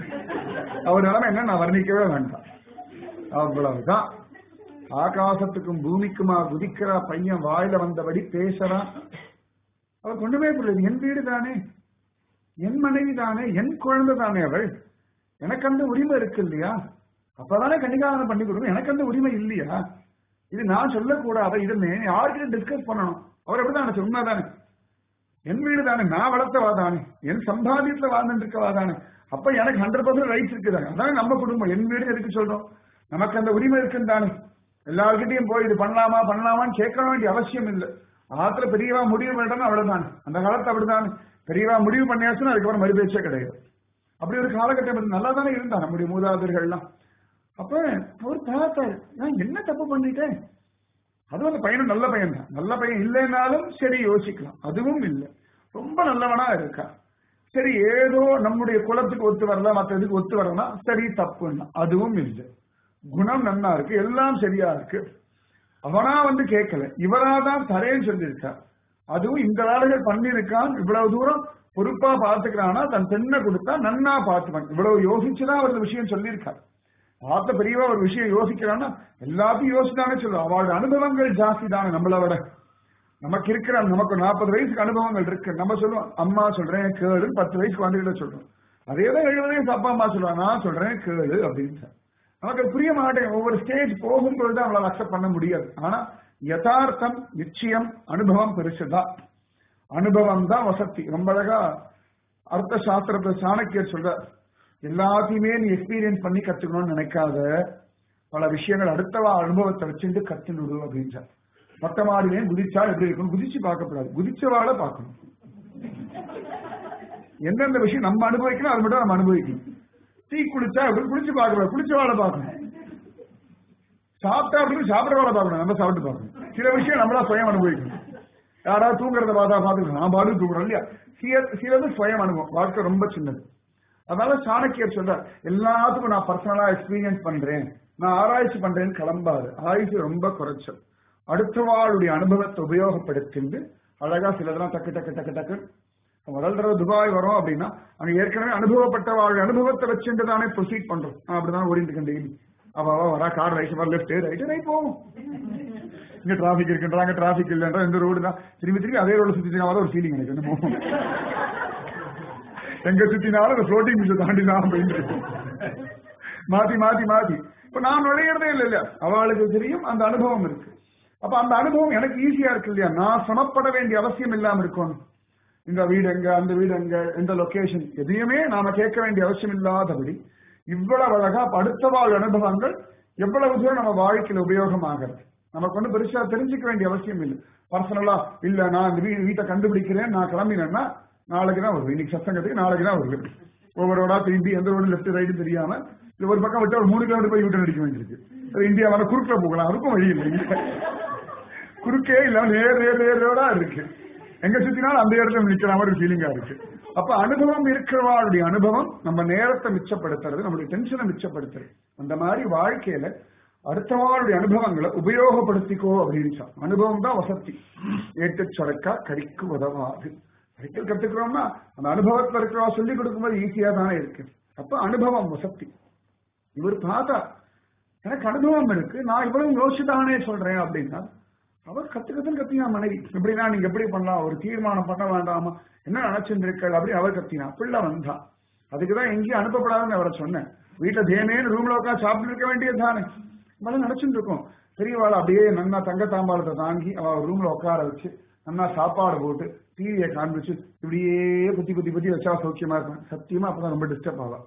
அவர் நிலைமை என்ன நான் வர்ணிக்கவே வேண்டாம் அவ்வளவுதான் ஆகாசத்துக்கும் பூமிக்குமா குதிக்கிறா பையன் வாயில வந்தபடி பேசுறான் அவள் கொண்டுமே புரியுது என் வீடு தானே என் மனைவி தானே என் குழந்தை தானே அவள் எனக்கு அந்த உரிமை இருக்கு இல்லையா அப்பதானே கன்னிகாதானம் பண்ணி கொடுக்கணும் எனக்கு அந்த உரிமை இல்லையா இது நான் சொல்லக்கூடாத இது யார்கிட்ட டிஸ்கஸ் பண்ணணும் அவர் எப்படிதான் உண்மைதானே என் வீடு தானே நான் வளர்த்தவா தானே என் சம்பாதியத்துல வாழ்ந்துட்டு இருக்கவா தானே அப்ப எனக்கு ஹண்ட்ரட் பர்சன்ட் ரைட்ஸ் இருக்குதாங்க அதானே நம்ம குடும்பம் என் வீடு எதுக்கு சொல்றோம் நமக்கு அந்த உரிமை இருக்குன்னு தானே எல்லார்கிட்டையும் போய் இது பண்ணலாமா பண்ணலாமான்னு கேட்க வேண்டிய அவசியம் இல்லை ஆத்துல பெரியவா முடிவு பண்ணிட்டோம்னா அவ்வளவுதான் அந்த காலத்து அப்படிதான் பெரியவா முடிவு பண்ணியாச்சுன்னா அதுக்கப்புறம் மறுபேச்சே கிடையாது அப்படி ஒரு காலகட்டம் நல்லா தானே இருந்தா நம்முடைய மூதாதையர்கள்லாம் அப்ப அவர் பார்த்தாரு நான் என்ன தப்பு பண்ணிட்டேன் அதுவும் அந்த பையனும் நல்ல பையன் தான் நல்ல பையன் இல்லைனாலும் சரி யோசிக்கலாம் அதுவும் இல்லை ரொம்ப நல்லவனா இருக்கா சரி ஏதோ நம்முடைய குலத்துக்கு ஒத்து வரல மற்ற இதுக்கு ஒத்து வரலனா சரி தப்புன்னா அதுவும் இல்லை குணம் நன்னா இருக்கு எல்லாம் சரியா இருக்கு அவனா வந்து கேட்கல இவராதான் தரேன்னு சொல்லியிருக்கார் அதுவும் இந்த வேலைகள் பண்ணிருக்கான் இவ்வளவு தூரம் பொறுப்பா பாத்துக்கிறானா தன் பெண்ணை கொடுத்தா நன்னா பார்த்துப்பான் இவ்வளவு யோசிச்சுதான் அவர் இந்த விஷயம் சொல்லியிருக்கார் பார்த்த பெரியவா ஒரு விஷயம் யோசிக்கிறான்னா எல்லாத்தையும் யோசித்தானே சொல்லுவோம் அவளோட அனுபவங்கள் ஜாஸ்தி தானே நம்மளை விட நமக்கு இருக்கிற நமக்கு நாற்பது வயசுக்கு அனுபவங்கள் இருக்கு நம்ம சொல்லுவோம் அம்மா சொல்றேன் கேளு பத்து வயசுக்கு வந்துகிட்ட சொல்றோம் அதே தான் எழுபது வயசு அப்பா அம்மா சொல்லுவாங்க நான் சொல்றேன் கேளு அப்படின்னு நமக்கு புரிய மாட்டேன் ஒவ்வொரு ஸ்டேஜ் போகும்பொழுது அவங்களால அக்செப்ட் பண்ண முடியாது ஆனா யதார்த்தம் நிச்சயம் அனுபவம் பெருசுதான் அனுபவம் தான் வசதி ரொம்ப அழகா அர்த்த சாஸ்திரத்தை சாணக்கியர் சொல்ற எல்லாத்தையுமே நீ எக்ஸ்பீரியன்ஸ் பண்ணி கத்துக்கணும்னு நினைக்காத பல விஷயங்கள் அடுத்தவா அனுபவத்தை வச்சுட்டு கத்துனுடு அப்படின்றார் மொட்டை மாடிலே குதிச்சா எப்படி இருக்கும் குதிச்சு பார்க்கப்படாது குதிச்சவாள பார்க்கணும் எந்தெந்த விஷயம் நம்ம அனுபவிக்கணும் அது மட்டும் நம்ம அனுபவிக்கணும் டீ குளிச்சா எப்படி குளிச்சு பார்க்கக்கூடாது குளிச்சவாள பார்க்கணும் சாப்பிட்டா அப்படின்னு சாப்பிட்றவாள பார்க்கணும் நம்ம சாப்பிட்டு பார்க்கணும் சில விஷயம் நம்மளா சுயம் அனுபவிக்கணும் யாராவது தூங்குறத பார்த்தா பார்த்துக்கணும் நான் பாடு தூங்குறோம் இல்லையா சிலது சுயம் அனுபவம் வாழ்க்கை ரொம்ப சின்னது அதனால சாணக்கியர் சொல்றார் எல்லாத்துக்கும் நான் பர்சனலா எக்ஸ்பீரியன்ஸ் பண்றேன் நான் ஆராய்ச்சி பண்றேன்னு கிளம்பாது ஆயுசு ரொம்ப குறைச்சல் அடுத்தவாளுடைய அனுபவத்தை உபயோகப்படுத்திண்டு அழகா சிலதெல்லாம் டக்கு டக்கு டக்கு டக்கு முதல் தடவை துபாய் வரோம் அப்படின்னா அங்க ஏற்கனவே அனுபவப்பட்ட வாழ் அனுபவத்தை வச்சுட்டு தானே ப்ரொசீட் பண்றோம் நான் அப்படிதான் ஓடிட்டு இருக்கேன் டெய்லி அவ அவ வரா கார் ரைட் வர லெஃப்ட் ரைட் ரைட் போகும் இங்க டிராபிக் இருக்குன்றாங்க டிராபிக் இல்லைன்ற இந்த ரோடு தான் திரும்பி திரும்பி அதே ரோடு சுத்திட்டு ஒரு ஃபீலிங் எனக்கு என்னமோ எங்க சுத்தினாலும் அந்த ஃப்ளோட்டிங் மிஷின் தாண்டி தான் போயிட்டு இருக்கும் மாத்தி மாத்தி மாத்தி இப்ப நான் நுழையிறதே இல்லை இல்ல அவளுக்கு தெரியும் அந்த அனுபவம் இருக்கு அப்ப அந்த அனுபவம் எனக்கு ஈஸியா இருக்கு இல்லையா நான் சமப்பட வேண்டிய அவசியம் இல்லாம இருக்கணும் இந்த வீடு எங்க அந்த வீடு எங்க எந்த லொகேஷன் எதையுமே நாம கேட்க வேண்டிய அவசியம் இல்லாதபடி இவ்வளவு அழகா அடுத்த வாழ் அனுபவங்கள் எவ்வளவு தூரம் நம்ம வாழ்க்கையில உபயோகமாகிறது நமக்கு ஒன்றும் பெருசா தெரிஞ்சுக்க வேண்டிய அவசியம் இல்லை பர்சனலா இல்ல நான் இந்த வீ வீட்டை கண்டுபிடிக்கிறேன் நான் கிளம்பினேன்னா நாளைக்கு தான் வருவேன் இன்னைக்கு சத்தங்கத்துக்கு நாளைக்கு தான் வருவேன் ஒவ்வொரு ரோடா திரும்பி எந்த ரோடு லெஃப்ட் ரைட்டு தெரியாம இது ஒரு பக்கம் விட்டு ஒரு மூணு கிலோமீட்டர் போய் விட்டு அடிக்க வேண்டியிருக்கு அது இந்தியாவில் குறுக்கில் போகலாம் அதுக்கும் வழி இல்லை இங்க. குறுக்கே இல்லாம நேர் நேர் நேர் ரோடா இருக்கு எங்க சுத்தினாலும் அந்த இடத்துல நிக்கிற மாதிரி ஃபீலிங்கா இருக்கு அப்ப அனுபவம் இருக்கிறவாளுடைய அனுபவம் நம்ம நேரத்தை மிச்சப்படுத்துறது நம்மளுடைய டென்ஷனை மிச்சப்படுத்துறது அந்த மாதிரி வாழ்க்கையில அடுத்தவாளுடைய அனுபவங்களை உபயோகப்படுத்திக்கோ அப்படின்னு அனுபவம் தான் வசதி ஏட்டு சொரக்கா கடிக்கு உதவாது சைக்கிள் கத்துக்கிறோம்னா அந்த அனுபவத்துல இருக்கிறவா சொல்லி கொடுக்கும்போது ஈஸியா தானே இருக்கு அப்ப அனுபவம் வசதி இவர் பார்த்தா எனக்கு அனுபவம் இருக்கு நான் இவ்வளவு யோசிச்சுதானே சொல்றேன் அப்படின்னா அவர் கத்துக்கத்துன்னு கத்தினா மனைவி எப்படின்னா நீங்க எப்படி பண்ணலாம் ஒரு தீர்மானம் பண்ண வேண்டாமா என்ன நினைச்சிருந்திருக்கள் அப்படி அவர் கத்தினா பிள்ளை வந்தான் அதுக்குதான் எங்கேயும் அனுப்பப்படாதுன்னு அவரை சொன்னேன் வீட்டுல தேனேன்னு ரூம்ல உட்காந்து சாப்பிட்டு இருக்க வேண்டியது தானே இவ்வளவு நினைச்சுட்டு இருக்கோம் பெரியவாள் அப்படியே நன்னா தங்க தாம்பாளத்தை தாங்கி அவ ரூம்ல உட்கார வச்சு நன்னா சாப்பாடு போட்டு டிவியை காண்பிச்சு இப்படியே குத்தி குத்தி குத்தி வச்சா சௌக்கியமா இருக்கும் சத்தியமா அப்பதான் ரொம்ப டிஸ்டர்ப் ஆவா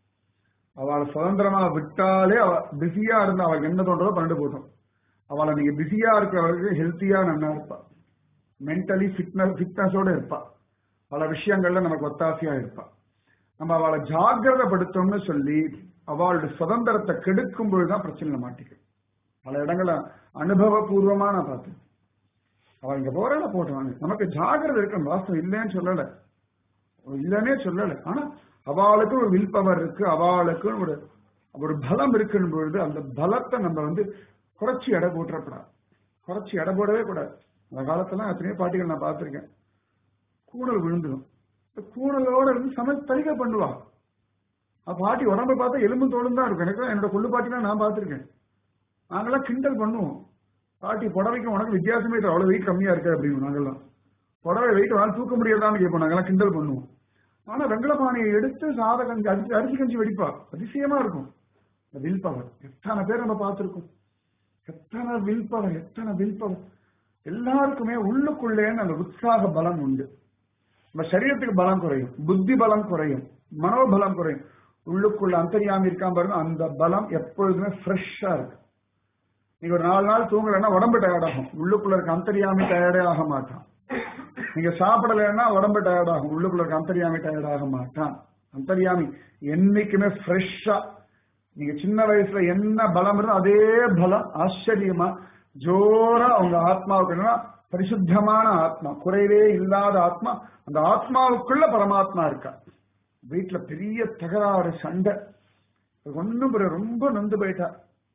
அவளை சுதந்திரமா விட்டாலே அவ பிஸியா இருந்தா அவளுக்கு என்ன தோன்றதோ பண்ணிட்டு போட்டோம் அவளை நீங்க பிஸியா இருக்கிறவளுக்கு ஹெல்த்தியா நல்லா இருப்பா மென்டலி ஃபிட்னஸ் ஃபிட்னஸோட இருப்பா பல விஷயங்கள்ல நமக்கு ஒத்தாசையா இருப்பா நம்ம அவளை ஜாகிரதைப்படுத்தோம்னு சொல்லி அவளுடைய சுதந்திரத்தை கெடுக்கும் பொழுதுதான் பிரச்சனையில மாட்டிக்கும் பல இடங்கள அனுபவபூர்வமா நான் பார்த்தேன் அவள் இங்க போறால போட்டுவாங்க நமக்கு ஜாகிரதை இருக்கணும் வாஸ்தவம் இல்லைன்னு சொல்லல இல்லைன்னே சொல்லல ஆனா அவளுக்கு ஒரு வில் பவர் இருக்கு அவளுக்கு ஒரு ஒரு பலம் இருக்குன்னு பொழுது அந்த பலத்தை நம்ம வந்து குறைச்சி எடை போட்டுறப்படாது குறைச்சி எடை போடவே கூடாது அந்த காலத்துல எத்தனையோ பாட்டிகள் நான் பார்த்திருக்கேன் கூடல் விழுந்துடும் இந்த கூடலோட இருந்து சமை தலிகை பண்ணுவா அப்ப பாட்டி உடம்பை பார்த்தா எலும்பு தோலும் தான் இருக்கும் எனக்கு என்னோட கொள்ளு பாட்டிலாம் நான் பார்த்திருக்கேன் நாங்கெல்லாம் கிண்டல் பண்ணுவோம் பாட்டி புடவைக்கு உனக்கு வித்தியாசமே இல்லை அவ்வளவு வெயிட் கம்மியா இருக்கு அப்படின்னு நாங்கெல்லாம் புடவை வெயிட் வேலை தூக்க முடியாதான்னு கேட்போம் நாங்கெல்லாம் கிண்டல் பண்ணுவோம் ஆனா வெங்கலபானையை எடுத்து சாத கஞ்சி அரிசி அரிசி கஞ்சி வெடிப்பா அதிசயமா இருக்கும் இந்த வில் பவர் எத்தனை பேர் நம்ம பார்த்திருக்கோம் எத்தனை வில் பவர் எத்தனை வில் பவர் எல்லாருக்குமே உள்ளுக்குள்ளே அந்த உற்சாக பலம் உண்டு நம்ம சரீரத்துக்கு பலம் குறையும் புத்தி பலம் குறையும் மனோபலம் குறையும் உள்ளுக்குள்ள அந்தரியாமி இருக்காம பாருங்க அந்த பலம் எப்பொழுதுமே ஃப்ரெஷ்ஷா இருக்கு நீங்க ஒரு நாலு நாள் தூங்கலைன்னா உடம்பு டயர்ட் ஆகும் உள்ளுக்குள்ள இருக்க அந்தரியாமி டயர்டே ஆக மாட்டான் நீங்க சாப்பிடலைன்னா உடம்பு டயர்ட் ஆகும் உள்ளுக்குள்ள இருக்க அந்தரியாமி டயர்ட் ஆக மாட்டான் அந்தரியாமி என்னைக்குமே ஃப்ரெஷ்ஷா நீங்க சின்ன வயசுல என்ன பலம் இருந்தோ அதே பலம் ஆச்சரியமா ஜோரா உங்க ஆத்மாவுக்கு என்னன்னா பரிசுத்தமான ஆத்மா குறைவே இல்லாத ஆத்மா அந்த ஆத்மாவுக்குள்ள பரமாத்மா இருக்கா வீட்டுல பெரிய தகராறு சண்டை ஒன்னும் ரொம்ப நொந்து போயிட்டா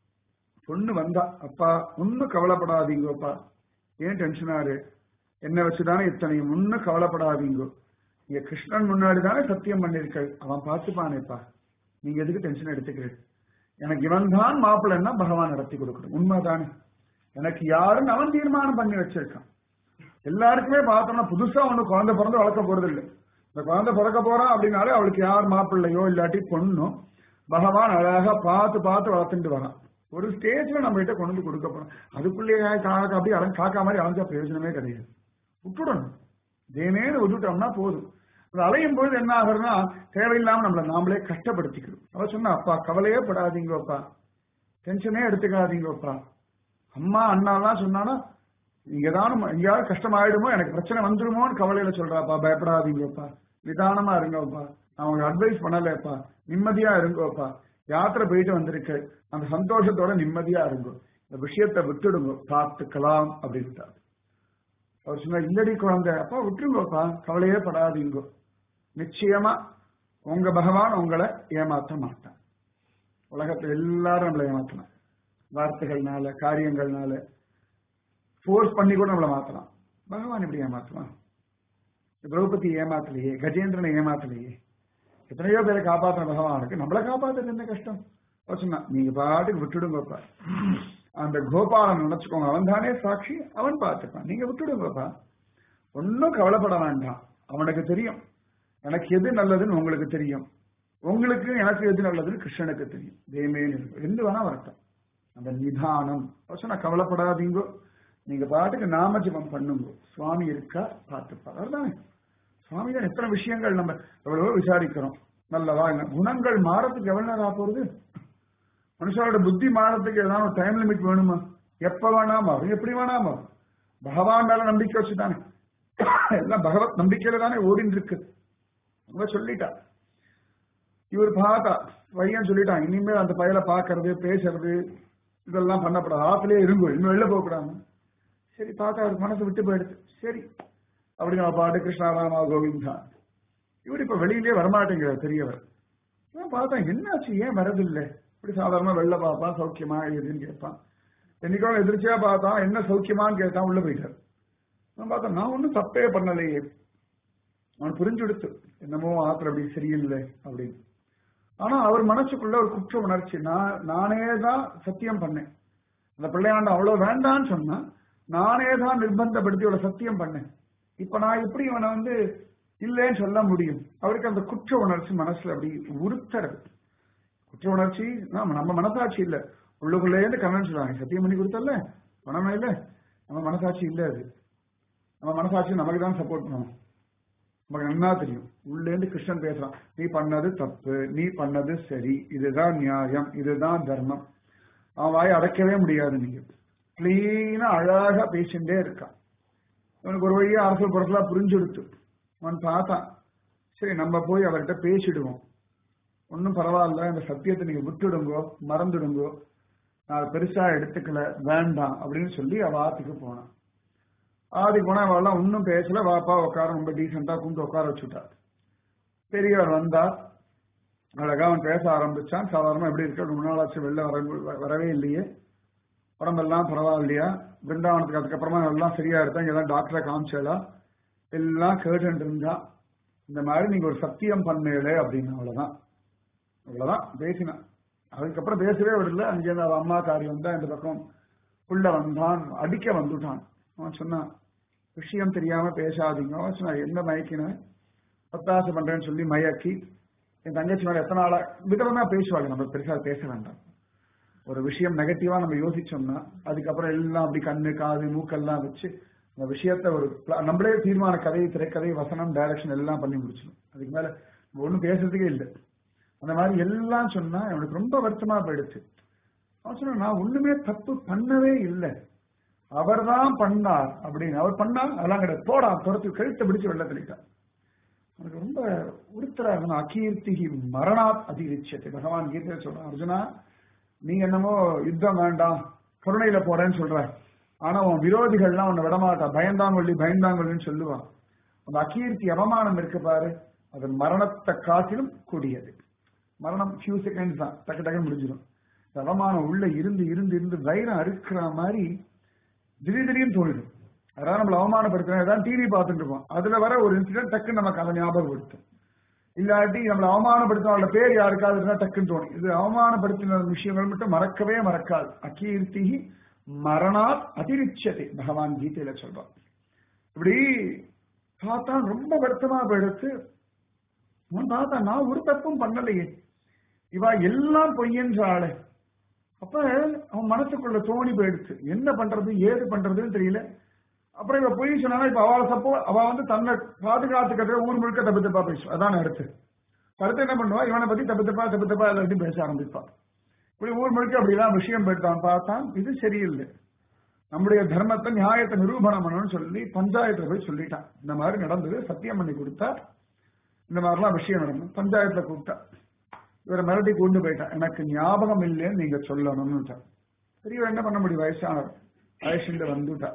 பொண்ணு வந்தா அப்பா ஒன்னும் கவலைப்படாதீங்கப்பா ஏன் டென்ஷனாரு என்ன வச்சுதானே இத்தனையும் ஒன்னும் கவலைப்படாதீங்கோ நீங்க கிருஷ்ணன் முன்னாடி தானே சத்தியம் பண்ணிருக்கள் அவன் பார்த்துப்பானேப்பா நீங்க எதுக்கு டென்ஷன் எடுத்துக்கிறேன் எனக்கு இவன் தான் மாப்பிள்ளைன்னா பகவான் நடத்தி கொடுக்கணும் உண்மைதானே எனக்கு யாருன்னு அவன் தீர்மானம் பண்ணி வச்சிருக்கான் எல்லாருக்குமே பார்த்தோம்னா புதுசா ஒண்ணு குழந்தை பிறந்து வளர்க்க போறது இல்லை இந்த குழந்தை பிறக்க போறான் அப்படின்னாலே அவளுக்கு யார் மாப்பிள்ளையோ இல்லாட்டி பொண்ணும் பகவான் அழகா பார்த்து பார்த்து வளர்த்துட்டு வரான் ஒரு ஸ்டேஜ்ல நம்ம கிட்ட கொண்டு வந்து கொடுக்க போறோம் அதுக்குள்ளேயே காக்கா அப்படி அலைஞ்சு காக்கா மாதிரி அலைஞ்சா பிரயோஜனமே கிடையாது விட்டுடணும் தேனேன்னு விட்டுட்டோம்னா போதும் அது அலையும் பொழுது என்ன ஆகுறதுன்னா தேவையில்லாம நம்மள நாமளே கஷ்டப்படுத்திக்கிறோம் அவ சொன்னா அப்பா கவலையே படாதீங்கப்பா டென்ஷனே எடுத்துக்காதீங்கப்பா அம்மா அண்ணாலாம் சொன்னானா நீங்க தானும் எங்கேயாவது கஷ்டமாயிடுமோ எனக்கு பிரச்சனை வந்துருமோன்னு கவலையில சொல்றாப்பா பயப்படாதீங்கப்பா நிதானமா இருங்கப்பா நான் உங்களுக்கு அட்வைஸ் பண்ணலப்பா நிம்மதியா இருங்கப்பா யாத்திரை போயிட்டு வந்திருக்கு அந்த சந்தோஷத்தோட நிம்மதியா இருங்கோ இந்த விஷயத்தை விட்டுடுங்க பார்த்துக்கலாம் அப்படின்ட்டார் அவர் சொன்னா இல்லடி குழந்தை அப்பா விட்டுருங்கப்பா கவலையே படாதீங்கோ நிச்சயமா உங்க பகவான் உங்களை ஏமாத்த மாட்டான் உலகத்துல எல்லாரும் நம்மளை ஏமாத்தலாம் வார்த்தைகள்னால காரியங்கள்னால ஃபோர்ஸ் பண்ணி கூட நம்மளை மாத்தலாம் பகவான் எப்படி ஏமாத்துவான் திரௌபதி ஏமாத்தலையே கஜேந்திரனை ஏமாத்தலையே எத்தனையோ பேரை காப்பாத்தின பகவானுக்கு நம்மளை காப்பாத்துறது என்ன கஷ்டம் சொன்னா நீங்க பாட்டுக்கு விட்டுடுங்கப்பா அந்த கோபாலன் நினைச்சுக்கோங்க அவன் தானே சாட்சி அவன் பார்த்துப்பான் நீங்க விட்டுடுங்கப்பா ஒன்னும் கவலைப்பட வேண்டாம் அவனுக்கு தெரியும் எனக்கு எது நல்லதுன்னு உங்களுக்கு தெரியும் உங்களுக்கு எனக்கு எது நல்லதுன்னு கிருஷ்ணனுக்கு தெரியும் தேமேன்னு ரெண்டு வேணா வரட்டும் அந்த நிதானம் நான் கவலைப்படாதீங்கோ நீங்க பாட்டுக்கு நாம ஜபம் பண்ணுங்க சுவாமி இருக்கா பார்த்துப்பார் அதுதானே சுவாமி தான் எத்தனை விஷயங்கள் நம்ம எவ்வளவோ விசாரிக்கிறோம் நல்லவா குணங்கள் மாறத்துக்கு எவ்வளவு நேரம் ஆக போகுது மனுஷனோட புத்தி மாறத்துக்கு ஏதாவது டைம் லிமிட் வேணுமா எப்ப வேணா மாறும் எப்படி வேணா மாறும் பகவான் மேல நம்பிக்கை வச்சுதானே எல்லாம் பகவத் நம்பிக்கையில தானே ஓடின்னு இருக்கு அவங்க சொல்லிட்டா இவர் பார்த்தா பையன் சொல்லிட்டான் இனிமேல் அந்த பையலை பாக்குறது பேசுறது இதெல்லாம் பண்ணப்படாது ஆத்துலயே இருங்கோ இன்னும் வெளில போக கூடாது சரி பார்த்தா அவருக்கு மனசு விட்டு போயிடுது சரி அப்படி நான் பாட்டு கிருஷ்ணாராமா கோவிந்தா இவர் இப்ப வெளியிலே வரமாட்டேங்கிறார் பெரியவர் நான் பார்த்தேன் என்னாச்சு ஏன் வரதில்லை இப்படி சாதாரணமா வெளில பார்ப்பான் சௌக்கியமா எதுன்னு கேட்பான் என்னைக்கோ எதிர்ச்சியா பார்த்தான் என்ன சௌக்கியமான்னு கேட்டான் உள்ள போயிட்டார் நான் பார்த்தேன் நான் ஒன்றும் தப்பே பண்ணலையே அவன் புரிஞ்சு கொடுத்து என்னமோ ஆத்திர அப்படி சரியில்லை அப்படின்னு ஆனா அவர் மனசுக்குள்ள ஒரு குற்ற உணர்ச்சி நான் நானே தான் சத்தியம் பண்ணேன் அந்த பிள்ளையாண்ட அவ்வளவு வேண்டான்னு சொன்னா நானே தான் நிர்பந்தப்படுத்தி இவ்வளவு சத்தியம் பண்ணேன் இப்ப நான் எப்படி இவனை வந்து இல்லைன்னு சொல்ல முடியும் அவருக்கு அந்த குற்ற உணர்ச்சி மனசுல அப்படி உறுத்துறது குற்ற உணர்ச்சி நம்ம மனசாட்சி இல்ல உள்ளுக்குள்ளேருந்து கண்ணன் சொல்லுவாங்க சத்தியம் பண்ணி கொடுத்தல பணமே இல்ல நம்ம மனசாட்சி இல்ல அது நம்ம மனசாட்சி நமக்கு தான் சப்போர்ட் பண்ணணும் நமக்கு நல்லா தெரியும் உள்ளேந்து கிருஷ்ணன் பேசுறான் நீ பண்ணது தப்பு நீ பண்ணது சரி இதுதான் நியாயம் இதுதான் தர்மம் அவன் வாய் அடைக்கவே முடியாது நீங்க கிளீனா அழகா பேசிட்டே இருக்கான் அவனுக்கு ஒரு வழியா அரசு புறத்துல புரிஞ்சு கொடுத்து அவன் பார்த்தான் சரி நம்ம போய் அவர்கிட்ட பேசிடுவோம் ஒன்றும் பரவாயில்ல இந்த சத்தியத்தை நீங்க விட்டுடுங்கோ மறந்துடுங்கோ நான் பெருசா எடுத்துக்கல வேண்டாம் அப்படின்னு சொல்லி அவ ஆத்துக்கு போனான் ஆதிக்கு போனா அவெல்லாம் ஒன்னும் பேசல வாப்பா உட்கார ரொம்ப டீசெண்டா கூண்டு உட்கார வச்சுட்டா பெரியவர் வந்தா அழகா அவன் பேச ஆரம்பிச்சான் சாதாரணமா எப்படி இருக்க ரொம்ப நாளாச்சு வெளில வர வரவே இல்லையே உடம்பெல்லாம் பரவாயில்லையா பிருந்தாவனத்துக்கு அதுக்கப்புறமா எல்லாம் சரியா இருந்தா ஏதாவது டாக்டரை காமிச்சலா எல்லாம் கேட்டு இருந்தா இந்த மாதிரி நீங்க ஒரு சத்தியம் பண்ணல அப்படின்னு அவ்வளவுதான் அவ்வளவுதான் பேசினான் அதுக்கப்புறம் பேசவே விடல அங்கேருந்து அவ அம்மா காரி வந்தா இந்த பக்கம் உள்ள வந்தான் அடிக்க வந்துட்டான் அவன் சொன்னான் விஷயம் தெரியாம பேசாதீங்க அவன் சொன்னா என்ன மயக்கினேன் ஒத்தாசை பண்றேன்னு சொல்லி மயக்கி என் தங்கச்சி மேல எத்தனை நாளா விதமா பேசுவாங்க நம்ம பெருசா பேச வேண்டாம் ஒரு விஷயம் நெகட்டிவா நம்ம யோசிச்சோம்னா அதுக்கப்புறம் எல்லாம் அப்படி கண்ணு காது மூக்கெல்லாம் வச்சு அந்த விஷயத்த ஒரு நம்மளே தீர்மான கதை திரைக்கதை வசனம் டைரக்ஷன் எல்லாம் பண்ணி முடிச்சிடும் அதுக்கு மேல ஒன்றும் பேசுறதுக்கே இல்லை அந்த மாதிரி எல்லாம் சொன்னா அவனுக்கு ரொம்ப வருத்தமா போயிடுச்சு அவன் சொன்ன நான் ஒண்ணுமே தப்பு பண்ணவே இல்லை அவர் தான் பண்ணார் அப்படின்னு அவர் பண்ணா அதெல்லாம் கிடையாது போடா துரத்து கழுத்தை பிடிச்சு வெள்ள தெளிட்டார் அவனுக்கு ரொம்ப உறுத்தராக அகீர்த்தி மரணாத் அதிரிச்சது பகவான் கீதையில சொல்றான் அர்ஜுனா நீ என்னமோ யுத்தம் வேண்டாம் கருணையில போறேன்னு சொல்ற ஆனா உன் விரோதிகள்லாம் உன்னை விடமாட்டா பயந்தாங்கொல்லி பயந்தாங்கொல்லின்னு சொல்லுவான் அந்த அகீர்த்தி அவமானம் இருக்கு பாரு அது மரணத்தை காட்டிலும் கூடியது மரணம் ஃபியூ செகண்ட்ஸ் தான் டக்கு டக்கு முடிஞ்சிடும் அவமானம் உள்ள இருந்து இருந்து இருந்து வைரம் அறுக்கிற மாதிரி திடீர் திடீர்னு தோணிடும் அதாவது நம்மள அவமானப்படுத்துறோம் ஏதாவது டிவி பார்த்துட்டு இருப்போம் அதுல வர ஒரு இன்சிடென்ட் டக்குன்னு நமக்கு அதை ஞாபகப்படுத்தும் இல்லாட்டி நம்மள அவமானப்படுத்தும் அவளோட பேர் யாருக்காவது இருந்தா டக்குன்னு தோணும் இது அவமானப்படுத்தின விஷயங்கள் மட்டும் மறக்கவே மறக்காது அகீர்த்தி மரணாத் அதிரிச்சதை பகவான் கீதையில சொல்றான் இப்படி பார்த்தா ரொம்ப வருத்தமா போயிடுத்து பார்த்தா நான் ஒரு தப்பும் பண்ணலையே இவா எல்லாம் பொய்யன்றாளே அப்ப அவன் மனசுக்குள்ள தோணி போயிடுச்சு என்ன பண்றது ஏது பண்றதுன்னு தெரியல அப்புறம் இவ பொய் சொன்னா இப்ப அவளை சப்போ அவ வந்து தன்னை பாதுகாத்துக்கிற ஊர் முழுக்க தப்பு தப்பா பேசுவா அதான் அடுத்து அடுத்து என்ன பண்ணுவா இவனை பத்தி தப்பு தப்பா தப்பு தப்பா எல்லாத்தையும் பேச ஆரம்பிப்பா இப்படி ஊர் முழுக்க அப்படிலாம் விஷயம் போயிட்டான் பார்த்தான் இது சரியில்லை நம்முடைய தர்மத்தை நியாயத்தை நிரூபணம் பண்ணணும்னு சொல்லி பஞ்சாயத்துல போய் சொல்லிட்டான் இந்த மாதிரி நடந்தது சத்தியம் பண்ணி கொடுத்தா இந்த மாதிரிலாம் விஷயம் நடந்தது பஞ்சாயத்துல கூப்பிட்டா இவரை மிரட்டி கொண்டு போயிட்டான் எனக்கு ஞாபகம் இல்லைன்னு நீங்க சொல்லணும்னு பெரியவர் என்ன பண்ண முடியும் வயசானவர் வயசுல வந்துட்டா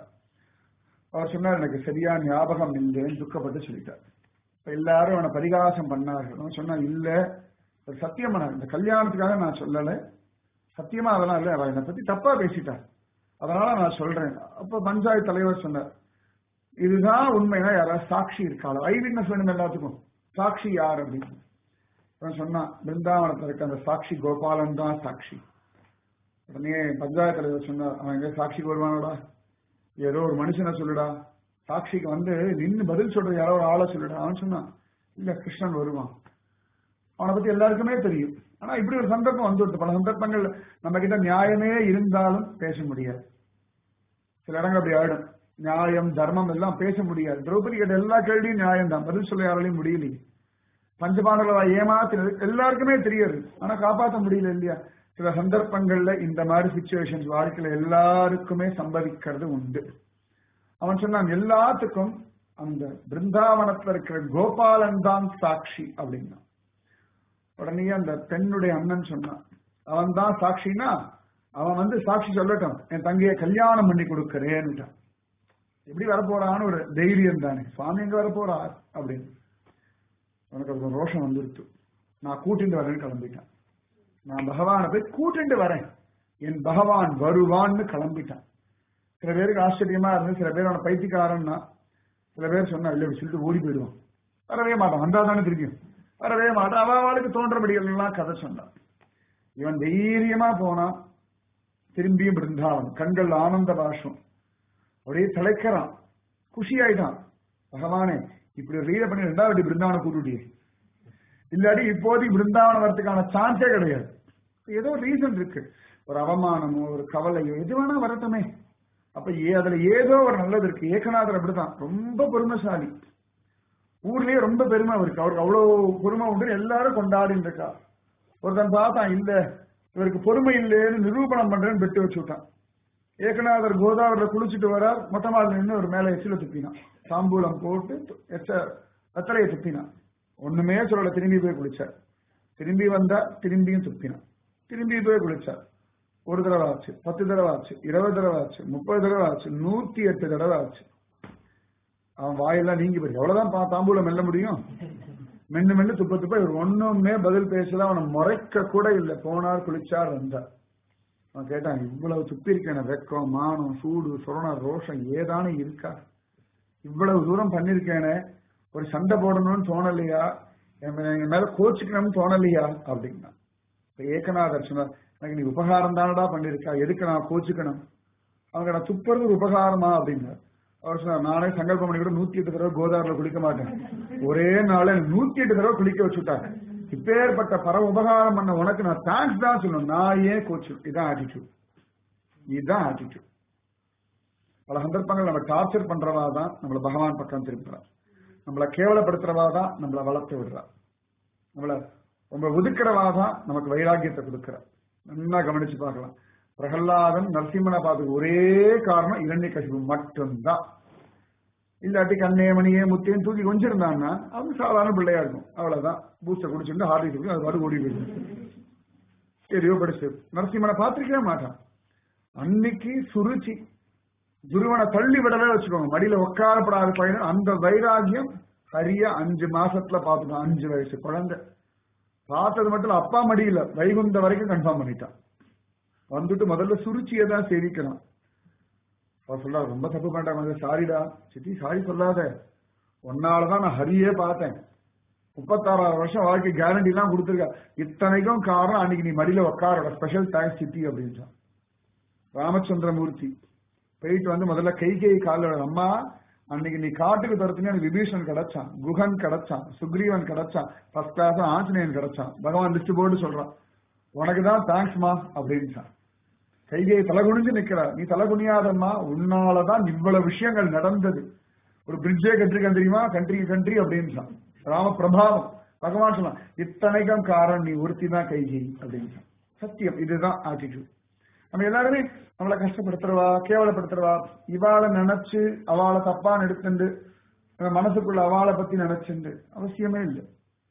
அவர் சொன்னார் எனக்கு சரியா ஞாபகம் இல்லைன்னு துக்கப்பட்டு சொல்லிட்டார் இப்ப எல்லாரும் அவனை பரிகாசம் பண்ணார்கள் அவன் சொன்னா இல்ல ஒரு சத்தியம் பண்ணார் இந்த கல்யாணத்துக்காக நான் சொல்லல சத்தியமா அதெல்லாம் இல்ல அவ என்னை பத்தி தப்பா பேசிட்டார் அதனால நான் சொல்றேன் அப்ப பஞ்சாயத்து தலைவர் சொன்னார் இதுதான் உண்மைனா யாராவது சாட்சி இருக்காளோ ஐ விட்னஸ் வேணும் எல்லாத்துக்கும் சாட்சி யார் அப்படின்னு அவன் சொன்னான் பிருந்தாவனத்தில் இருக்க அந்த சாட்சி கோபாலன் தான் சாட்சி உடனே பஞ்சாயத்து தலைவர் சொன்னார் அவன் எங்க சாட்சிக்கு வருவானடா ஏதோ ஒரு மனுஷனை சொல்லுடா சாட்சிக்கு வந்து நின்னு பதில் சொல்ற யாரோ ஒரு ஆளை சொல்லுடா அவன் சொன்னான் இல்ல கிருஷ்ணன் வருவான் அவனை பத்தி எல்லாருக்குமே தெரியும் ஆனா இப்படி ஒரு சந்தர்ப்பம் வந்துடுது பல சந்தர்ப்பங்கள் நம்ம கிட்ட நியாயமே இருந்தாலும் பேச முடியாது சில இடங்கள் அப்படி ஆயிடும் நியாயம் தர்மம் எல்லாம் பேச முடியாது திரௌபதி கேட்ட எல்லா கேள்வியும் நியாயம் தான் பதில் சொல்ல யாராலையும் முடியலையே பஞ்சபாண்டவா ஏமாத்தினது எல்லாருக்குமே தெரியாது ஆனா காப்பாற்ற முடியல இல்லையா சில சந்தர்ப்பங்கள்ல இந்த மாதிரி சுச்சுவேஷன்ஸ் வாழ்க்கையில எல்லாருக்குமே சம்பவிக்கிறது உண்டு அவன் சொன்னான் எல்லாத்துக்கும் அந்த பிருந்தாவனத்துல இருக்கிற கோபாலன் தான் சாட்சி அப்படின்னா உடனே அந்த பெண்ணுடைய அண்ணன் சொன்னான் அவன் தான் சாட்சினா அவன் வந்து சாட்சி சொல்லட்டும் என் தங்கையை கல்யாணம் பண்ணி கொடுக்கறேன்னுட்டான் எப்படி வரப்போறான்னு ஒரு தைரியம் தானே சுவாமி எங்க வரப்போறார் அப்படின்னு உனக்கு அது ஒரு ரோஷம் வந்துருச்சு நான் கூட்டிட்டு வரேன்னு கிளம்பிட்டேன் நான் பகவானை போய் கூட்டிட்டு வரேன் என் பகவான் வருவான்னு கிளம்பிட்டான் சில பேருக்கு ஆச்சரியமா இருந்து சில பேர் அவனை பைத்தியக்காரன்னா சில பேர் சொன்னா இல்லை சொல்லிட்டு ஓடி போயிடுவான் வரவே மாட்டான் வந்தா தானே தெரியும் வரவே மாட்டான் அவ அவளுக்கு தோன்றபடியெல்லாம் கதை சொன்னான் இவன் தைரியமா போனான் திரும்பியும் பிருந்தாவன் கண்கள் ஆனந்த பாஷம் அப்படியே தலைக்கிறான் குஷி ஆயிட்டான் பகவானே இப்படி ரீட பண்ணி ரெண்டாவது பிருந்தாவனை கூட்டுட்டியே இல்லாட்டி இப்போதைக்கு பிருந்தாவனம் வரதுக்கான சான்ஸே கிடையாது ஏதோ ரீசன் இருக்கு ஒரு அவமானமோ ஒரு கவலையோ எது வேணா வரட்டுமே அப்ப ஏ அதுல ஏதோ ஒரு நல்லது இருக்கு ஏகநாதர் அப்படிதான் ரொம்ப பெருமைசாலி ஊர்லயே ரொம்ப பெருமை இருக்கு அவருக்கு அவ்வளவு பொறுமை உண்டு எல்லாரும் கொண்டாடின்னு இருக்கா ஒருத்தன் பார்த்தான் இல்ல இவருக்கு பொறுமை இல்லைன்னு நிரூபணம் பண்றேன்னு பெட்டு வச்சு விட்டான் ஏகநாதர் கோதாவரில குளிச்சுட்டு வரார் மொத்தமால் நின்று ஒரு மேல எச்சில துப்பினான் தாம்பூலம் போட்டு எச்ச வெத்தலையை துப்பினான் ஒண்ணுமே சொல்லல திரும்பி போய் குளிச்சார் திரும்பி வந்தா திரும்பியும் துப்பினான் திரும்பி போய் குளிச்சார் ஒரு தடவை ஆச்சு பத்து தடவை ஆச்சு இருபது தடவை ஆச்சு முப்பது தடவை ஆச்சு நூத்தி எட்டு தடவை ஆச்சு அவன் வாயெல்லாம் நீங்கி போயிருக்கு எவ்வளவுதான் பா- தாம்பூலம் மெல்ல முடியும் மென்னு மென்னு துப்ப துப்ப இவர் ஒண்ணுமே பதில் பேசல அவனை முறைக்க கூட இல்லை போனார் குளிச்சார் வந்தார் அவன் கேட்டான் இவ்வளவு துப்பி இருக்கேன் வெக்கம் மானம் சூடு சுரண ரோஷம் ஏதானு இருக்கா இவ்வளவு தூரம் பண்ணிருக்கேனே ஒரு சண்டை போடணும்னு தோணலையா என் மே- என் மேல கோச்சுக்கணும்னு தோணலையா அப்படின்னா இப்ப ஏகநாதர் சொன்னார் எனக்கு நீ உபகாரம் தானடா பண்ணிருக்கா எதுக்கு நான் கோச்சுக்கணும் அவங்க நான் துப்புறது ஒரு உபகாரமா அப்படின்னார் அவர் சொன்னார் நானே சங்கல்பம் பண்ணி கூட நூத்தி எட்டு தடவை கோதாவரில குளிக்க மாட்டேன் ஒரே நாள் நூத்தி எட்டு தடவை குளிக்க வச்சுட்டாங்க இப்பேற்பட்ட பர உபகாரம் பண்ண உனக்கு நான் தேங்க்ஸ் தான் சொல்லணும் நான் ஏன் கோச்சு இதான் ஆட்டிடியூட் இதுதான் ஆட்டிடியூட் பல சந்தர்ப்பங்கள் நம்ம டார்ச்சர் பண்றவா தான் நம்மள பகவான் பக்கம் திருப்புறார் நம்மள கேவலப்படுத்துறவா தான் நம்மள வளர்த்து விடுறா நம்மள ரொம்ப ஒதுக்குறவா தான் நமக்கு வைராக்கியத்தை கொடுக்கிறார் நல்லா கவனிச்சு பார்க்கலாம் பிரகலாதன் நரசிம்மனை பார்த்து ஒரே காரணம் இரண்டை கசிவு மட்டும்தான் இல்லாட்டி கண்ணே மணியே முத்தையும் தூக்கி கொஞ்சிருந்தான்னா அவன் சாதாரண பிள்ளையா இருக்கும் அவ்வளவுதான் பூஸ்டை குடிச்சுட்டு ஹார்டி குடிச்சு அது பாட்டு ஓடி போயிடும் சரியோ படிச்சு நரசிம்மனை பார்த்திருக்கவே மாட்டான் அன்னைக்கு சுருச்சி துருவனை தள்ளி விடவே வச்சுக்கோங்க மடியில உட்காரப்படாத பையன் அந்த வைராகியம் சரியா அஞ்சு மாசத்துல பார்த்துட்டான் அஞ்சு வயசு குழந்தை பார்த்தது மட்டும் இல்ல, அப்பா மடியில வைகுந்த வரைக்கும் கன்ஃபார்ம் பண்ணிட்டான் வந்துட்டு முதல்ல சுருச்சியை தான் சேவிக்கிறான் அவர் சொல்ல ரொம்ப தப்பு பண்ணிட்டான் கொஞ்சம் சாரிடா சித்தி சாரி சொல்லாத ஒன்னாலதான் நான் ஹரியே பார்த்தேன் முப்பத்தாறாறு வருஷம் வாழ்க்கை கேரண்டி எல்லாம் கொடுத்துருக்கா இத்தனைக்கும் காரணம் அன்னைக்கு நீ மடியில உட்காரோட ஸ்பெஷல் தேங்க்ஸ் சித்தி அப்படின்றான் ராமச்சந்திரமூர்த்தி போயிட்டு வந்து முதல்ல கை கை காலில் அம்மா அன்னைக்கு நீ காட்டுக்கு துரத்துனே எனக்கு விபீஷன் கிடைச்சான் குஹன் கிடைச்சான் சுக்ரீவன் கிடைச்சான் ஃபர்ஸ்ட் கிளாஸ் ஆஞ்சநேயன் கிடைச்சான் பகவான் லிஸ்ட் போட்டு சொல்றான் உனக்கு தான் தேங்க்ஸ்மா அப்படின்ட்டான் கைகை தலை குனிஞ்சு நிக்கிறா நீ தலை குனியாதம்மா உன்னாலதான் இவ்வளவு விஷயங்கள் நடந்தது ஒரு பிரிட்ஜே கட்டிருக்கேன் தெரியுமா கண்ட்ரி கண்ட்ரி அப்படின்றான் ராம பிரபாவம் பகவான் சொன்னான் இத்தனைக்கும் காரணம் நீ ஒருத்தி தான் கைகை அப்படின்றான் சத்தியம் இதுதான் ஆட்டிடியூட் நம்ம எல்லாருமே நம்மளை கஷ்டப்படுத்துறவா கேவலப்படுத்துறவா இவாளை நினைச்சு அவளை தப்பா எடுத்துண்டு நம்ம மனசுக்குள்ள அவளை பத்தி நினைச்சுண்டு அவசியமே இல்லை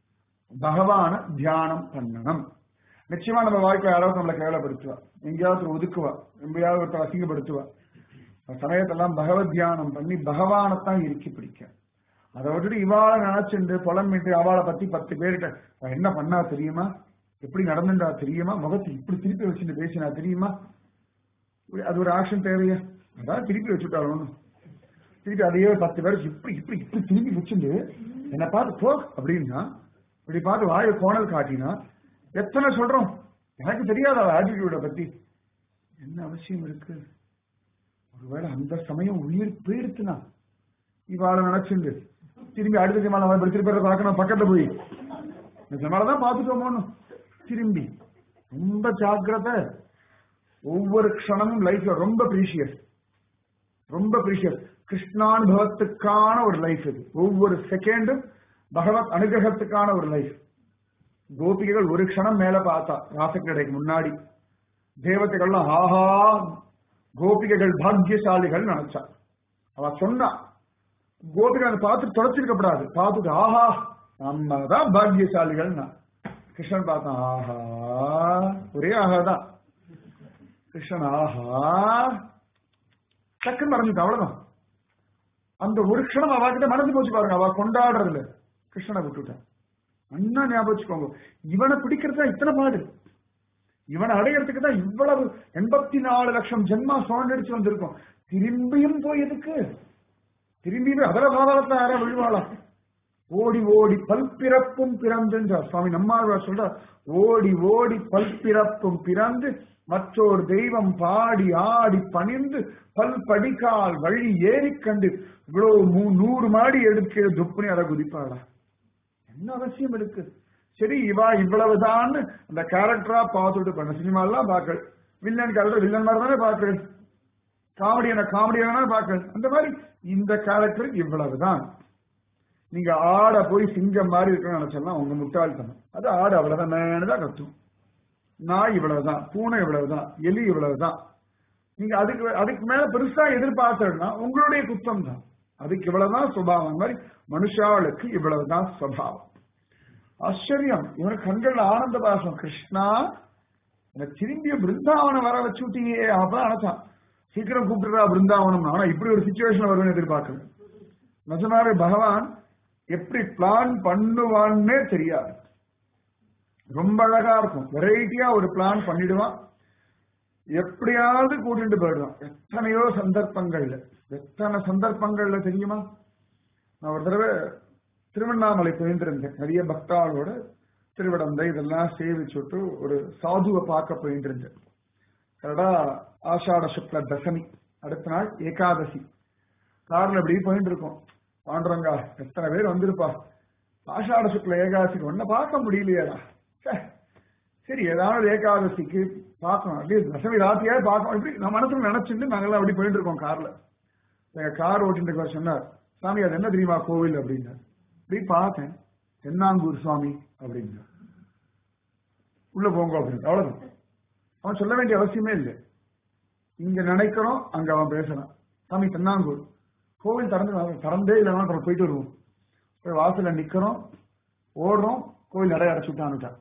பகவான தியானம் பண்ணணும் நிச்சயமா நம்ம வாழ்க்கையில யாராவது நம்மளை கேவலப்படுத்துவா எங்கேயாவது ஒரு ஒதுக்குவா எங்கேயாவது ஒருத்தர் அசிங்கப்படுத்துவா அந்த சமயத்தெல்லாம் பகவத் தியானம் பண்ணி பகவானைத்தான் இறுக்கி பிடிக்க அதை விட்டுட்டு இவாளை நினைச்சுண்டு புலம்பிட்டு அவளை பத்தி பத்து பேர்கிட்ட அவ என்ன பண்ணா தெரியுமா எப்படி நடந்துட்டா தெரியுமா முகத்தை இப்படி திருப்பி வச்சுட்டு பேசினா தெரியுமா இப்படி அது ஒரு ஆக்ஷன் தேவையா அதான் திருப்பி வச்சுட்டாலும் திருப்பி அதையே ஒரு பத்து பேருக்கு இப்படி இப்படி இப்படி திருப்பி வச்சுட்டு என்னை பார்த்து போ அப்படின்னா இப்படி பார்த்து வாயை கோணல் காட்டினா எத்தனை சொல்றோம் எனக்கு தெரியாத அவ ஆட்டிடியூட பத்தி என்ன அவசியம் இருக்கு ஒருவேளை அந்த சமயம் உயிர் போயிருச்சுனா இவாளை நினைச்சுண்டு திரும்பி அடுத்த ஜமால நம்ம திருப்பி பார்க்கணும் பக்கத்துல போய் இந்த ஜமால தான் பார்த்துட்டோமோன்னு திரும்பி ரொம்ப ஜாக்கிரதை ஒவ்வொரு க்ஷணமும் லைஃப்ல ரொம்ப ப்ரீஷியஸ் ரொம்ப ப்ரீஷியஸ் கிருஷ்ணானுபவத்துக்கான ஒரு லைஃப் இது ஒவ்வொரு செகண்டும் பகவத் அனுகிரகத்துக்கான ஒரு லைஃப் கோபிகைகள் ஒரு க்ஷணம் மேல பார்த்தா ராசக்கிரடைக்கு முன்னாடி தேவதைகள்லாம் ஆஹா கோபிகைகள் பாக்கியசாலிகள் நினைச்சா அவ சொன்னா கோபிகை அதை பார்த்து தொலைச்சிருக்கப்படாது பார்த்துட்டு ஆஹா நம்ம தான் பாக்கியசாலிகள் கிருஷ்ணன் பார்த்தான் ஆஹா ஒரே ஆஹா தான் கிருஷ்ணன் ஆஹா டக்குன்னு மறைஞ்சிட்டு அவ்வளவுதான் அந்த ஒரு க்ஷணம் அவகிட்ட மனசு போச்சு பாருங்க அவ கொண்டாடுறதுல கிருஷ்ணனை விட்டுட்டான் அண்ணா ஞாபகம் வச்சுக்கோங்க இவனை பிடிக்கிறது தான் இத்தனை பாடு இவனை அடையறதுக்கு தான் இவ்வளவு எண்பத்தி நாலு லட்சம் ஜென்மா சுவாண்டடிச்சு வந்திருக்கோம் திரும்பியும் போய் எதுக்கு திரும்பியும் அதர பாதாளத்துல யாரா விழுவாளா ஓடி ஓடி பல்பிறப்பும் பிறந்துன்றார் சுவாமி நம்மாழ்வார் சொல்றார் ஓடி ஓடி பல்பிறப்பும் பிறந்து மற்றொரு தெய்வம் பாடி ஆடி பணிந்து பல் படிக்கால் வழி ஏறி கண்டு இவ்வளவு மூ- நூறு மாடி எடுக்க துப்புனி அதை குதிப்பாளா என்ன அவசியம் இருக்கு சரி இவா இவ்வளவுதான் அந்த கேரக்டரா பார்த்துட்டு பண்ண சினிமா எல்லாம் பாக்கள் வில்லன் கேரக்டர் வில்லன் மாதிரி தானே பாக்கள் காமெடியான காமெடியான பாக்கள் அந்த மாதிரி இந்த கேரக்டர் இவ்வளவுதான் நீங்க ஆட போய் சிங்கம் மாதிரி இருக்கணும்னு நினைச்சலாம் உங்க முட்டாள்தனம் அது ஆடு அவ்வளவுதான் மேனதான் கத்தும் நாய் இவ்வளவுதான் பூனை இவ்வளவுதான் எலி இவ்வளவுதான் நீங்க அதுக்கு அதுக்கு மேல பெருசா எதிர்பார்த்தா உங்களுடைய குத்தம் தான் அதுக்கு இவ்வளவுதான் சுபாவம் மாதிரி மனுஷாளுக்கு இவ்வளவுதான் சுபாவம் ஆச்சரியம் இவனுக்கு கண்கள்ல ஆனந்த பாசம் கிருஷ்ணா எனக்கு திரும்பிய பிருந்தாவனம் வர வச்சு விட்டீங்க அப்பதான் நினைச்சான் சீக்கிரம் கூப்பிட்டுறா பிருந்தாவனம் ஆனா இப்படி ஒரு சுச்சுவேஷன் வரும்னு எதிர்பார்க்கல நிஜமாவே பகவான் எப்படி பிளான் பண்ணுவான்னே தெரியாது ரொம்ப அழகா இருக்கும் வெரைட்டியா ஒரு பிளான் பண்ணிடுவான் எப்படியாவது கூட்டிட்டு போயிடுவான் எத்தனையோ சந்தர்ப்பங்கள்ல எத்தனை சந்தர்ப்பங்கள்ல தெரியுமா நான் ஒரு தடவை திருவண்ணாமலை போயிருந்திருந்தேன் நிறைய பக்தாளோட திருவிடந்தை இதெல்லாம் சேவிச்சுட்டு ஒரு சாதுவை பார்க்க போயிட்டு இருந்தேன் கரெக்டா ஆஷாட சுக்ல தசமி அடுத்த நாள் ஏகாதசி கார்ல இப்படி போயிட்டு இருக்கோம் பாண்டுறங்கா எத்தனை பேர் வந்திருப்பா ஆஷாட சுக்ல ஏகாதசிக்கு ஒன்ன பார்க்க முடியலையேடா ச்சே. சரி ஏதாவது ஏகாதசிக்கு பார்க்கணும் அட்லீஸ்ட் தசமி ராத்திரியாவது பார்க்கணும் இப்படி நான் மனசுல நினைச்சுட்டு நாங்கெல்லாம் அப்படி போயிட்டு இருக்கோம் கார்ல எங்க கார் ஓட்டிட்டு இருக்கவர் சொன்னார் சாமி அது என்ன தெரியுமா கோவில் அப்படின்னார் இப்படி பார்த்தேன் தென்னாங்கூர் சுவாமி அப்படின்னார் உள்ள போங்க அப்படின்னு அவ்வளவுதான் அவன் சொல்ல வேண்டிய அவசியமே இல்லை இங்க நினைக்கிறோம் அங்க அவன் பேசுறான் சாமி தென்னாங்கூர் கோவில் திறந்து திறந்தே இல்லைன்னா அப்புறம் போயிட்டு வருவோம் போய் வாசல்ல நிக்கிறோம் ஓடுறோம் கோவில் நடை அடைச்சு விட்டான்னுட்டான்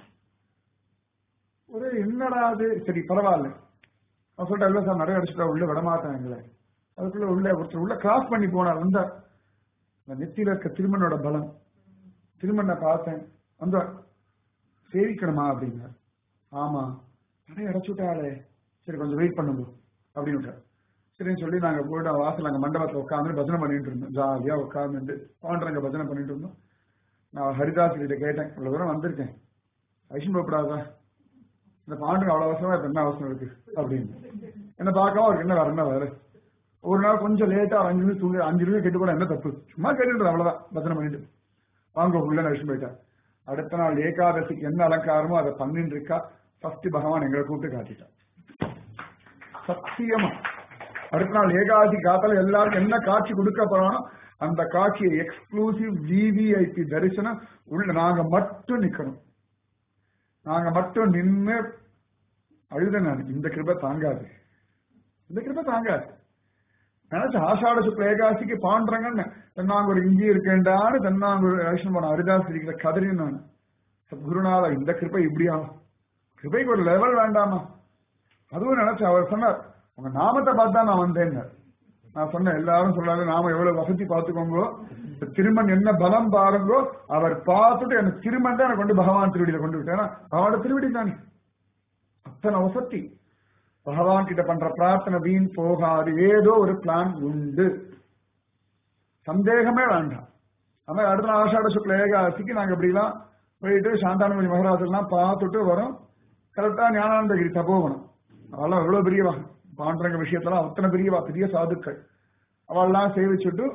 ஒரு என்னடா அது சரி பரவாயில்ல அவன் சொல்லிட்டா இல்ல சார் நிறைய அடிச்சுட்டா உள்ள விடமாட்டான் எங்களை அதுக்குள்ள உள்ள ஒருத்தர் உள்ள கிராஸ் பண்ணி போனார் வந்தா அந்த நெத்தியில இருக்க திருமணோட பலம் திருமண பார்த்தேன் வந்தா சேவிக்கணுமா அப்படின்னார் ஆமா நிறைய அடைச்சு விட்டாளே சரி கொஞ்சம் வெயிட் பண்ணுங்க அப்படின்னு விட்டார் சரின்னு சொல்லி நாங்க போயிட்டு வாசல் அங்க மண்டபத்துல உட்காந்து பஜனை பண்ணிட்டு இருந்தோம் ஜாலியா உட்காந்துட்டு பாண்டரங்க பஜனை பண்ணிட்டு இருந்தோம் நான் ஹரிதாஸ் கிட்ட கேட்டேன் இவ்வளவு தூரம் வந்திருக்கேன் ஐஷன் போகப்படாதா இந்த பாண்டுங்க அவ்வளவு அவசரமா இப்ப என்ன அவசரம் இருக்கு அப்படின்னு என்ன பார்க்காம அவருக்கு என்ன வேற என்ன வேற ஒரு நாள் கொஞ்சம் லேட்டா அஞ்சு நிமிஷம் தூங்கி அஞ்சு நிமிஷம் கெட்டு கூட என்ன தப்பு சும்மா கேட்டுட்டு அவ்வளவுதான் பஜனை பண்ணிட்டு வாங்க உள்ள நடிச்சு போயிட்டேன் அடுத்த நாள் ஏகாதசிக்கு என்ன அலங்காரமோ அதை பண்ணிட்டு இருக்கா ஃபர்ஸ்ட் பகவான் எங்களை கூப்பிட்டு காட்டிட்டான் சத்தியமா அடுத்த நாள் ஏகாதசி காத்தால எல்லாருக்கும் என்ன காட்சி கொடுக்க போறானோ அந்த காட்சியை எக்ஸ்க்ளூசிவ் விவிஐபி தரிசனம் உள்ள நாங்க மட்டும் நிக்கணும் நாங்க மட்டும் நின்னு அழுத நான் இந்த கிருபை தாங்காது இந்த கிருபை தாங்காது நினைச்ச ஆஷாட சுக்ல ஏகாசிக்கு பாண்டுறங்கன்னு தென்னாங்கூர் இஞ்சி இருக்கேன்டான்னு தென்னாங்கூர் ரேஷன் போன ஹரிதாஸ் இருக்கிற கதறி நான் சத்குருநாதா இந்த கிருபை இப்படியா கிருபைக்கு ஒரு லெவல் வேண்டாமா அதுவும் நினைச்சேன் அவர் சொன்னார் உங்க நாமத்தை பார்த்தா நான் வந்தேன் நான் சொன்னேன் எல்லாரும் சொல்றாங்க நாம எவ்வளவு வசதி பார்த்துக்கோங்கோ இந்த திருமண் என்ன பலம் பாருங்கோ அவர் பார்த்துட்டு எனக்கு திருமண் தான் எனக்கு கொண்டு பகவான் திருவடியில கொண்டு விட்டேன் அவனோட திருவடி தானே அத்தனை வசதி பகவான் கிட்ட பண்ற பிரார்த்தனை வீண் போகாது ஏதோ ஒரு பிளான் உண்டு சந்தேகமே வேண்டாம் ஆனா அடுத்த நாள் ஆஷாட சுக்ல ஏகாதசிக்கு நாங்க இப்படிலாம் போயிட்டு சாந்தானமணி மகராஜெல்லாம் பார்த்துட்டு வரோம் கரெக்டா ஞானானந்தகிரி தபோவனம் அவெல்லாம் எவ்வளவு பெரியவா பாண்டரங்க விஷயத்தெல்லாம் அத்தனை பெரியவா பெரிய சாதுக்கள் அவெல்லாம் சேவிச்சுட்டு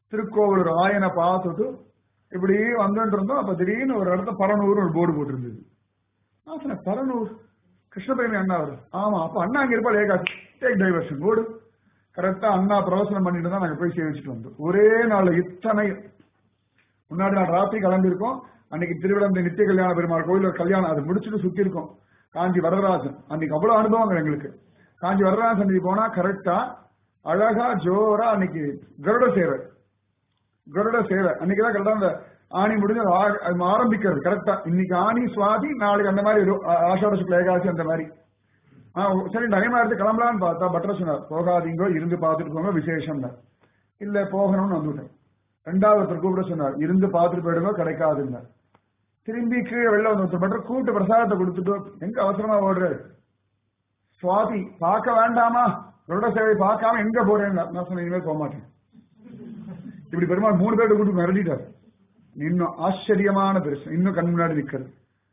திருக்கோவிலூர் ஆயனை பார்த்துட்டு இப்படி வந்துட்டு இருந்தோம் அப்ப திடீர்னு ஒரு இடத்துல பரநூறு ஒரு போர்டு போட்டிருந்தது நான் சொன்னேன் பரநூர் கிருஷ்ணபிரேமி அண்ணா அவர் ஆமா அப்ப அண்ணா அங்க இருப்பா ஏகாசி டேக் டைவர்ஷன் போர்டு கரெக்டா அண்ணா பிரவசனம் பண்ணிட்டு தான் நாங்க போய் சேவிச்சுட்டு வந்தோம் ஒரே நாள்ல இத்தனை முன்னாடி நாள் ராத்திரி கிளம்பியிருக்கோம் அன்னைக்கு திருவிழந்த நித்திய கல்யாண பெருமாள் கோயில கல்யாணம் அது முடிச்சுட்டு சுத்தி இருக்கோம் காஞ்சி வரதராஜன் அன்னைக்கு அவ்வளவு அனுபவங்கள் எங்களுக்கு காஞ்சி வரதராஜன் சந்நிதி போனா கரெக்டா அழகா ஜோரா அன்னைக்கு கருட சேவை கருட சேவை அன்னைக்குதான் கரெக்டா அந்த ஆணி முடிஞ்சு அது ஆ- அது ஆரம்பிக்கிறது கரெக்டா இன்னைக்கு ஆணி சுவாதி நாளைக்கு அந்த மாதிரி ஏதோ ஆ- ஆஷாட சுக்ல ஏகாசி அந்த மாதிரி ஆ, சரி டைமா எடுத்து கிளம்பலான்னு பார்த்தா பட்டர் சொன்னார் போகாதீங்க இருந்து பார்த்துட்டு போங்க விசேஷம் இல்ல போகணும்னு வந்துவிட்டேன் ரெண்டாவது ஒருத்தர் கூப்பிட சொன்னார் இருந்து பார்த்துட்டு போயிடுங்க கிடைக்காதுங்க திரும்பி கீழே வெளில வந்து ஒருத்தர் பட்டர் கூட்டு பிரசாதத்தை கொடுத்துட்டு எங்க அவசரமா ஓடுறாரு சுவாதி பார்க்க வேண்டாமா கருட சேவை பார்க்காம எங்க போறேன் நான் சொன்னேன் இனிமேல் போக மாட்டேன் இப்படி பெருமாள் மூணு பேர்ட்ட கூட்டு மிரட்டிட்டார் இன்னும் ஆச்சரியமான பெருசு இன்னும் கண் முன்னாடி நிக்கிறது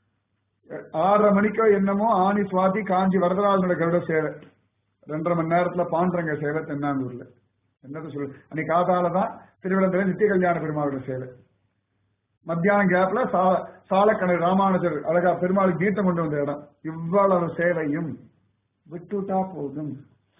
ஆறரை மணிக்கோ என்னமோ ஆணி சுவாதி காஞ்சி வரதராஜனோட கருட சேவை ரெண்டரை மணி நேரத்துல பாண்டரங்க சேவை தென்னாங்கூர்ல என்னத்த சொல்லு அன்னைக்கு காதால தான் திருவிழந்தில நித்திய கல்யாண பெருமாளோட சேவை மத்தியானம் கேப்ல சா- சாலக்கணர் ராமானுஜர் அழகா பெருமாளுக்கு கீதம் கொண்டு வந்த இடம் இவ்வளவு சேவையும் விட்டுட்டா போதும்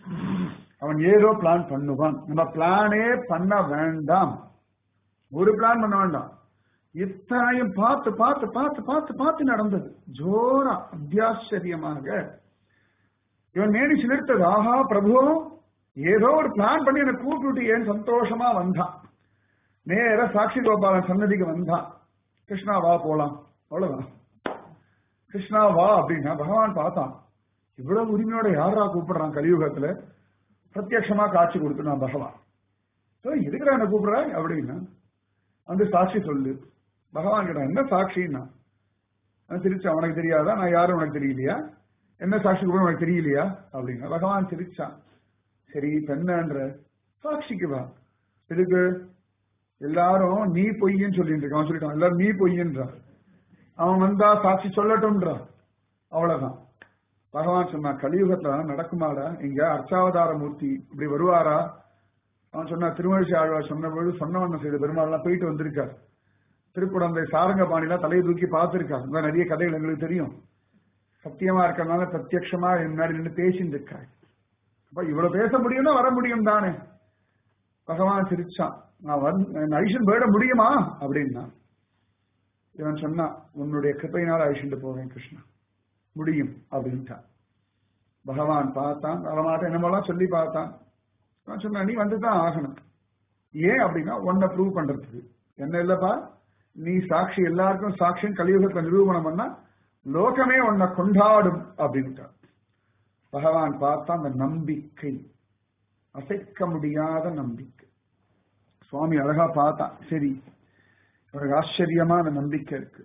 அவன் ஏதோ பிளான் பண்ணுவான் நம்ம பிளானே பண்ண வேண்டாம் ஒரு பிளான் பண்ண வேண்டாம் இத்தனையும் பார்த்து பார்த்து பார்த்து பார்த்து பார்த்து நடந்தது ஜோரா அத்தியாச்சரியமாக இவன் மேடி சிலிர்த்தது ஆஹா பிரபு ஏதோ ஒரு பிளான் பண்ணி என்னை கூப்பிட்டு ஏன் சந்தோஷமா வந்தான் நேர சாட்சி கோபாலன் சன்னதிக்கு வந்தான் கிருஷ்ணா வா போலாம் அவ்வளவுதான் கிருஷ்ணா வா அப்படின்னா பகவான் பார்த்தான் இவ்வளவு உரிமையோட யாரா கூப்பிடுறான் கலியுகத்துல பிரத்யட்சமா காட்சி கொடுத்து நான் பகவான் So, எதுக்குடா என்ன கூப்பிடுற அப்படின்னா வந்து சாட்சி சொல்லு பகவான் கிட்ட என்ன சாட்சின்னா அவன் சிரிச்சான் உனக்கு தெரியாதா நான் யாரும் உனக்கு தெரியலையா என்ன சாட்சி கூட உனக்கு தெரியலையா அப்படின்னா பகவான் சிரிச்சான் சரி இப்ப என்னன்ற சாட்சிக்கு வா எதுக்கு எல்லாரும் நீ பொய்ன்னு சொல்லிட்டு இருக்கான் அவன் சொல்லிட்டான் எல்லாரும் நீ பொய்யன்றான் அவன் வந்தா சாட்சி சொல்லட்டும்ன்றான் அவ்வளவுதான் பகவான் சொன்னான் கலியுகத்துல நடக்குமாடா இங்க அர்ச்சாவதார மூர்த்தி இப்படி வருவாரா அவன் சொன்னா திருமழிசை ஆழ்வார் சொன்ன பொழுது சொன்னவண்ண செய்த பெருமாள் எல்லாம் போயிட்டு வந்திருக்கார் திருக்குடந்தை சாரங்க பாணிலாம் தலையை தூக்கி பார்த்திருக்கார் இந்த மாதிரி நிறைய கதைகள் எங்களுக்கு தெரியும் சத்தியமா இருக்கறனால பிரத்யட்சமா என் முன்னாடி நின்று பேசிட்டு இருக்காரு அப்ப இவ்வளவு பேச முடியும்னா வர முடியும் தானே பகவான் சிரிச்சான் நான் வந்து ஐஷன் போயிட முடியுமா அப்படின்னா இவன் சொன்னான் உன்னுடைய கிருப்பையினால் அழிச்சுட்டு போவேன் கிருஷ்ணா முடியும் அப்படின்ட்டான் பகவான் பார்த்தான் வரமாட்டேன் என்னமெல்லாம் சொல்லி பார்த்தான் நான் சொன்னேன் நீ வந்து தான் ஆகணும் ஏன் அப்படின்னா உன்னை ப்ரூவ் பண்றதுக்கு என்ன இல்லப்பா நீ சாட்சி எல்லாருக்கும் சாட்சியம் கலியுகத்துல நிரூபணம் பண்ணா லோகமே உன்னை கொண்டாடும் அப்படின்ட்டான் பகவான் பார்த்தா அந்த நம்பிக்கை அசைக்க முடியாத நம்பிக்கை சுவாமி அழகா பார்த்தான் சரி அவருக்கு ஆச்சரியமான நம்பிக்கை இருக்கு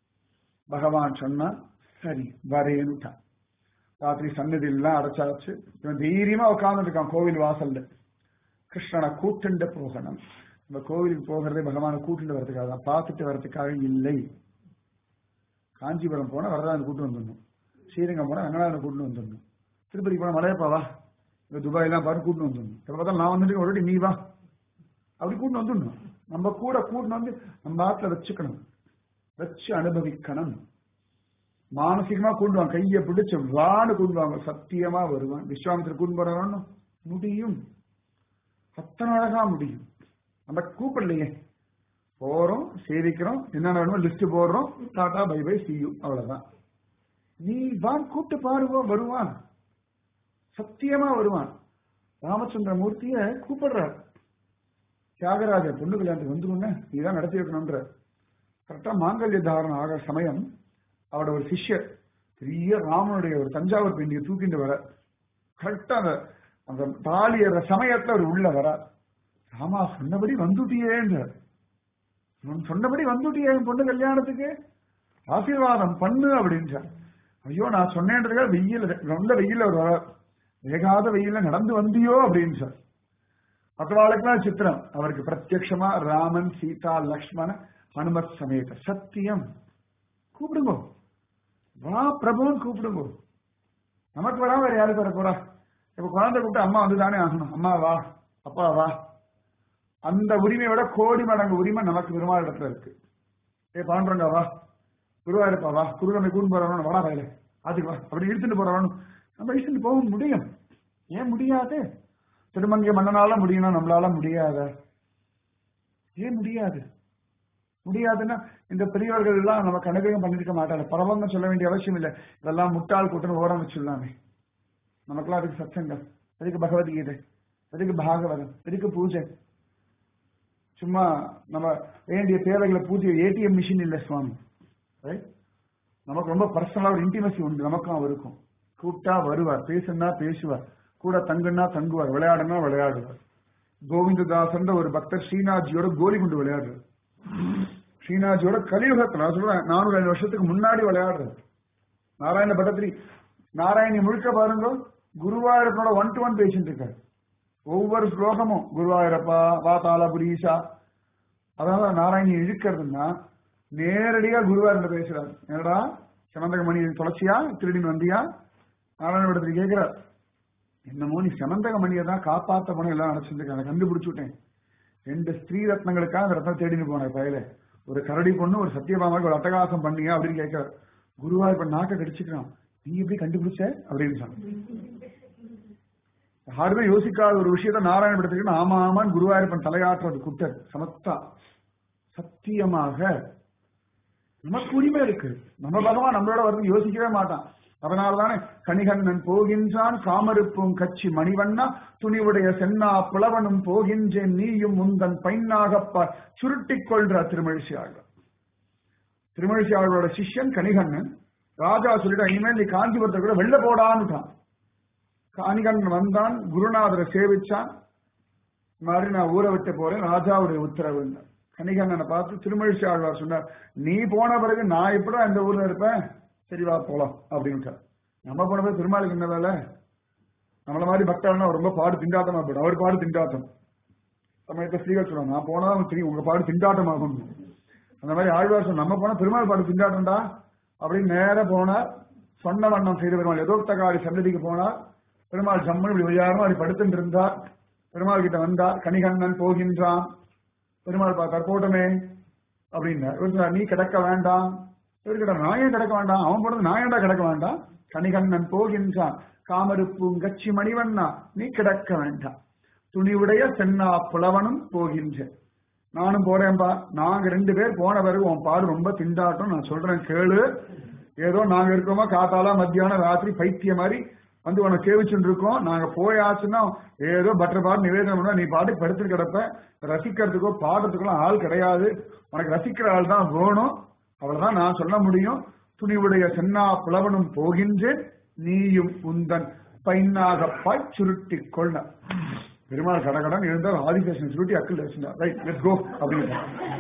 பகவான் சொன்னா சரி வரேன்னுட்டான் ராத்திரி சன்னதி எல்லாம் அடைச்சாச்சு இவன் தைரியமா உட்கார்ந்து இருக்கான் கோவில் வாசல்ல கிருஷ்ணனை கூட்டுண்டு போகணும் இந்த கோவிலுக்கு போகிறதே பகவானை கூட்டுண்டு வரதுக்காக தான் பார்த்துட்டு வரதுக்காக இல்லை காஞ்சிபுரம் போனா வரதான கூட்டு வந்துடணும் ஸ்ரீரங்கம் போனா ரங்கநாதனை கூட்டு வந்துடணும் திருப்பதி போனா மலையப்பாவா இந்த துபாய் எல்லாம் பாரு கூட்டு வந்துடணும் எப்ப பார்த்தாலும் நான் வந்துட்டு ஒரு வாட்டி நீ வா அப்படி கூட்டு வந்துடணும் நம்ம கூட கூட்டு வந்து நம்ம ஆத்துல வச்சுக்கணும் வச்சு அனுபவிக்கணும் மானசீகமா கூண்டுவாங்க கையை பிடிச்சு வான்னு கூண்டுவாங்க சத்தியமா வருவான் விஸ்வாமித்திர கூண்டு போறான்னு முடியும் அத்தனை அழகா முடியும் நம்ம கூப்பிடலையே போறோம் சேவிக்கிறோம் என்னென்ன வேணுமோ லிஸ்ட் போடுறோம் tata bye bye see you அவ்வளவுதான் நீ வான் கூப்பிட்டு பாருவோம் வருவான் சத்தியமா வருவான் ராமச்சந்திர மூர்த்திய கூப்பிடுறார் தியாகராஜர் பொண்ணு கல்யாணத்துக்கு வந்துருங்க நீதான் நடத்தி வைக்கணும்ன்ற கரெக்டா மாங்கல்ய தாரணம் ஆகிற சமயம் அவரோட ஒரு சிஷ்யர் பெரிய ராமனுடைய ஒரு தஞ்சாவூர் பெண்டியை தூக்கிட்டு வர கரெக்டா அந்த அந்த தாலி ஏற சமயத்துல அவர் உள்ள வர ராமா சொன்னபடி வந்துட்டியேன்ற சொன்னபடி வந்துட்டியே என் பொண்ணு கல்யாணத்துக்கு ஆசீர்வாதம் பண்ணு அப்படின்றார் ஐயோ நான் சொன்னேன்றதுக்காக வெயில் ரொம்ப வெயில ஒரு வர வேகாத வெயில நடந்து வந்தியோ அப்படின்னு சார் மற்றவாளுக்கெல்லாம் சித்திரம் அவருக்கு பிரத்யட்சமா ராமன் சீதா லக்ஷ்மண ஹனுமத் சமேத சத்தியம் கூப்பிடுங்க வா பிரபுன்னு கூப்பிடுங்க நமக்கு வராம வேற யாருக்கு வர போறா இப்ப குழந்தை கூப்பிட்டு அம்மா வந்து தானே ஆகணும் அம்மா வா அப்பா வா அந்த உரிமையோட கோடி மடங்கு உரிமை நமக்கு பெருமாள் இடத்துல இருக்கு ஏ பாண்டுறங்க வா குருவாயிருப்பா வா குரு நம்ம கூட்டு போறவனும் வாடா வயல அதுக்கு வா அப்படி இழுத்துட்டு போறவனும் நம்ம இழுத்துட்டு போக முடியும் ஏன் முடியாது திருமங்கை மன்னனால முடியும்னா நம்மளால முடியாத ஏன் முடியாது முடியாதுன்னா இந்த பெரியவர்கள் எல்லாம் நமக்கு அனுகிரகம் பண்ணிருக்க மாட்டாங்க பரவங்க சொல்ல வேண்டிய அவசியம் இல்லை இதெல்லாம் முட்டாள் கூட்டம் ஓரம் வச்சுள்ளாமே நமக்கெல்லாம் அதுக்கு சத்சங்கம் எதுக்கு பகவத்கீதை எதுக்கு பாகவதம் எதுக்கு பூஜை சும்மா நம்ம வேண்டிய தேவைகளை பூஜை ஏடிஎம் மிஷின் இல்லை சுவாமி Right? நமக்கு ரொம்ப பர்சனலா ஒரு இன்டிமசி உண்டு நமக்கும் அவருக்கும் கூப்பிட்டா வருவார் பேசுனா பேசுவார் கூட தங்குனா தங்குவார் விளையாடுனா விளையாடுவார் கோவிந்ததாசன் ஒரு பக்தர் ஸ்ரீநாத்ஜியோட கோலி குண்டு விளையாடுறார் ஸ்ரீநாத்ஜியோட கலியுகத்துல நான் சொல்றேன் நானூறு ஐந்து வருஷத்துக்கு முன்னாடி விளையாடுறார் நாராயண பட்டத்திரி நாராயணி முழுக்க பாருங்க குருவாயூரப்பனோட ஒன் டு ஒன் பேசிட்டு இருக்காரு ஒவ்வொரு ஸ்லோகமும் குருவாயூரப்பா வாதாளபுரீஷா அதாவது நாராயணி இழுக்கிறதுன்னா நேரடியா குருவாயூர் பேசுறாரு என்னடா சமந்தகமணி தொலைச்சியா திருடின்னு வந்தியா நாராயண பட்டத்திரி கேட்கிறார் என்னமோ நீ சமந்தகமணியை தான் காப்பாத்த போன எல்லாம் நினைச்சிருக்கேன் கண்டுபிடிச்சு விட்டேன் ரெண்டு ஸ்திரீ ரத்னங்களுக்காக அந்த ரத்னம் தேடின்னு போனேன் பயில ஒரு கரடி பொண்ணு ஒரு சத்தியபாமாக்கு ஒரு அட்டகாசம் பண்ணியா அப்படின்னு கேட்கிறார் குருவா இப்ப நாக்க கடிச்சுக்கிறான் நீ எப்படி கண்டுபிடிச்ச அப்படின்னு சொன்ன யாருமே யோசிக்காத ஒரு விஷயத்த நாராயண படத்துக்கு ஆமா ஆமான்னு குருவாயூரப்பன் தலையாற்றுறது குட்டர் சமத்தா சத்தியமாக நமக்கு உரிமை இருக்கு நம்ம பகவான் நம்மளோட வந்து யோசிக்கவே மாட்டான் அதனாலதானே கணிகண்ணன் போகின்றான் காமருப்பும் கச்சி மணிவண்ணா துணிவுடைய சென்னா புலவனும் போகின்றேன் நீயும் முந்தன் பைன்னாகப்ப சுருட்டிக் கொள்ற திருமழிசி ஆழ்வார் திருமழிசி ஆழ்வாரோட சிஷ்யன் கணிகண்ணன் ராஜா சொல்லிட்டா இனிமேல் நீ காஞ்சிபுரத்தை கூட வெளில போடான்னுட்டான் கணிகண்ணன் வந்தான் குருநாதரை சேவிச்சான் மாதிரி நான் ஊரை விட்டு போறேன் ராஜாவுடைய உத்தரவு கணிகண்ணனை பார்த்து திருமழிசி ஆழ்வார் சொன்னார் நீ போன பிறகு நான் எப்படா இந்த ஊர்ல இருப்பேன் சரி வா போலாம் அப்படின்ட்டார் நம்ம போன பிறகு திருமாலுக்கு என்ன வேலை நம்மள மாதிரி பக்தர்னா ரொம்ப பாடு திண்டாட்டமா போயிடும் அவர் பாடு திண்டாட்டம் சமயத்தை ஸ்ரீகள் சொல்லுவாங்க நான் போனா தெரியும் உங்க பாடு திண்டாட்டம் ஆகும் அந்த மாதிரி ஆழ்வார் சொன்ன நம்ம போனா பெருமாள் பாடு திண்டாட்டம்டா அப்படின்னு நேர போனா சொன்ன வண்ணம் செய்த பெருமாள் எதோக்தகாரி சன்னதிக்கு போனா பெருமாள் ஜம்மன் இப்படி விளையாடணும் அப்படி படுத்துட்டு இருந்தார் பெருமாள் கிட்ட வந்தார் கணிகண்ணன் போகின்றான் பெருமாள் பார்த்தார் போட்டமே அப்படின்னார் இவர் சொன்னார், நீ கிடக்க வேண்டாம் இவர் கிட்ட நான் ஏன் கிடக்க வேண்டாம் அவன் போனது நான் ஏன்டா கிடக்க வேண்டாம் கணிகண்ணன் போகின்றான் காமருப்பும் கச்சி மணிவண்ணா நீ கிடக்க வேண்டாம் துணிவுடைய சென்னா புலவனும் போகின்றேன் நானும் போறேன்பா நாங்க ரெண்டு பேர் போன பிறகு உன் பாடு ரொம்ப திண்டாட்டம் நான் சொல்றேன் கேளு ஏதோ நாங்க இருக்கோமா காத்தால மத்தியானம் ராத்திரி பைத்திய மாதிரி வந்து உனக்கு சேவிச்சுட்டு இருக்கோம் நாங்க போயாச்சுன்னா ஏதோ பட்டர் பாடு நிவேதனம் பண்ணா நீ பாட்டு படுத்து கிடப்ப ரசிக்கிறதுக்கோ பாடுறதுக்கெல்லாம் ஆள் கிடையாது உனக்கு ரசிக்கிற ஆள் தான் வேணும் அவ்வளவுதான் நான் சொல்ல முடியும் துணிவுடைய சென்னா புலவனும் போகின்றேன் நீயும் உந்தன் பைன்னாக பாய் சுருட்டிக் கொள்ள பெருமாள் கடகடன் இருந்தால் ஆதிசேஷன் சுருட்டி அக்கல் வச்சிருந்தா ரைட் லெட்ஸ் கோ அப்படின்னு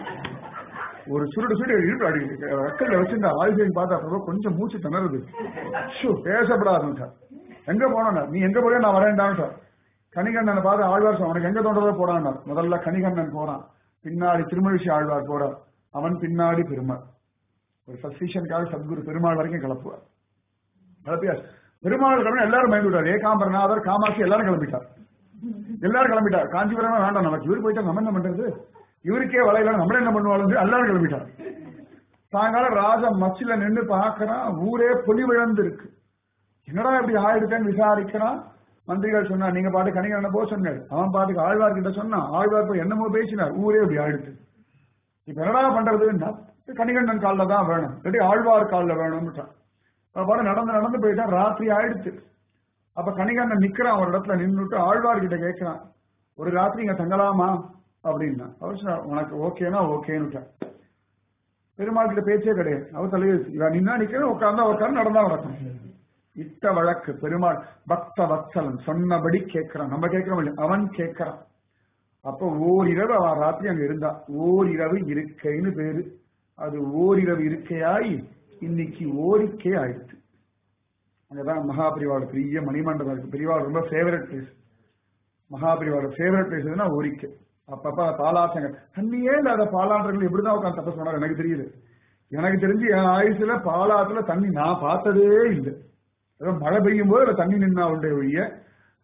ஒரு சுருட்டு சுருட்டு இருக்கு அடி அக்கல்ல வச்சிருந்தா ஆதிசேஷன் பார்த்தா அப்புறம் கொஞ்சம் மூச்சு திணறுது ஷூ பேசப்படாது சார் எங்க போனா நீ எங்க போறியோ நான் வரேன்டான் சார் கணிகண்ணனை பார்த்து ஆழ்வார் சொன்ன உனக்கு எங்க தோன்றதோ போடான் முதல்ல கணிகண்ணன் போறான் பின்னாடி திருமழிசி ஆழ்வார் போறார் அவன் பின்னாடி பெருமாள் ஒரு சஸ்பீஷனுக்காக சத்குரு பெருமாள் வரைக்கும் கிளப்புவார் கிளப்பியார் பெருமாள் கிளம்பி எல்லாரும் பயந்து விட்டார் ஏகாம்பரநாதர் காமாட்சி எல்லாரும் கிளம்பிட்டார் எல்லாரும் கிளம்பிட்டார் காஞ்சிபுரமே வேண்டாம் நமக்கு இவர் போயிட்டா நம்ம என்ன பண்றது இவருக்கே வலையில நம்ம என்ன பண்ணுவாங்க எல்லாரும் கிளம்பிட்டார் சாயங்காலம் ராஜா மச்சில நின்று பார்க்கறான் ஊரே பொலி விழந்து இருக்கு என்னடா இப்படி ஆயிடுச்சேன்னு விசாரிக்கிறான் மந்திரிகள் சொன்னா நீங்க பாட்டு கணிகரனை போக சொன்னார் அவன் பாட்டுக்கு ஆழ்வார் கிட்ட சொன்னான் ஆழ்வார் போய் என்னமோ பேசினார் ஊரே இப்படி ஆயிடுச்சு இப்ப என்னடா பண்றதுன்னா கணிகண்டன் காலில் தான் வேணும் இல்லாட்டி ஆழ்வார் காலில் வேணும்னுட்டான் அவன் பாட்டு நடந்து நடந்து போயிட்டான் ராத்திரி ஆயிடுச்சு அப்ப கணிகண்ணன் நிக்கிறான் ஒரு இடத்துல நின்றுட்டு ஆழ்வார் கிட்ட கேட்கிறான் ஒரு ராத்திரி இங்க தங்கலாமா அப்படின்னா அவர் சொன்னார், உனக்கு ஓகேனா ஓகேன்னு பெருமாள் கிட்ட பேச்சே கிடையாது அவர் தலைவர் இவன் நின்னா நிக்கிறேன் உட்கார்ந்தா உட்கார்ந்து நடந்தா நடக்கும் இட்ட வழக்கு பெருமாள் பக்த வத்சலன் சொன்னபடி கேட்கிறான் நம்ம கேட்கிறோம் இல்லையா அவன் கேட்கிறான் அப்ப ஓரிரவு அவன் ராத்திரி அங்க இருந்தா ஓரிரவு இருக்கைன்னு பேரு அது ஓரிரவு இருக்கையாய் இன்னைக்கு ஓரிக்கை ஆயிடுச்சு அங்கதான் மகாபிரிவாவோட பெரிய மணிமண்டபம் இருக்கு பிரிவாவோட ரொம்ப ஃபேவரட் பிளேஸ் மகாபிரிவாவோட ஃபேவரட் பிளேஸ் எதுனா ஓரிக்கை அப்பப்ப பாலாசங்க தண்ணியே இல்லாத பாலாற்றங்கள் எப்படிதான் உட்காந்து தப்பஸ் பண்ணாரு எனக்கு தெரியுது எனக்கு தெரிஞ்சு என் ஆயுசுல பாலாத்துல தண்ணி நான் பார்த்ததே இல்லை ஏதோ மழை பெய்யும் போது அதுல தண்ணி நின்னா உண்டே ஒழிய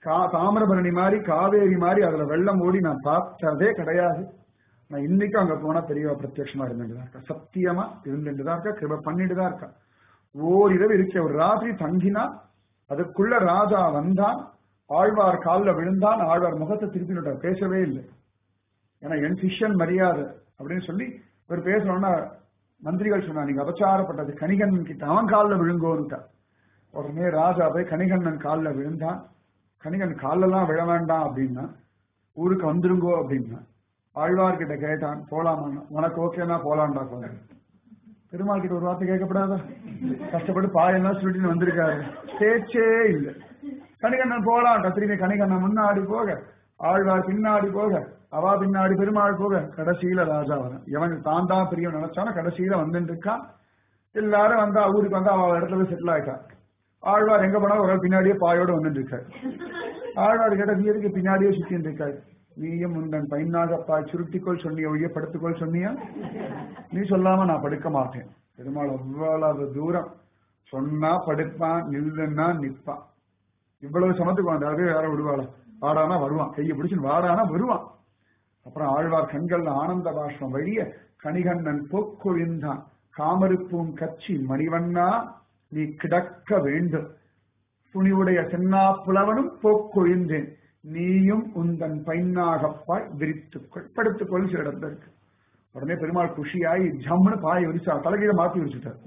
கா தாமிரபரணி மாதிரி காவேரி மாதிரி அதுல வெள்ளம் ஓடி நான் பார்த்ததே கிடையாது நான் இன்னைக்கும் அங்க போனா பெரியவா பிரத்யட்சமா இருந்துட்டு தான் இருக்கா சத்தியமா இருந்துட்டு தான் இருக்கா கிருப பண்ணிட்டு தான் இருக்கா ஓரிரவு இருக்க ஒரு ராத்திரி தங்கினா அதுக்குள்ள ராஜா வந்தான் ஆழ்வார் காலில் விழுந்தான் ஆழ்வார் முகத்தை திருப்பி விட்டார் பேசவே இல்லை ஏன்னா என் சிஷ்யன் மரியாதை அப்படின்னு சொல்லி இவர் பேசணும்னா மந்திரிகள் சொன்னா நீங்க அபச்சாரப்பட்டது கணிகண்ணன் கிட்ட அவன் காலில் விழுங்கோன்னுட்டார் உடனே ராஜா போய் கணிகண்ணன் காலில் விழுந்தான் கணிகன் காலெல்லாம் விழ வேண்டாம் அப்படின்னா ஊருக்கு வந்துருங்கோ அப்படின்னா ஆழ்வார்கிட்ட கேட்டான் போலாமா உனக்கு ஓகேனா போலாம்டா போல பெருமாள் கிட்ட ஒரு வார்த்தை கேட்கப்படாதா கஷ்டப்பட்டு பாயெல்லாம் சுருட்டின்னு வந்திருக்காரு பேச்சே இல்லை கணிகண்ணன் போலாம்டா திரும்பி கணிகண்ணன் முன்னாடி போக ஆழ்வார் பின்னாடி போக அவா பின்னாடி பெருமாள் போக கடைசியில ராஜா வர எவன் தான் தான் பிரியம் நினைச்சானோ கடைசியில வந்துட்டு இருக்கான் எல்லாரும் வந்தா ஊருக்கு வந்தா அவ இடத்துல போய் செட்டில் ஆயிட்டான் ஆழ்வார் எங்க போனா ஒரு ஆள் பின்னாடியே பாயோட வந்துட்டு இருக்காரு ஆழ்வார் கேட்ட நீ எதுக்கு பின்னாடியே சுத்தின்னு இருக்காரு நீயும் உந்தன் பையனாகப்பா சுருட்டிக்கோள் சொன்னிய ஒழிய படுத்துக்கோள் சொன்னியா நீ சொல்லாம நான் படுக்க மாட்டேன் பெருமாள் அவ்வளவு தூரம் சொன்னா படுப்பான் நில்லுன்னா நிப்பான் இவ்வளவு சமத்துக்கு வந்தாலே யார விடுவாள வாடானா வருவான் கையை பிடிச்சு வாடானா வருவான் அப்புறம் ஆழ்வார் கண்கள்ல ஆனந்த பாஷ்பம் வழிய கணிகண்ணன் போக்கொழிந்தான் காமருப்பூம் கச்சி மணிவண்ணா நீ கிடக்க வேண்டும் துணிவுடைய சென்னா புலவனும் போக்கொழிந்தேன் நீயும் உந்தன் பைனாகப்பாய் விரித்துக்கொள் படுத்துக்கொள் சில இடத்துல இருக்கு உடனே பெருமாள் குஷியாகி ஜம்முன்னு பாயை விரிச்சா தலைகீழ மாத்தி விரிச்சுட்டார்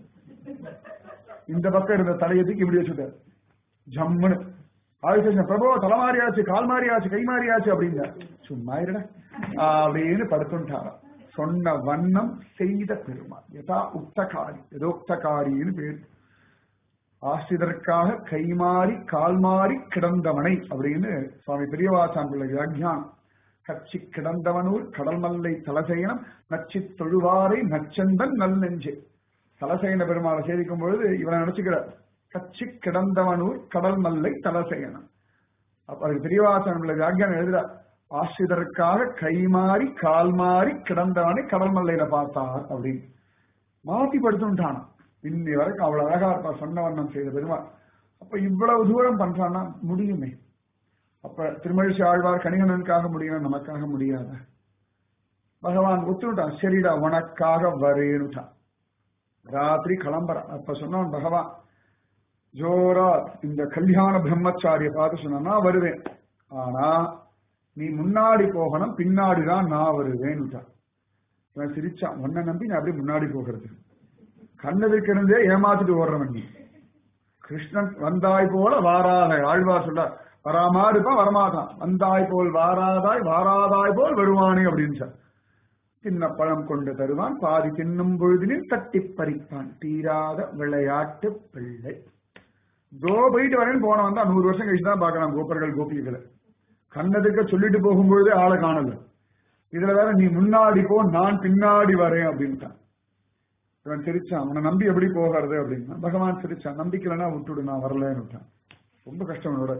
இந்த பக்கம் இருந்த தலையத்துக்கு இப்படி வச்சுட்டார் ஜம்முன்னு ஆயுஷன் பிரபு தலை மாறியாச்சு கால் மாறியாச்சு கை மாறியாச்சு அப்படிங்க சும்மா இருடா அப்படின்னு படுத்துட்டாராம் சொன்ன வண்ணம் செய்த பெருமாள் யதா உக்தகாரி யதோக்தகாரின்னு பேர் ஆசிரியருக்காக கைமாறி கால் மாறி கிடந்தவனை அப்படின்னு சுவாமி பெரியவாசான் பிள்ளை வியாக்கியானம் கச்சி கிடந்தவனூர் கடல் மல்லை தலசையனம் நச்சி தொழுவாரை நச்சந்தன் நல் நெஞ்சே தலசையன பெருமாளை சேவிக்கும் பொழுது இவனை நினைச்சுக்கிறார் கச்சி கிடந்தவனூர் கடல் மல்லை தலசையனம் அப்ப அதுக்கு பெரியவாசான் பிள்ளை வியாக்கியானம் எழுதுறார் ஆசிரியருக்காக கைமாறி கால் மாறி கிடந்தவனை கடல் மல்லையில பார்த்தார் அப்படின்னு மாத்தி படுத்துட்டான் இன்னி வரைக்கும் அவ்வளவு அழகா இருப்பா சொன்ன வண்ணம் செய்த பெருமாள் அப்ப இவ்வளவு தூரம் பண்றான்னா முடியுமே அப்ப திருமழிசை ஆழ்வார் கணிகனனுக்காக முடியும் நமக்காக முடியாத பகவான் ஒத்துட்டான் சரிடா உனக்காக வரேனுட்டான் ராத்திரி கிளம்புறான் அப்ப சொன்னான் பகவான் ஜோரா இந்த கல்யாண பிரம்மச்சாரிய பார்த்து சொன்னா நான் வருவேன் ஆனா நீ முன்னாடி போகணும் பின்னாடி தான் நான் வருவேன்னுட்டான் இவன் சிரிச்சான் உன்னை நம்பி நான் அப்படியே முன்னாடி போகிறது கண்ணதுக்கிருந்தே ஏமாத்திட்டு ஓடுறவன் நீ கிருஷ்ணன் வந்தாய் போல வாராத ஆழ்வார் சொல்ற வராமா இருப்பான் வரமாட்டான் வந்தாய் போல் வாராதாய் வாராதாய் போல் வருவானே அப்படின்னு சார் சின்ன பழம் கொண்டு தருவான் பாதி தின்னும் பொழுதினில் தட்டி பறிப்பான் தீராத விளையாட்டு பிள்ளை கோ போயிட்டு வரேன்னு போன வந்தா நூறு வருஷம் கழிச்சு தான் பார்க்கலாம் கோபர்கள் கோபிகளை கண்ணதுக்க சொல்லிட்டு போகும்பொழுதே ஆளை காணல இதுல வேற நீ முன்னாடி போ நான் பின்னாடி வரேன் அப்படின்ட்டான் இவன் சிரிச்சான் அவனை நம்பி எப்படி போகிறது அப்படின்னா பகவான் சிரிச்சான் நம்பிக்கைலன்னா விட்டுடு நான் வரலன்னு விட்டான் ரொம்ப கஷ்டம் இவனோட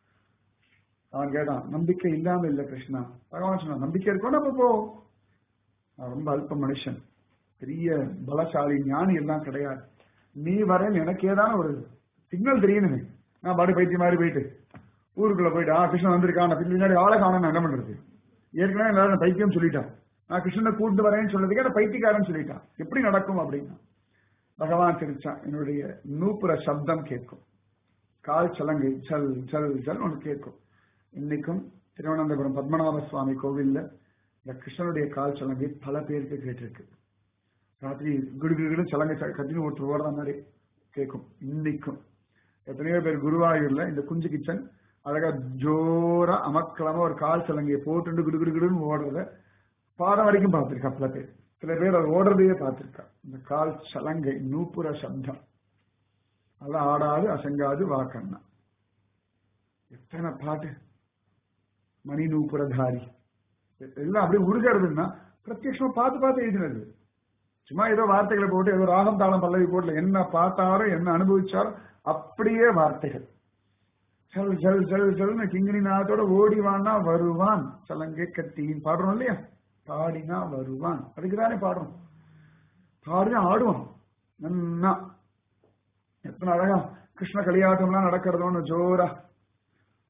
அவன் கேட்டான் நம்பிக்கை இல்லாம இல்ல கிருஷ்ணா பகவான் சொன்னான் நம்பிக்கை இருக்கோம் அப்ப போ நான் ரொம்ப அல்ப மனுஷன் பெரிய பலசாலி ஞானி எல்லாம் கிடையாது நீ வரேன்னு எனக்கு ஏதான ஒரு சிக்னல் தெரியணுமே நான் பாடி பைத்திய மாதிரி போயிட்டு ஊருக்குள்ள போயிட்டு ஆ கிருஷ்ணன் வந்திருக்கான் நான் பின்னாடி ஆளை காணும் என்ன பண்றது ஏற்கனவே எல்லாரும் பைத்தியம் சொல்லிட்டான் நான் கிருஷ்ணனை கூட்டு வரேன்னு சொன்னதுக்கு அந்த பைத்தியக்காரன் சொல்லிட்டான் எப்படி நடக்கும் அப்படின்னா பகவான் சிரிச்சான் என்னுடைய நூப்புற சப்தம் கேட்கும் கால் சலங்கை ஜல் ஜல் ஜல் ஒன்று கேட்கும் இன்னைக்கும் திருவனந்தபுரம் பத்மநாப சுவாமி கோவில்ல இந்த கிருஷ்ணனுடைய கால் சலங்கை பல பேருக்கு கேட்டிருக்கு ராத்திரி குடுகுடுன்னு சலங்கை கத்தினு ஒருத்தர் ஓடுற மாதிரி கேட்கும் இன்னைக்கும் எத்தனையோ பேர் குருவாயூர்ல இந்த குஞ்சு கிச்சன் அழகா ஜோரா அமக்கலமா ஒரு கால் சலங்கையை போட்டுட்டு குடுகுடுன்னு ஓடுறத பாடம் வரைக்கும் பார்த்திருக்கா பல பேர் சில பேர் அது ஓடுறதையே பார்த்திருக்கா இந்த கால் சலங்கை நூப்புற சப்தம் அதெல்லாம் ஆடாது அசங்காது வாக்கண்ணா எத்தனை பாட்டு மணி நூப்புரதாரி எல்லாம் அப்படியே உருகிறதுன்னா பிரத்யட்சமா பார்த்து பார்த்து எழுதினது சும்மா ஏதோ வார்த்தைகளை போட்டு ஏதோ ராகம் தாளம் பல்லவி போடல என்ன பார்த்தாரோ என்ன அனுபவிச்சாரோ அப்படியே வார்த்தைகள் ஜல் ஜல் ஜல் ஜல்னு கிங்கினி நாதோட ஓடிவான்னா வருவான் சலங்கை கத்தின்னு பாடுறோம் இல்லையா பாடினா வருவான் அதுக்கு தானே பாடுறோம் பாடினா ஆடுவான் நன்னா எத்தனை அழகா கிருஷ்ண கலியாட்டம்லாம் நடக்கிறதோன்னு ஜோரா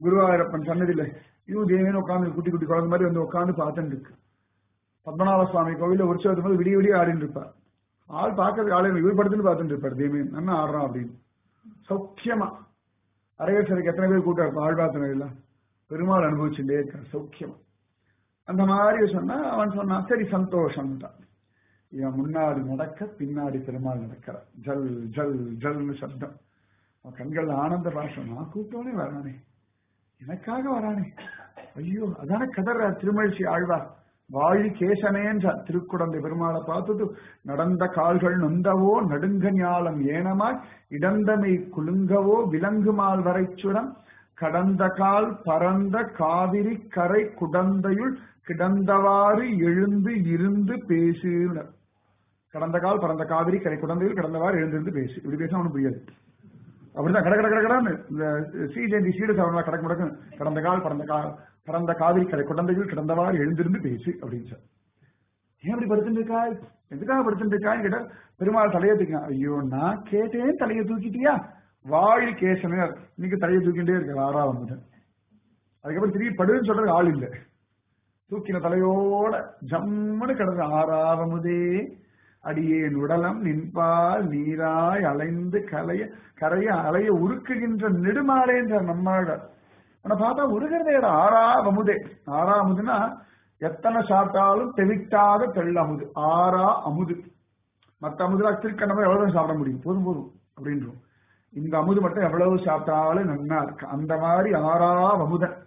குருவாயூரப்பன் சன்னதியில ஐயோ தேவன் உட்காந்து குட்டி குட்டி குழந்தை மாதிரி வந்து உட்காந்து பார்த்துட்டு இருக்கு பத்மநாப சுவாமி கோவில உற்சவத்துக்கு போது விடிய விடிய ஆடிட்டு இருப்பார் ஆள் பார்க்கறதுக்கு ஆளு இவர் படுத்துட்டு பார்த்துட்டு இருப்பார் தேவியன் என்ன ஆடுறான் அப்படின்னு சௌக்கியமா அரையசருக்கு எத்தனை பேர் கூட்டம் இருக்கும் ஆழ்வாத்தனை எல்லாம் பெருமாள் அனுபவிச்சுட்டே இருக்கான் சௌக்கியமா அந்த மாதிரி சொன்னா அவன் சொன்னான் சரி சந்தோஷம் தான் இவன் முன்னாடி நடக்க பின்னாடி பெருமாள் நடக்கிறான் ஜல் ஜல் ஜல்னு சப்தம் அவன் கண்கள் ஆனந்த பாஷம் நான் கூப்பிட்டோனே வரானே எனக்காக வரானே ஐயோ அதான கதற திருமழிச்சி ஆழ்வார் வாழி கேசனேன்ற திருக்குடந்தை பெருமாளை பார்த்துட்டு நடந்த கால்கள் நொந்தவோ நடுங்க ஞாலம் ஏனமாய் இடந்தமை குலுங்கவோ விலங்குமால் வரைச்சுடம் கடந்த கால் பரந்த காவிரி கரை குடந்தையுள் கிடந்தவாறு எழுந்து இருந்து பேசுன கடந்த கால் பரந்த காவிரி கரை குடந்தையில் கிடந்தவாறு எழுந்திருந்து பேசு இப்படி பேச அவனுக்கு புரியாது அப்படிதான் கட கட கட கடன்னு இந்த சி ஜெயந்தி சீடு சாப்பிடலாம் கடக்கு முடக்கு கடந்த கால் பரந்த கா பரந்த காவிரி கரை குடந்தையில் கிடந்தவாறு எழுந்திருந்து பேசு அப்படின்னு சார் ஏன் அப்படி படுத்துட்டு இருக்காய் எதுக்காக படுத்துட்டு இருக்கான்னு கேட்டா பெருமாள் தலையை தூக்கினான் ஐயோ நான் கேட்டேன் தலையை தூக்கிட்டியா வாழி கேசனர் இன்னைக்கு தலையை தூக்கிட்டே இருக்க ஆறா வந்து அதுக்கப்புறம் திரும்பி படுன்னு சொல்றது ஆள் இல்லை தூக்கின தலையோட ஜம்முன்னு கிடந்த ஆறாவமுதே அடியேன் உடலம் நின்பால் நீராய் அலைந்து கலைய கரைய அலைய உருக்குகின்ற நெடுமாலேன்ற நம்மாட ஆனா பார்த்தா உருகிறதேடா ஆறா அமுதே ஆறா அமுதுன்னா எத்தனை சாப்பிட்டாலும் தெவிட்டாத தெள்ளமுது ஆறா அமுது மத்த அமுதுல திருக்கண்ணமா எவ்வளவு சாப்பிட முடியும் போதும் போதும் அப்படின்றோம் இந்த அமுது மட்டும் எவ்வளவு சாப்பிட்டாலும் நன்னா இருக்கு அந்த மாதிரி ஆறா அமுதன்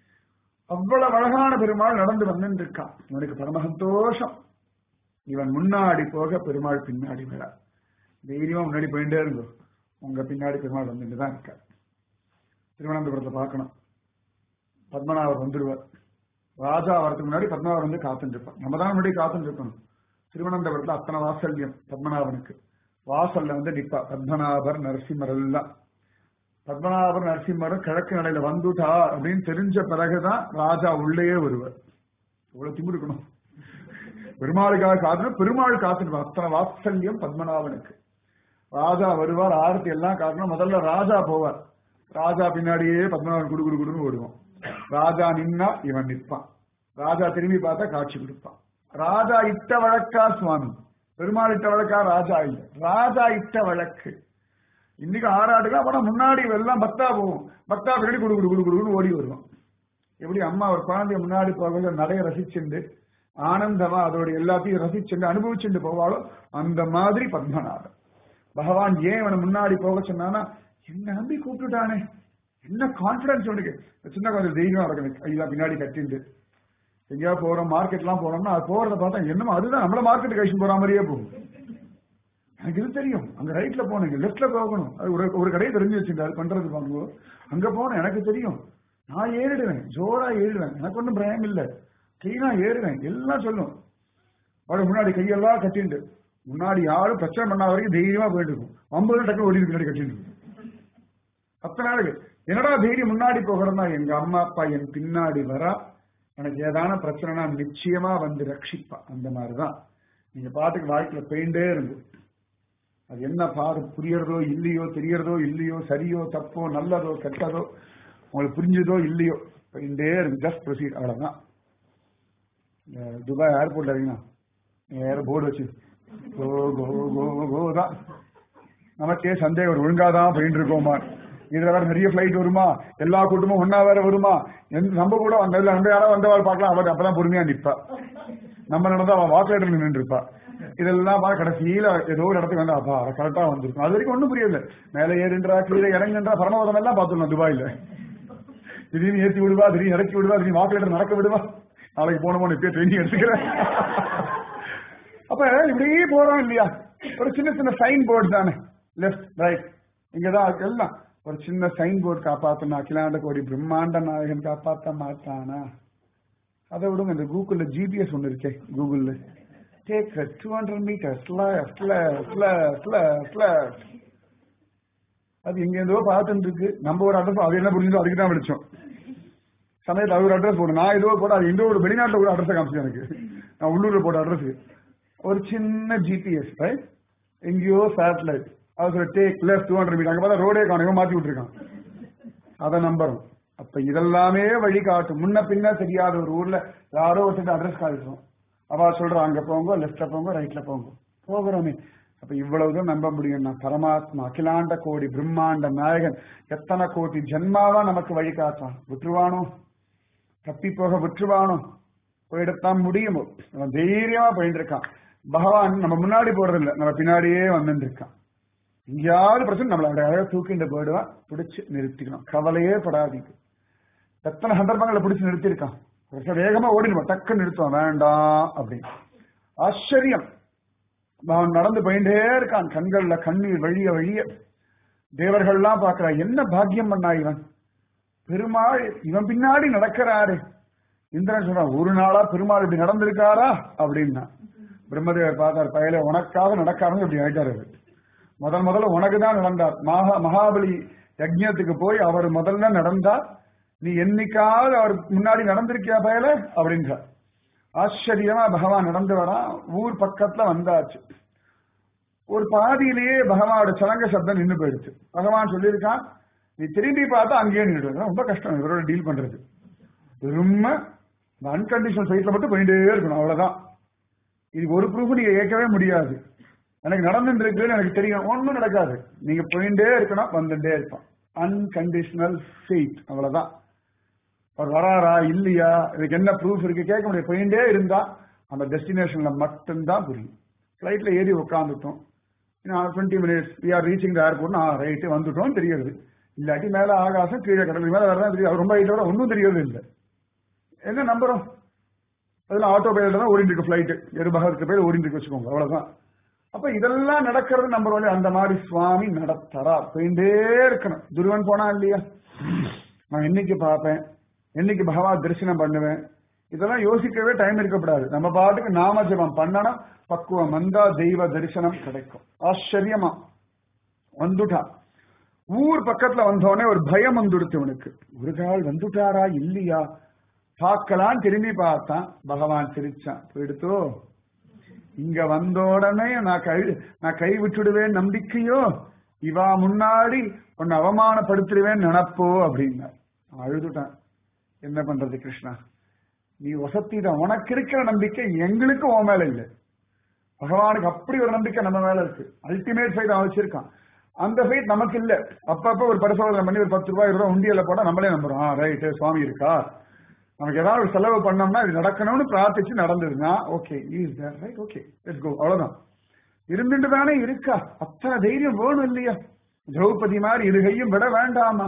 அவ்வளவு அழகான பெருமாள் நடந்து வந்துட்டு இருக்கான் இவனுக்கு பரம சந்தோஷம் இவன் முன்னாடி போக பெருமாள் பின்னாடி வர தைரியமா முன்னாடி போயிட்டே இருந்தோ உங்க பின்னாடி பெருமாள் வந்துட்டு தான் இருக்க திருவனந்தபுரத்தை பார்க்கணும் பத்மநாபர் வந்துடுவார் ராஜா வரதுக்கு முன்னாடி பத்மநாபர் வந்து காத்துட்டு இருப்பார் நம்ம தான் முன்னாடி காத்துட்டு இருக்கணும் திருவனந்தபுரத்துல அத்தனை வாசல்யம் பத்மநாபனுக்கு வாசல்ல வந்து நிப்பா பத்மநாபர் நரசிம்மர் எல்லாம் பத்மநாபர் நரசிம்மரும் கிழக்கு நடையில வந்துட்டா அப்படின்னு தெரிஞ்ச பிறகுதான் ராஜா உள்ளேயே வருவார் இவ்வளவு திமிரு இருக்கணும் பெருமாளுக்காக காத்துணும் பெருமாள் காத்துட்டு அத்தனை வாத்சல்யம் பத்மநாபனுக்கு ராஜா வருவார் ஆரத்தி எல்லாம் காட்டணும் முதல்ல ராஜா போவார் ராஜா பின்னாடியே பத்மநாபன் குடு குடு குடுன்னு ஓடுவோம் ராஜா நின்னா இவன் நிற்பான் ராஜா திரும்பி பார்த்தா காட்சி கொடுப்பான் ராஜா இட்ட வழக்கா சுவாமி பெருமாள் இட்ட வழக்கா ராஜா இல்ல ராஜா இட்ட வழக்கு இன்னைக்கு ஆறாடுக்கு அப்பனா முன்னாடி எல்லாம் பக்தா போகும் பக்தா பின்னாடி குடு குடு குடு குடுன்னு ஓடி வருவோம் எப்படி அம்மா ஒரு குழந்தைய முன்னாடி போகிறத நடைய ரசிச்சுண்டு ஆனந்தமா அதோட எல்லாத்தையும் ரசிச்சுண்டு அனுபவிச்சுட்டு போவாளோ அந்த மாதிரி பத்மநாபன் பகவான் ஏன் இவனை முன்னாடி போக சொன்னானா என்ன நம்பி கூப்பிட்டுட்டானே என்ன கான்பிடன்ஸ் உனக்கு சின்ன கொஞ்சம் தைரியம் நடக்கணும் ஐயா பின்னாடி கட்டிண்டு எங்கேயா போறோம் மார்க்கெட்லாம் போறோம்னா அது போறத பார்த்தா என்னமோ அதுதான் நம்மள மார்க்கெட் கழிச்சு போற மாதிரியே போகும் எனக்கு இது தெரியும் அங்க ரைட்ல போனீங்க லெஃப்ட்ல போகணும் அது ஒரு ஒரு கடையை தெரிஞ்சு வச்சிருந்தா அது பண்றது வாங்குவோம் அங்க போனேன் எனக்கு தெரியும் நான் ஏறிடுவேன் ஜோரா ஏறிடுவேன் எனக்கு ஒன்றும் பயம் இல்லை கிளீனா ஏறுவேன் எல்லாம் சொல்லும் அவட முன்னாடி கையெல்லாம் கட்டிண்டு முன்னாடி யாரும் பிரச்சனை பண்ணாத வரைக்கும் தைரியமா போயிட்டு இருக்கும் ஐம்பது டக்கு ஓடி பின்னாடி கட்டிட்டு இருக்கும். அத்தனை நாளுக்கு என்னடா தைரியம் முன்னாடி போகிறோம்னா எங்க அம்மா அப்பா என் பின்னாடி வரா எனக்கு ஏதான பிரச்சனைனா நிச்சயமா வந்து ரட்சிப்பா அந்த மாதிரிதான் நீங்க பாட்டுக்கு வாழ்க்கையில போயிட்டே இருந்து அது என்ன பாடு புரியறதோ இல்லையோ தெரியறதோ இல்லையோ சரியோ தப்போ நல்லதோ கெட்டதோ உங்களுக்கு புரிஞ்சதோ இல்லையோ போயிட்டே இருக்கு ஜஸ்ட் ப்ரொசீட் அவ்வளவுதான் இந்த துபாய் ஏர்போர்ட்ல இருக்கீங்க வேற போர்டு வச்சு கோ கோ கோ கோ தான் நமக்கே சந்தேகம் ஒரு ஒழுங்காதான் போயிட்டு இருக்கோமா இதுல வேற நிறைய பிளைட் வருமா எல்லா கூட்டமும் ஒன்னா வேற வருமா எந்த- நம்ம கூட அந்த நம்ம யாராவது வந்தவாள் பார்க்கலாம் அவர் அப்பதான் பொறுமையா நிப்பா நம்ம நடந்தா அவன் வாக்குலேட்டர் நின்று இருப்பா இதெல்லாம் பார்க்க கடைசியில ஏதோ ஒரு இடத்துக்கு வந்து அப்பா கரெக்டா வந்திருக்கும் அது வரைக்கும் ஒண்ணும் புரியல மேலே ஏறுன்றா கீழே இறங்குன்றா பரமபதம் எல்லாம் பார்த்துடலாம் துபாயில திடீர்னு ஏத்தி விடுவா திடீர்னு இறக்கி விடுவா திடீர்னு வாக்குலேட்டர் நடக்க விடுவா நாளைக்கு போனோமோ இப்பயே ட்ரைனிங் எடுத்துக்கிறேன் அப்ப இப்படியே போறோம் இல்லையா ஒரு சின்ன சின்ன சைன் போர்டு தானே லெஃப்ட் ரைட் இங்கதான் எல்லாம் ஒரு சின்ன சைன் போர்டு காப்பாத்தணும் அகிலாண்ட கோடி பிரம்மாண்ட நாயகன் காப்பாத்த மாட்டானா அதை விடுங்க இந்த கூகுள்ல ஜிபிஎஸ் ஒண்ணு இருக்கே கூகுள்ல take two hundred metres left left left left left அது எங்க இருந்தோ பார்த்துட்டு இருக்கு நம்ம ஒரு அட்ரஸ் அது என்ன புரிஞ்சதோ அதுக்கு தான் விളിச்சோம் சமயத்தில் அது ஒரு அட்ரஸ் போடும் நான் ஏதோ போட அது எந்த ஒரு வெளிநாட்டுல ஒரு அட்ரஸ் காமிச்சு எனக்கு நான் உள்ளூர்ல போட்ட அட்ரஸ் ஒரு சின்ன ஜிபிஎஸ் ரைட் எங்கேயோ சேட்டலைட் அது take left two hundred metre அங்க பார்த்தா ரோடே காணும் மாத்தி விட்டுருக்கான் அதை நம்பரும் அப்ப இதெல்லாமே வழிகாட்டும் முன்ன பின்ன தெரியாத ஒரு ஊர்ல யாரோ ஒருத்தர் அட்ரஸ் காட்டுறோம் அவ சொல்றா அங்க போங்க லெஃப்ட்ல போங்க ரைட்ல போங்க போகிறோமே அப்ப இவ்வளவுதான் நம்ப முடியும்னா பரமாத்மா அகிலாண்ட கோடி பிரம்மாண்ட நாயகன் எத்தனை கோடி ஜென்மாவா நமக்கு வழிகாட்டான் விட்டுருவானோ தப்பி போக விட்டுருவானோ போயிடத்தான் முடியுமோ அவன் தைரியமா போயிட்டு இருக்கான் பகவான் நம்ம முன்னாடி போறது இல்ல நம்ம பின்னாடியே வந்துட்டு இருக்கான் எங்கேயாவது பிரச்சனை நம்மள அப்படியே அழகா தூக்கிட்டு போயிடுவான் பிடிச்சு நிறுத்திக்கணும் கவலையே படாதீங்க எத்தனை சந்தர்ப்பங்களை பிடிச்சு நிறுத்திருக்கான் ஒரு வேகமா ஓடிடுவான் டக்கு நிறுத்துவான் வேண்டாம் அப்படின்னு ஆச்சரியம் அவன் நடந்து போயிட்டே இருக்கான் கண்கள்ல கண்ணீர் வழிய வழிய தேவர்கள்லாம் பாக்குறா என்ன பாக்கியம் பண்ணா இவன் பெருமாள் இவன் பின்னாடி நடக்கிறாரு இந்திரன் சொல்றான் ஒரு நாளா பெருமாள் இப்படி நடந்திருக்காரா அப்படின்னா பிரம்மதேவர் பார்த்தார் பயல உனக்காக நடக்காருன்னு இப்படி ஆயிட்டாரு அவரு. முதல் முதல்ல உனக்கு தான் நடந்தார் மகா மகாபலி யஜ்ஞத்துக்கு போய் அவர் முதல்ல நடந்தார் நீ என்னைக்காவது அவர் முன்னாடி நடந்திருக்கியா பயல அப்படின்றார் ஆச்சரியமா பகவான் நடந்து வரான் ஊர் பக்கத்துல வந்தாச்சு ஒரு பாதியிலேயே பகவானோட சலங்க சப்தம் நின்னு போயிடுச்சு பகவான் சொல்லியிருக்கான் நீ திரும்பி பார்த்தா அங்கேயே நின்று ரொம்ப கஷ்டம் இவரோட டீல் பண்றது ரொம்ப அன்கண்டிஷனல் சைட்ல மட்டும் போயிட்டே இருக்கணும் அவ்வளவுதான் இதுக்கு ஒரு ப்ரூஃப் நீங்க கேட்கவே முடியாது எனக்கு நடந்துட்டு இருக்குன்னு எனக்கு தெரியும் ஒண்ணும் நடக்காது நீங்க போயிட்டே இருக்கணும் வந்துட்டே இருப்பான் அன்கண்டிஷனல் ஃபெய்த் அவ்வளவுதான் அவர் வராரா இல்லையா இதுக்கு என்ன ப்ரூஃப் இருக்கு கேட்க முடியாது போயிட்டே இருந்தா அந்த டெஸ்டினேஷன்ல மட்டும்தான் புரியும் ஃபிளைட்ல ஏறி உட்காந்துட்டோம் twenty minutes we are reaching the airport ah right வந்துட்டோம் தெரியுது இல்லாட்டி மேல ஆகாசம் கீழே கடலுக்கு மேல வரதான் தெரியும் அது ரொம்ப ஹைட்டோட ஒன்றும் தெரியறது இல்லை என்ன நம்புறோம் அதுல ஆட்டோ பைலட் தான் ஓடிட்டு இருக்கு ஃபிளைட் எருபகத்துக்கு பேர் ஓடிட்டு இருக்கு வச்சுக்கோங்க அவ்வளவுதான் அப்ப இதெல்லாம் நடக்கிறது நம்ம வழி அந்த மாதிரி சுவாமி நடத்தரா போயிட்டே இருக்கணும் துருவன் போனா இல்லையா நான் என்னைக்கு பார்ப்பேன் என்னைக்கு பகவா தரிசனம் பண்ணுவேன் இதெல்லாம் யோசிக்கவே டைம் இருக்கக்கூடாது நம்ம பாட்டுக்கு நாம ஜெபம் பண்ணணும் பக்குவம் வந்தா தெய்வ தரிசனம் கிடைக்கும் ஆச்சரியமா வந்துட்டா ஊர் பக்கத்துல வந்தோடனே ஒரு பயம் வந்துடுத்து இவனுக்கு ஒரு கால் வந்துட்டாரா இல்லையா பார்க்கலாம் திரும்பி பார்த்தான் பகவான் சிரிச்சான் போயிடுத்தோ இங்க வந்த உடனே நான் கை நான் கை விட்டுடுவேன் நம்பிக்கையோ இவா முன்னாடி உன்னை அவமானப்படுத்திடுவேன் நினப்போ அப்படின்னா அழுதுட்டான் என்ன பண்றது கிருஷ்ணா நீ வசத்திதான் உனக்கு இருக்கிற நம்பிக்கை எங்களுக்கு உன் மேல இல்லை பகவானுக்கு அப்படி ஒரு நம்பிக்கை நம்ம மேல இருக்கு அல்டிமேட் ஃபைட் அவன் வச்சிருக்கான் அந்த ஃபைட் நமக்கு இல்ல அப்பப்ப ஒரு பரிசோதனை பண்ணி ஒரு பத்து ரூபாய் இருபது உண்டியல போட்டா நம்மளே நம்புறோம் ரைட்டு சுவாமி இருக்கா நமக்கு ஏதாவது ஒரு செலவு பண்ணோம்னா இது நடக்கணும்னு பிரார்த்திச்சு நடந்ததுன்னா okay is there right okay let's go அவ்வளவுதான் இருந்துட்டு தானே இருக்கா அத்தனை தைரியம் வேணும் இல்லையா திரௌபதி மாதிரி இருகையும் விட வேண்டாமா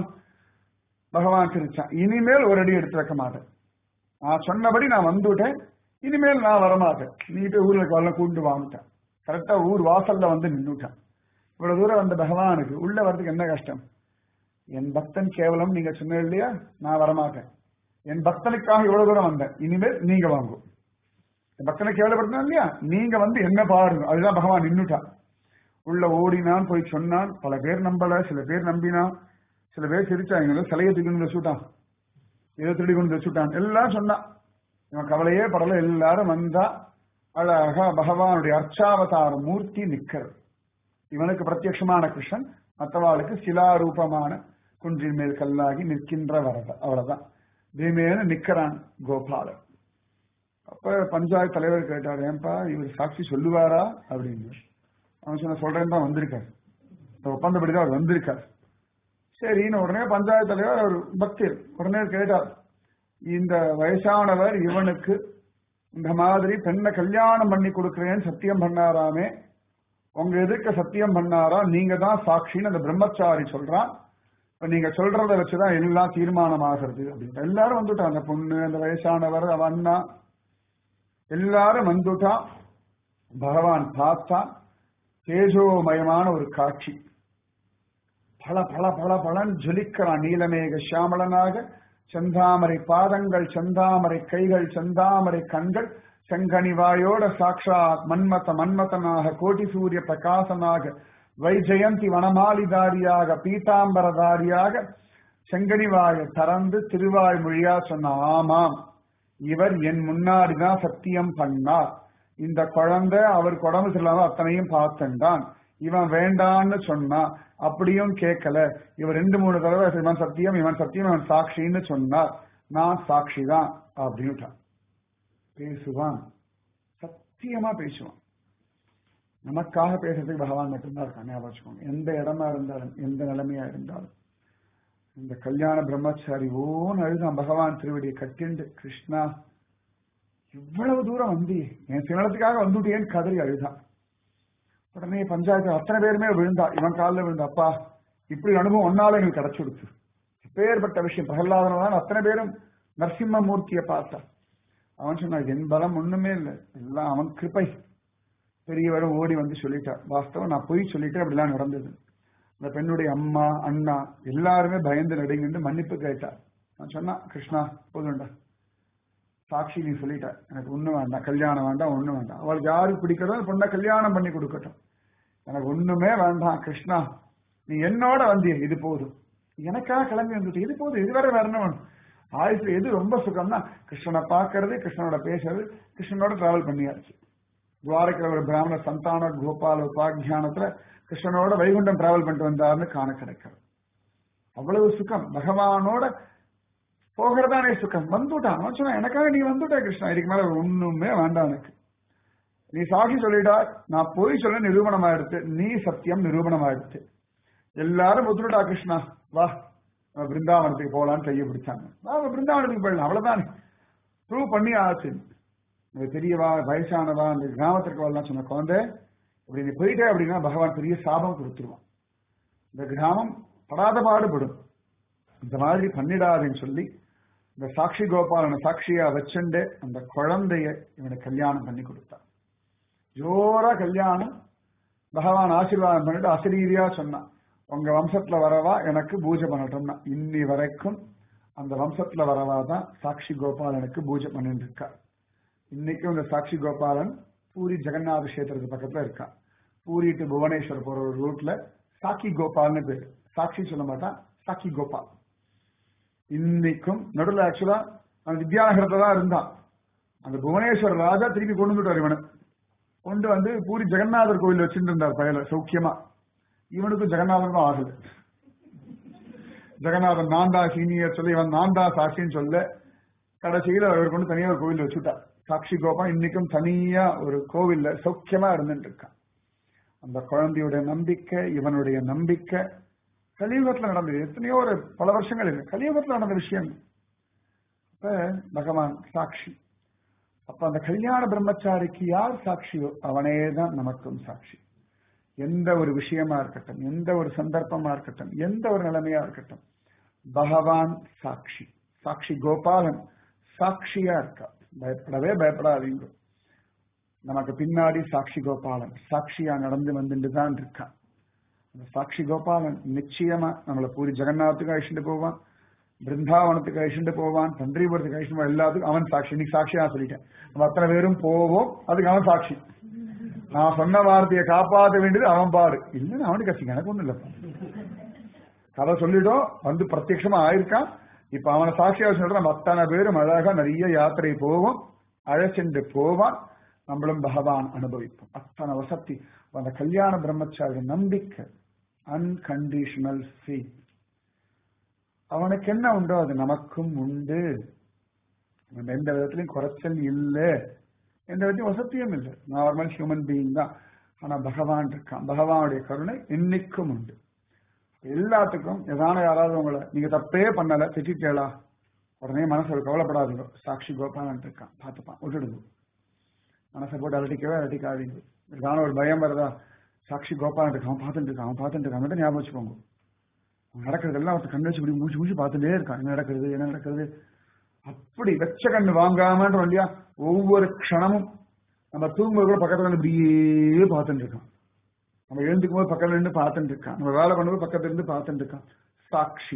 பகவான் சிரிச்சான் இனிமேல் ஒரு அடி எடுத்து வைக்க மாட்டேன் நான் சொன்னபடி நான் வந்துட்டேன் இனிமேல் நான் வரமாட்டேன் நீ போய் ஊர்ல வரல கூட்டு வாங்கிட்டேன் கரெக்டா ஊர் வாசல்ல வந்து நின்னுட்டேன் இவ்வளவு தூரம் வந்த பகவானுக்கு உள்ள வர்றதுக்கு என்ன கஷ்டம் என் பக்தன் கேவலம் நீங்க சொன்ன இல்லையா நான் வரமாட்டேன் என் பக்தனுக்காக இவ்வளவு தூரம் வந்தேன் இனிமேல் நீங்க வாங்கும் என் பக்தனை கேவலப்படுத்தினா இல்லையா நீங்க வந்து என்ன பாருங்க அதுதான் பகவான் நின்னுட்டான் உள்ள ஓடினான் போய் சொன்னான் பல பேர் நம்பல சில பேர் நம்பினான் சில பேர் சிரிச்சாங்க சிலையை தூக்கி கொண்டு வச்சுட்டான் இதை திருடி கொண்டு வச்சுட்டான் எல்லாம் சொன்னான் இவன் கவலையே படல எல்லாரும் வந்தா அழகா பகவானுடைய அர்ச்சாவதார மூர்த்தி நிக்கிறது இவனுக்கு பிரத்யட்சமான கிருஷ்ணன் மற்றவாளுக்கு சிலாரூபமான குன்றின் மேல் கல்லாகி நிற்கின்ற வரத அவ்வளவுதான் தீமேனு நிக்கிறான் கோபாலன் அப்ப பஞ்சாயத்து தலைவர் கேட்டார் ஏன்பா இவர் சாட்சி சொல்லுவாரா அப்படின்னு அவன் சொன்ன சொல்றேன் தான் வந்திருக்காரு இந்த ஒப்பந்தப்படிதான் அவர் வந்திருக்கார் சரின்னு உடனே பஞ்சாயத்து தலைவர் அவர் பக்தர் உடனே கேட்டார் இந்த வயசானவர் இவனுக்கு இந்த மாதிரி பெண்ணை கல்யாணம் பண்ணி கொடுக்கிறேன்னு சத்தியம் பண்ணாராமே உங்க எதிர்க்க சத்தியம் பண்ணாரா நீங்க தான் சாட்சின்னு அந்த பிரம்மச்சாரி சொல்றான் இப்ப நீங்க சொல்றத வச்சுதான் எல்லாம் தீர்மானம் ஆகிறது அப்படின்னு எல்லாரும் வந்துட்டாங்க பொண்ணு அந்த வயசானவர் அவன் அண்ணா எல்லாரும் வந்துட்டா பகவான் பார்த்தா தேஜோமயமான ஒரு காட்சி பல பல பல பலன் ஜொலிக்கிறான் நீலமேக சியாமளனாக செந்தாமரை பாதங்கள் செந்தாமரை கைகள் செந்தாமரை கண்கள் செங்கனிவாயோட சாட்சாத் மன்மத மன்மதனாக கோட்டி சூரிய பிரகாசனாக வைஜெயந்தி வனமாலிதாரியாக பீதாம்பரதாரியாக செங்கனிவாய திறந்து திருவாய் மொழியா சொன்ன ஆமாம் இவர் என் முன்னாடிதான் சத்தியம் பண்ணார் இந்த குழந்தை அவர் உடம்பு சரியில்லாம அத்தனையும் பார்த்துட்டான் இவன் வேண்டான்னு சொன்னா அப்படியும் கேட்கல இவன் ரெண்டு மூணு தடவை இவன் சத்தியம் இவன் சத்தியம் இவன் சாட்சின்னு சொன்னார் நான் சாட்சி தான் அப்படின்னுட்டான் பேசுவான் சத்தியமா பேசுவான் நமக்காக பேசுறதுக்கு பகவான் மட்டும்தான் இருக்கான் ஞாபகம் வச்சுக்கோங்க எந்த இடமா இருந்தாலும் எந்த நிலைமையா இருந்தாலும் இந்த கல்யாண பிரம்மச்சாரி ஓன்னு அழுதான் பகவான் திருவடியை கட்டிண்டு கிருஷ்ணா இவ்வளவு தூரம் வந்து என் சிவனத்துக்காக வந்துட்டேன்னு கதறி அழுதான் உடனே பஞ்சாயத்து அத்தனை பேருமே விழுந்தா இவன் காலில் விழுந்தா அப்பா இப்படி அனுபவம் ஒன்னால எங்களுக்கு கிடைச்சு கொடுத்து பேர்பட்ட விஷயம் பிரகலாதனால அத்தனை பேரும் நரசிம்மமூர்த்தியை பார்த்தா அவன் சொன்னான் என் பலம் ஒண்ணுமே இல்லை எல்லாம் அவன் கிருப்பை பெரியவரும் ஓடி வந்து சொல்லிட்டார் வாஸ்தவம் நான் பொய் சொல்லிட்டு அப்படிலாம் நடந்தது அந்த பெண்ணுடைய அம்மா அண்ணா எல்லாருமே பயந்து நடுங்கிட்டு மன்னிப்பு கேட்டார் நான் சொன்னா கிருஷ்ணா போதும்டா சாட்சி நீ சொல்லிட்ட எனக்கு ஒண்ணு வேண்டாம் கல்யாணம் வேண்டாம் ஒண்ணு வேண்டாம் அவளுக்கு யாருக்கு பிடிக்கிறதோ அந்த பொண்ணை கல்யாணம் பண்ணி கொடுக்கட்டும் எனக்கு ஒண்ணுமே வேண்டாம் கிருஷ்ணா நீ என்னோட வந்திய இது போதும் எனக்காக கிளம்பி வந்துட்டு இது போதும் இதுவரை வரணும் ஆயுசு எது ரொம்ப சுகம்னா கிருஷ்ணனை பார்க்கறது கிருஷ்ணனோட பேசுறது கிருஷ்ணனோட டிராவல் பண்ணியாச்சு துவாரக்கில் ஒரு பிராமண சந்தான கோபால உபாக்கியானத்துல கிருஷ்ணனோட வைகுண்டம் டிராவல் பண்ணிட்டு வந்தாருன்னு காண கிடைக்கிறது அவ்வளவு சுகம் பகவானோட போகிறதானே சுகம் வந்துட்டான் அவன் சொன்னா எனக்காக நீ வந்துட்ட கிருஷ்ணா இதுக்கு மேல ஒண்ணுமே வேண்டாம் எனக்கு நீ சாட்சி சொல்லிட்டா நான் போய் சொல்ல நிரூபணம் ஆயிடுத்து நீ சத்தியம் நிரூபணம் ஆயிடுத்து எல்லாரும் ஒத்துட்டா கிருஷ்ணா வா நம்ம பிருந்தாவனத்துக்கு போலான்னு கையை பிடிச்சாங்க வா நம்ம பிருந்தாவனத்துக்கு போயிடலாம் அவ்வளவுதானே ப்ரூவ் பண்ணி ஆச்சு இந்த பெரியவா வயசானவா அந்த கிராமத்திற்கு வரலாம் சொன்ன குழந்தை இப்படி நீ போயிட்டே அப்படின்னா பகவான் பெரிய சாபம் கொடுத்துருவான் இந்த கிராமம் படாத பாடுபடும் இந்த மாதிரி பண்ணிடாதுன்னு சொல்லி இந்த சாட்சி கோபாலனை சாட்சியா வச்சுண்டு அந்த குழந்தைய இவனுக்கு கல்யாணம் பண்ணி கொடுத்தான் ஜோரா கல்யாணம் பகவான் ஆசீர்வாதம் பண்ணிட்டு அசரீரியா சொன்னான் உங்க வம்சத்துல வரவா எனக்கு பூஜை பண்ணட்டும்னா இன்னி வரைக்கும் அந்த வம்சத்துல வரவா தான் சாட்சி கோபாலனுக்கு பூஜை பண்ணிட்டு இருக்கா இன்னைக்கும் இந்த சாட்சி கோபாலன் பூரி ஜெகநாத கஷேத்திரத்து பக்கத்துல இருக்கான் பூரி டு புவனேஸ்வர் போற ஒரு ரூட்ல சாக்கி கோபால்னு பேரு சாட்சி சொல்ல மாட்டான் சாக்கி கோபால் இன்னைக்கும் நடுவில் ஆக்சுவலா அவன் வித்யாநகரத்துல தான் இருந்தான் அந்த புவனேஸ்வர ராஜா திருப்பி கொண்டு வந்துட்டார் இவனை கொண்டு வந்து பூரி ஜெகநாதர் கோயில் வச்சுட்டு இருந்தார் பயல சௌக்கியமா இவனுக்கும் ஜெகநாதனுக்கும் ஆகல ஜெகநாதன் நான்தா சீனியர் சொல்லி இவன் நான்தா சாட்சின்னு சொல்ல கடைசியில் அவர் கொண்டு தனியா ஒரு கோவில் வச்சுட்டார் சாட்சி கோபா இன்னைக்கும் தனியா ஒரு கோவில்ல சௌக்கியமா இருந்துட்டு இருக்கான் அந்த குழந்தையுடைய நம்பிக்கை இவனுடைய நம்பிக்கை கலியுகத்துல நடந்தது எத்தனையோ ஒரு பல வருஷங்கள் இருக்கு கலியுகத்துல நடந்த விஷயம் அப்ப பகவான் சாட்சி அப்ப அந்த கல்யாண பிரம்மச்சாரிக்கு யார் சாட்சியோ அவனே தான் நமக்கும் சாட்சி எந்த ஒரு விஷயமா இருக்கட்டும் எந்த ஒரு சந்தர்ப்பமா இருக்கட்டும் எந்த ஒரு நிலைமையா இருக்கட்டும் பகவான் சாட்சி சாட்சி கோபாலன் சாட்சியா இருக்கா பயப்படவே பயப்படாதீங்க நமக்கு பின்னாடி சாட்சி கோபாலன் சாட்சியா நடந்து வந்துட்டு தான் இருக்கான் அந்த சாட்சி கோபாலன் நிச்சயமா நம்மளை பூரி ஜெகநாத்துக்கு அழிச்சுட்டு போவான் பிருந்தாவனத்துக்கு அழிச்சுட்டு போவான் பன்றிபுரத்துக்கு அழிச்சுட்டு போவான் எல்லாத்துக்கும் அவன் சாட்சி நீ சாட்சியா சொல்லிட்டேன் நம்ம அத்தனை பேரும் போவோம் அதுக்கு அவன் சாட்சி நான் சொன்ன வார்த்தையை காப்பாற்ற வேண்டியது அவன் பாடு இல்லைன்னு அவனுக்கு கஷ்டம் எனக்கு ஒண்ணும் இல்லப்பா கதை சொல்லிட்டோம் வந்து பிரத்யட்சமா ஆயிருக்கான் இப்ப அவனை சாட்சியா சொல்ற நம்ம அத்தனை பேரும் அழகா நிறைய யாத்திரை போவோம் அழைச்சென்று போவான் நம்மளும் பகவான் அனுபவிப்போம் அத்தனை வசதி அந்த கல்யாண பிரம்மச்சாரி நம்பிக்கை அன்கண்டிஷனல் ஃபீத் அவனுக்கு என்ன உண்டோ அது நமக்கும் உண்டு நம்ம எந்த விதத்திலையும் குறைச்சல் இல்லை எந்த விதத்தையும் வசதியும் இல்லை நார்மல் ஹியூமன் பீயிங் தான் ஆனா பகவான் இருக்கான் பகவானுடைய கருணை இன்னைக்கும் உண்டு எல்லாத்துக்கும் எதான யாராவது உங்களை நீங்க தப்பே பண்ணல திட்டேளா உடனே மனசு ஒரு கவலைப்படாதீங்க சாட்சி கோபாலன் இருக்கான் பார்த்துப்பான் விட்டுடுங்க மனசை போட்டு அலட்டிக்கவே அலட்டிக்காதீங்க ஏதான ஒரு பயம் வருதா சாட்சி கோபாலன் இருக்கான் அவன் பார்த்துட்டு இருக்கான் அவன் பார்த்துட்டு இருக்கான் மட்டும் ஞாபகம் வச்சுக்கோங்க அவன் நடக்கிறதெல்லாம் அவன் கண்ணு வச்சு இப்படி மூச்சு மூச்சு பார்த்துட்டே இருக்கான் என்ன நடக்கிறது என்ன நடக்கிறது அப்படி வெச்ச கண்ணு வாங்காமன்ற இல்லையா ஒவ்வொரு க்ஷணமும் நம்ம தூங்கும்போது கூட பக்கத்துல இருந்து இப்படியே பார்த்துட்டு இருக்கான் நம்ம எழுந்துக்கும் போது பக்கத்துல இருந்து பார்த்துட்டு இருக்கான் நம்ம வேலை பண்ணும்போது பக்கத்துல இருந்து பார்த்துட்டு இருக்கான் சாட்சி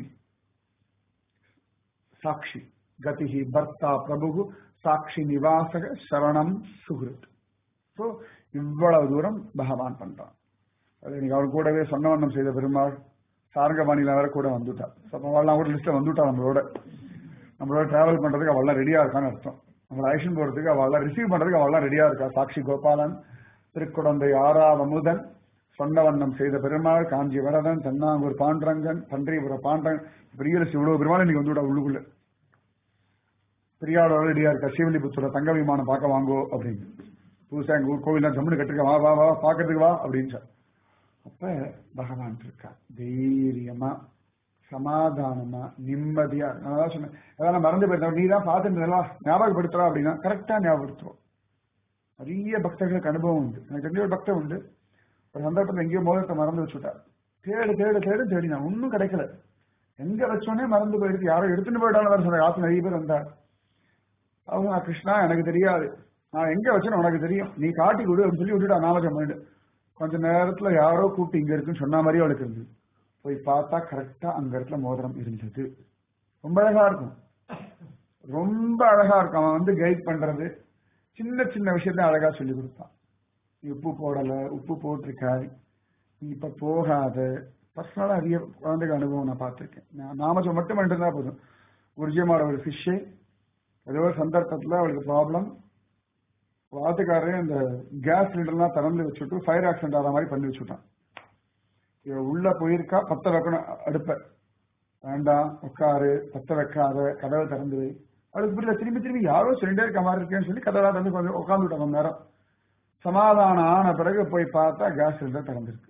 சாட்சி கதிஹி பர்த்தா பிரபு சாட்சி நிவாசக சரணம் சுகிருத் ஸோ இவ்வளவு தூரம் பகவான் பண்றான் அது இன்னைக்கு அவர் கூடவே சொன்னவண்ணம் செய்த பெருமாள் சாரங்கபாணியில வேற கூட வந்துட்டார் ஸோ அப்போ அவள்லாம் கூட லிஸ்ட்ல வந்துட்டா நம்மளோட நம்மளோட டிராவல் பண்றதுக்கு அவள்லாம் ரெடியா இருக்கான்னு அர்த்தம் நம்மளை ஐஷன் போறதுக்கு அவள்லாம் ரிசீவ் பண்றதுக்கு அவள்லாம் ரெடியா இருக்கா சாட்சி கோபாலன் திருக்குடந்தை ஆறாவ முதன் சொன்ன வண்ணம் செய்த பெருமாள் காஞ்சி வரதன் தென்னாங்கூர் பாண்டரங்கன் பன்றிபுர பாண்டரன் பெரிய இவ்வளவு பெருமாள் இன்னைக்கு வந்து விடா உள்ளுக்குள்ள பெரியாரோட ரெடியா இருக்கா சிவலிபுத்தூர தங்க விமானம் பார்க்க வாங்கோ அப்படின்னு புதுசா எங்க ஊர் கோவில் ஜம்முன்னு கட்டிருக்க வா வா வா பாக்கிறதுக்கு வா அப்படின்னு சொல். அப்ப பகவான் இருக்கா தைரியமா சமாதானமா நிம்மதியா நான் தான் சொன்னேன் அதான் மறந்து போயிருந்தேன் நீ தான் பார்த்துட்டு ஞாபகப்படுத்துறா அப்படின்னா கரெக்டா ஞாபகப்படுத்துறோம் நிறைய பக்தர்களுக்கு அனுபவம் உண்டு எனக்கு தெரிஞ்ச ஒரு பக்தர் உண்டு ஒரு சந்தர்ப்பத்தில் எங்கேயோ மோதிரத்தை மறந்து வச்சுட்டார் தேடு தேடு தேடு தேடி நான் ஒன்றும் கிடைக்கல எங்க வச்சோன்னே மறந்து போயிருக்கு யாரோ எடுத்துட்டு போயிட்டாலும் வேற சொன்ன காசு நிறைய பேர் வந்தார் அவங்க "நான் கிருஷ்ணா எனக்கு தெரியாது நான் எங்க வச்சேன்னு உனக்கு தெரியும் நீ காட்டி கொடு அப்படின்னு சொல்லி விட்டுட்டா நாமஜம் பண்ணிட்டு கொஞ்ச நேரத்துல யாரோ கூப்பிட்டு இங்க இருக்குன்னு சொன்ன மாதிரி அவளுக்கு இருந்தது போய் பார்த்தா கரெக்டா அங்க இடத்துல மோதிரம் இருந்தது ரொம்ப அழகா இருக்கும் ரொம்ப அழகா இருக்கும் அவன் வந்து கைட் பண்றது சின்ன சின்ன விஷயத்த அழகா சொல்லி கொடுப்பான் நீ உப்பு போடல உப்பு போட்டிருக்காய் நீ இப்ப போகாத பர்சனலா நிறைய குழந்தைகள் அனுபவம் நான் பார்த்திருக்கேன் நான் நாமஜம் மட்டும் பண்ணிட்டு இருந்தா போதும் உர்ஜியமாட ஒரு ஃபிஷ்ஷு ஏதோ ஒரு சந்தர்ப்பத்துல அவளுக்கு ப்ராப்ளம் வாத்துக்காரரே இந்த கேஸ் சிலிண்டர்லாம் திறந்து வச்சுட்டு ஃபயர் ஆக்சிடென்ட் ஆகிற மாதிரி பண்ணி வச்சுட்டான் இவ உள்ள போயிருக்கா பத்த வைக்கணும் அடுப்ப வேண்டாம் உட்காரு பத்த வைக்காத கதவை திறந்து வை அவளுக்கு புரியல திரும்பி திரும்பி யாரோ சொல்லிட்டே இருக்க மாதிரி இருக்கேன்னு சொல்லி கதவை திறந்து கொஞ்சம் உட்காந்து விட்டோம் கொஞ்ச நேரம் சமாதானம் ஆன பிறகு போய் பார்த்தா கேஸ் சிலிண்டர் திறந்திருக்கு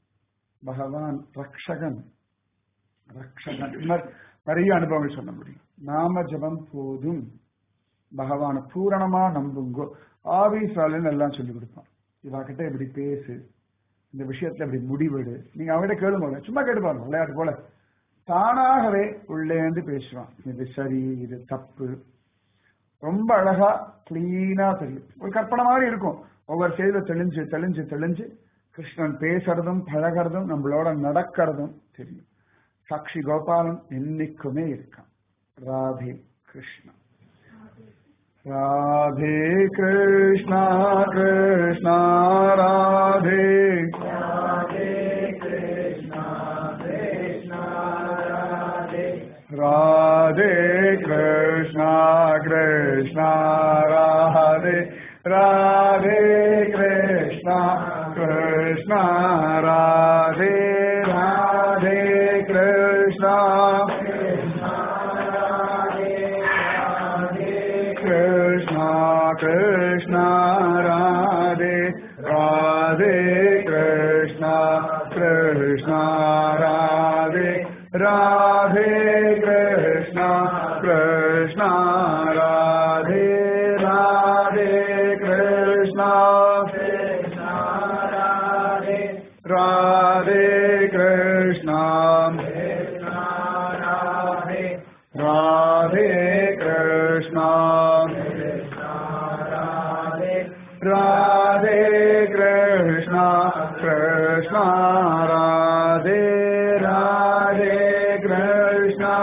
பகவான் ரக்ஷகன் ரக்ஷகன் இந்த மாதிரி நிறைய அனுபவங்கள் சொல்ல முடியும் நாம ஜபம் போதும் பகவானை பூரணமா நம்புங்கோ ஆபீஸ் வேலைன்னு எல்லாம் சொல்லி கொடுப்பான் இவா கிட்ட இப்படி பேசு இந்த விஷயத்துல இப்படி முடிவெடு நீங்க அவகிட்ட கேளுங்க சும்மா கேட்டு பாருங்க விளையாட்டு போல தானாகவே உள்ளேந்து பேசுவான் இது சரி இது தப்பு ரொம்ப அழகா கிளீனா தெரியும் ஒரு கற்பனை மாதிரி இருக்கும் ஒவ்வொரு செய்தியில தெளிஞ்சு தெளிஞ்சு தெளிஞ்சு கிருஷ்ணன் பேசுறதும் பழகிறதும் நம்மளோட நடக்கிறதும் தெரியும் சாட்சி கோபாலன் என்னைக்குமே இருக்கான் ராதே கிருஷ்ணா ராதே கிருஷ்ணா கிருஷ்ணா ராதே ராதே கிருஷ்ணா கிருஷ்ணா ராதே ராதே கிருஷ்ணா கிருஷ்ணா ராதே ராதே கிருஷ்ணா கிருஷ்ணா கிருஷ்ணா ராதே ராதே கிருஷ்ணா கிருஷ்ணா ராதே ராதே கிருஷ்ணா கிருஷ்ணா ராதே ராதே கிருஷ்ணா ராதே கிருஷ்ணா ராதே கிருஷ்ணா ராதே கிருஷ்ணா கிருஷ்ணா ராதே ராதே கிருஷ்ணா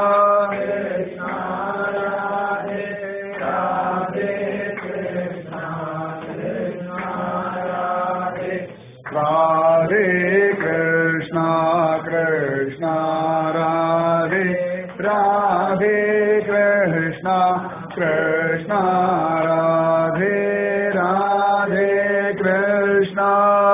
ராதே கிருஷ்ணா கிருஷ்ணா ராதே ராதே கிருஷ்ணா கிருஷ்ணா ராதே ராதே கிருஷ்ணா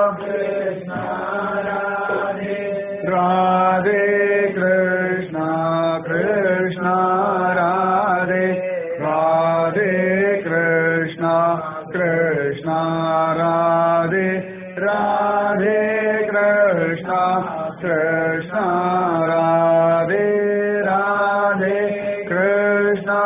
ராதே கிருஷ்ணா கிருஷ்ணா ராதே ராதே கிருஷ்ணா கிருஷ்ணா ராதே ராதே கிருஷ்ணா கிருஷ்ணா ராதே ராதே கிருஷ்ணா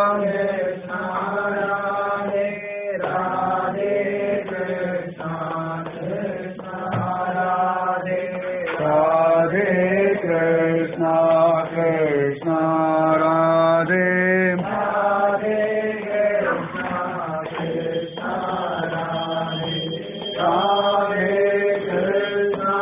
ராதே கிருஷ்ணா கிருஷ்ணா ராதே ராதே கிருஷ்ணா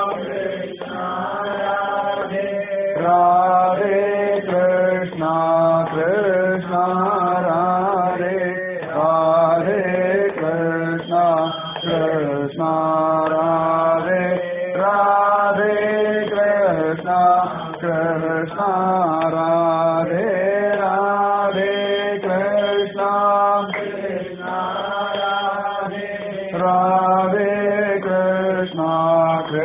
ராதே கிருஷ்ணா கிருஷ்ணா ராதே ராதே கிருஷ்ணா கிருஷ்ணா ராதே ராதே கிருஷ்ணா கிருஷ்ணா ராதே ராதே கிருஷ்ணா ராதே கிருஷ்ணா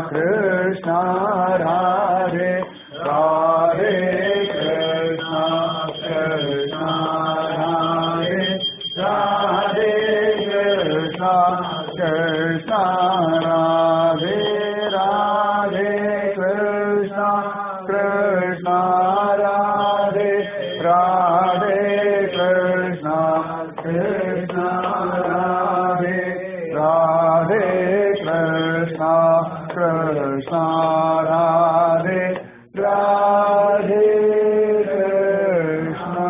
कृष्णा राधे राधे कृष्णा कृष्णा राधे राधे कृष्णा कृष्णा राधे राधे कृष्णा कृष्णा राधे राधे कृष्णा कृष्णा राधे राधे कृष्णा कृष्णा राधे राधे कृष्णा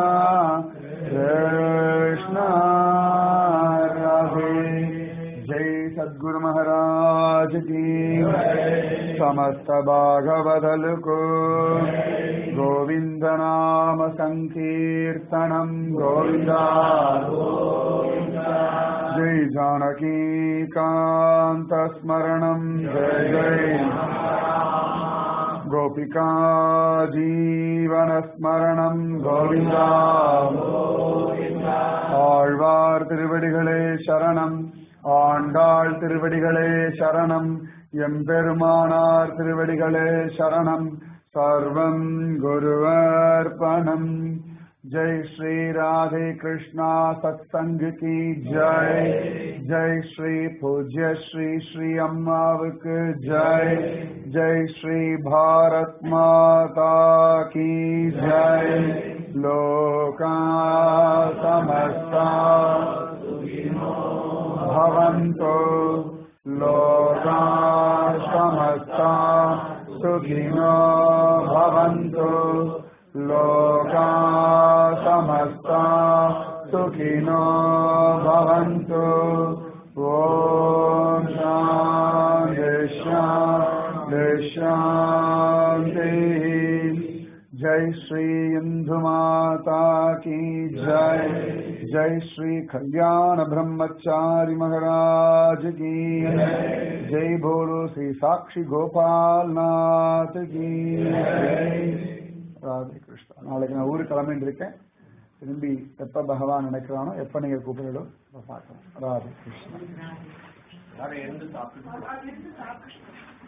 कृष्णा राधे जय सद्गुरु महाराज की समस्त भागवदल को गोविंद नाम संकीर्तनम गोविंदा जय जानकी कांत स्मरणम जय जय गोपिका जीवन स्मरणम गोविंदा ஆழ்வார் திருவடிகளே சரணம் ஆண்டாள் திருவடிகளே சரணம் எம்பெருமானார் திருவடிகளே சரணம் சர்வம் குருவர்ப்பணம் जय श्री राधे कृष्णा सत्संग की जय जय श्री पूज्य श्री श्री अम्मावक जय जय श्री भारत माता की जय लोका समस्ता भवन्तो लोका समस्ता सुखिनो भवन्तु लोका समस्ता सुखिनो भवन्तु ॐ शान्ति शान्ति शान्तिः जय श्री इंदु माता की जय जय श्री कल्याण ब्रह्मचारी महाराज की जय बोलो श्री साक्षी गोपाल नाथ की ராதே கிருஷ்ணா நாளைக்கு நான் ஊருக்கு கிளம்பிட்டு இருக்கேன் திரும்பி எப்ப பகவான் நினைக்கிறானோ எப்ப நீங்க கூப்பிடலோ பார்க்கலாம் ராதே கிருஷ்ணா யாரை இருந்து சாப்பிட்டு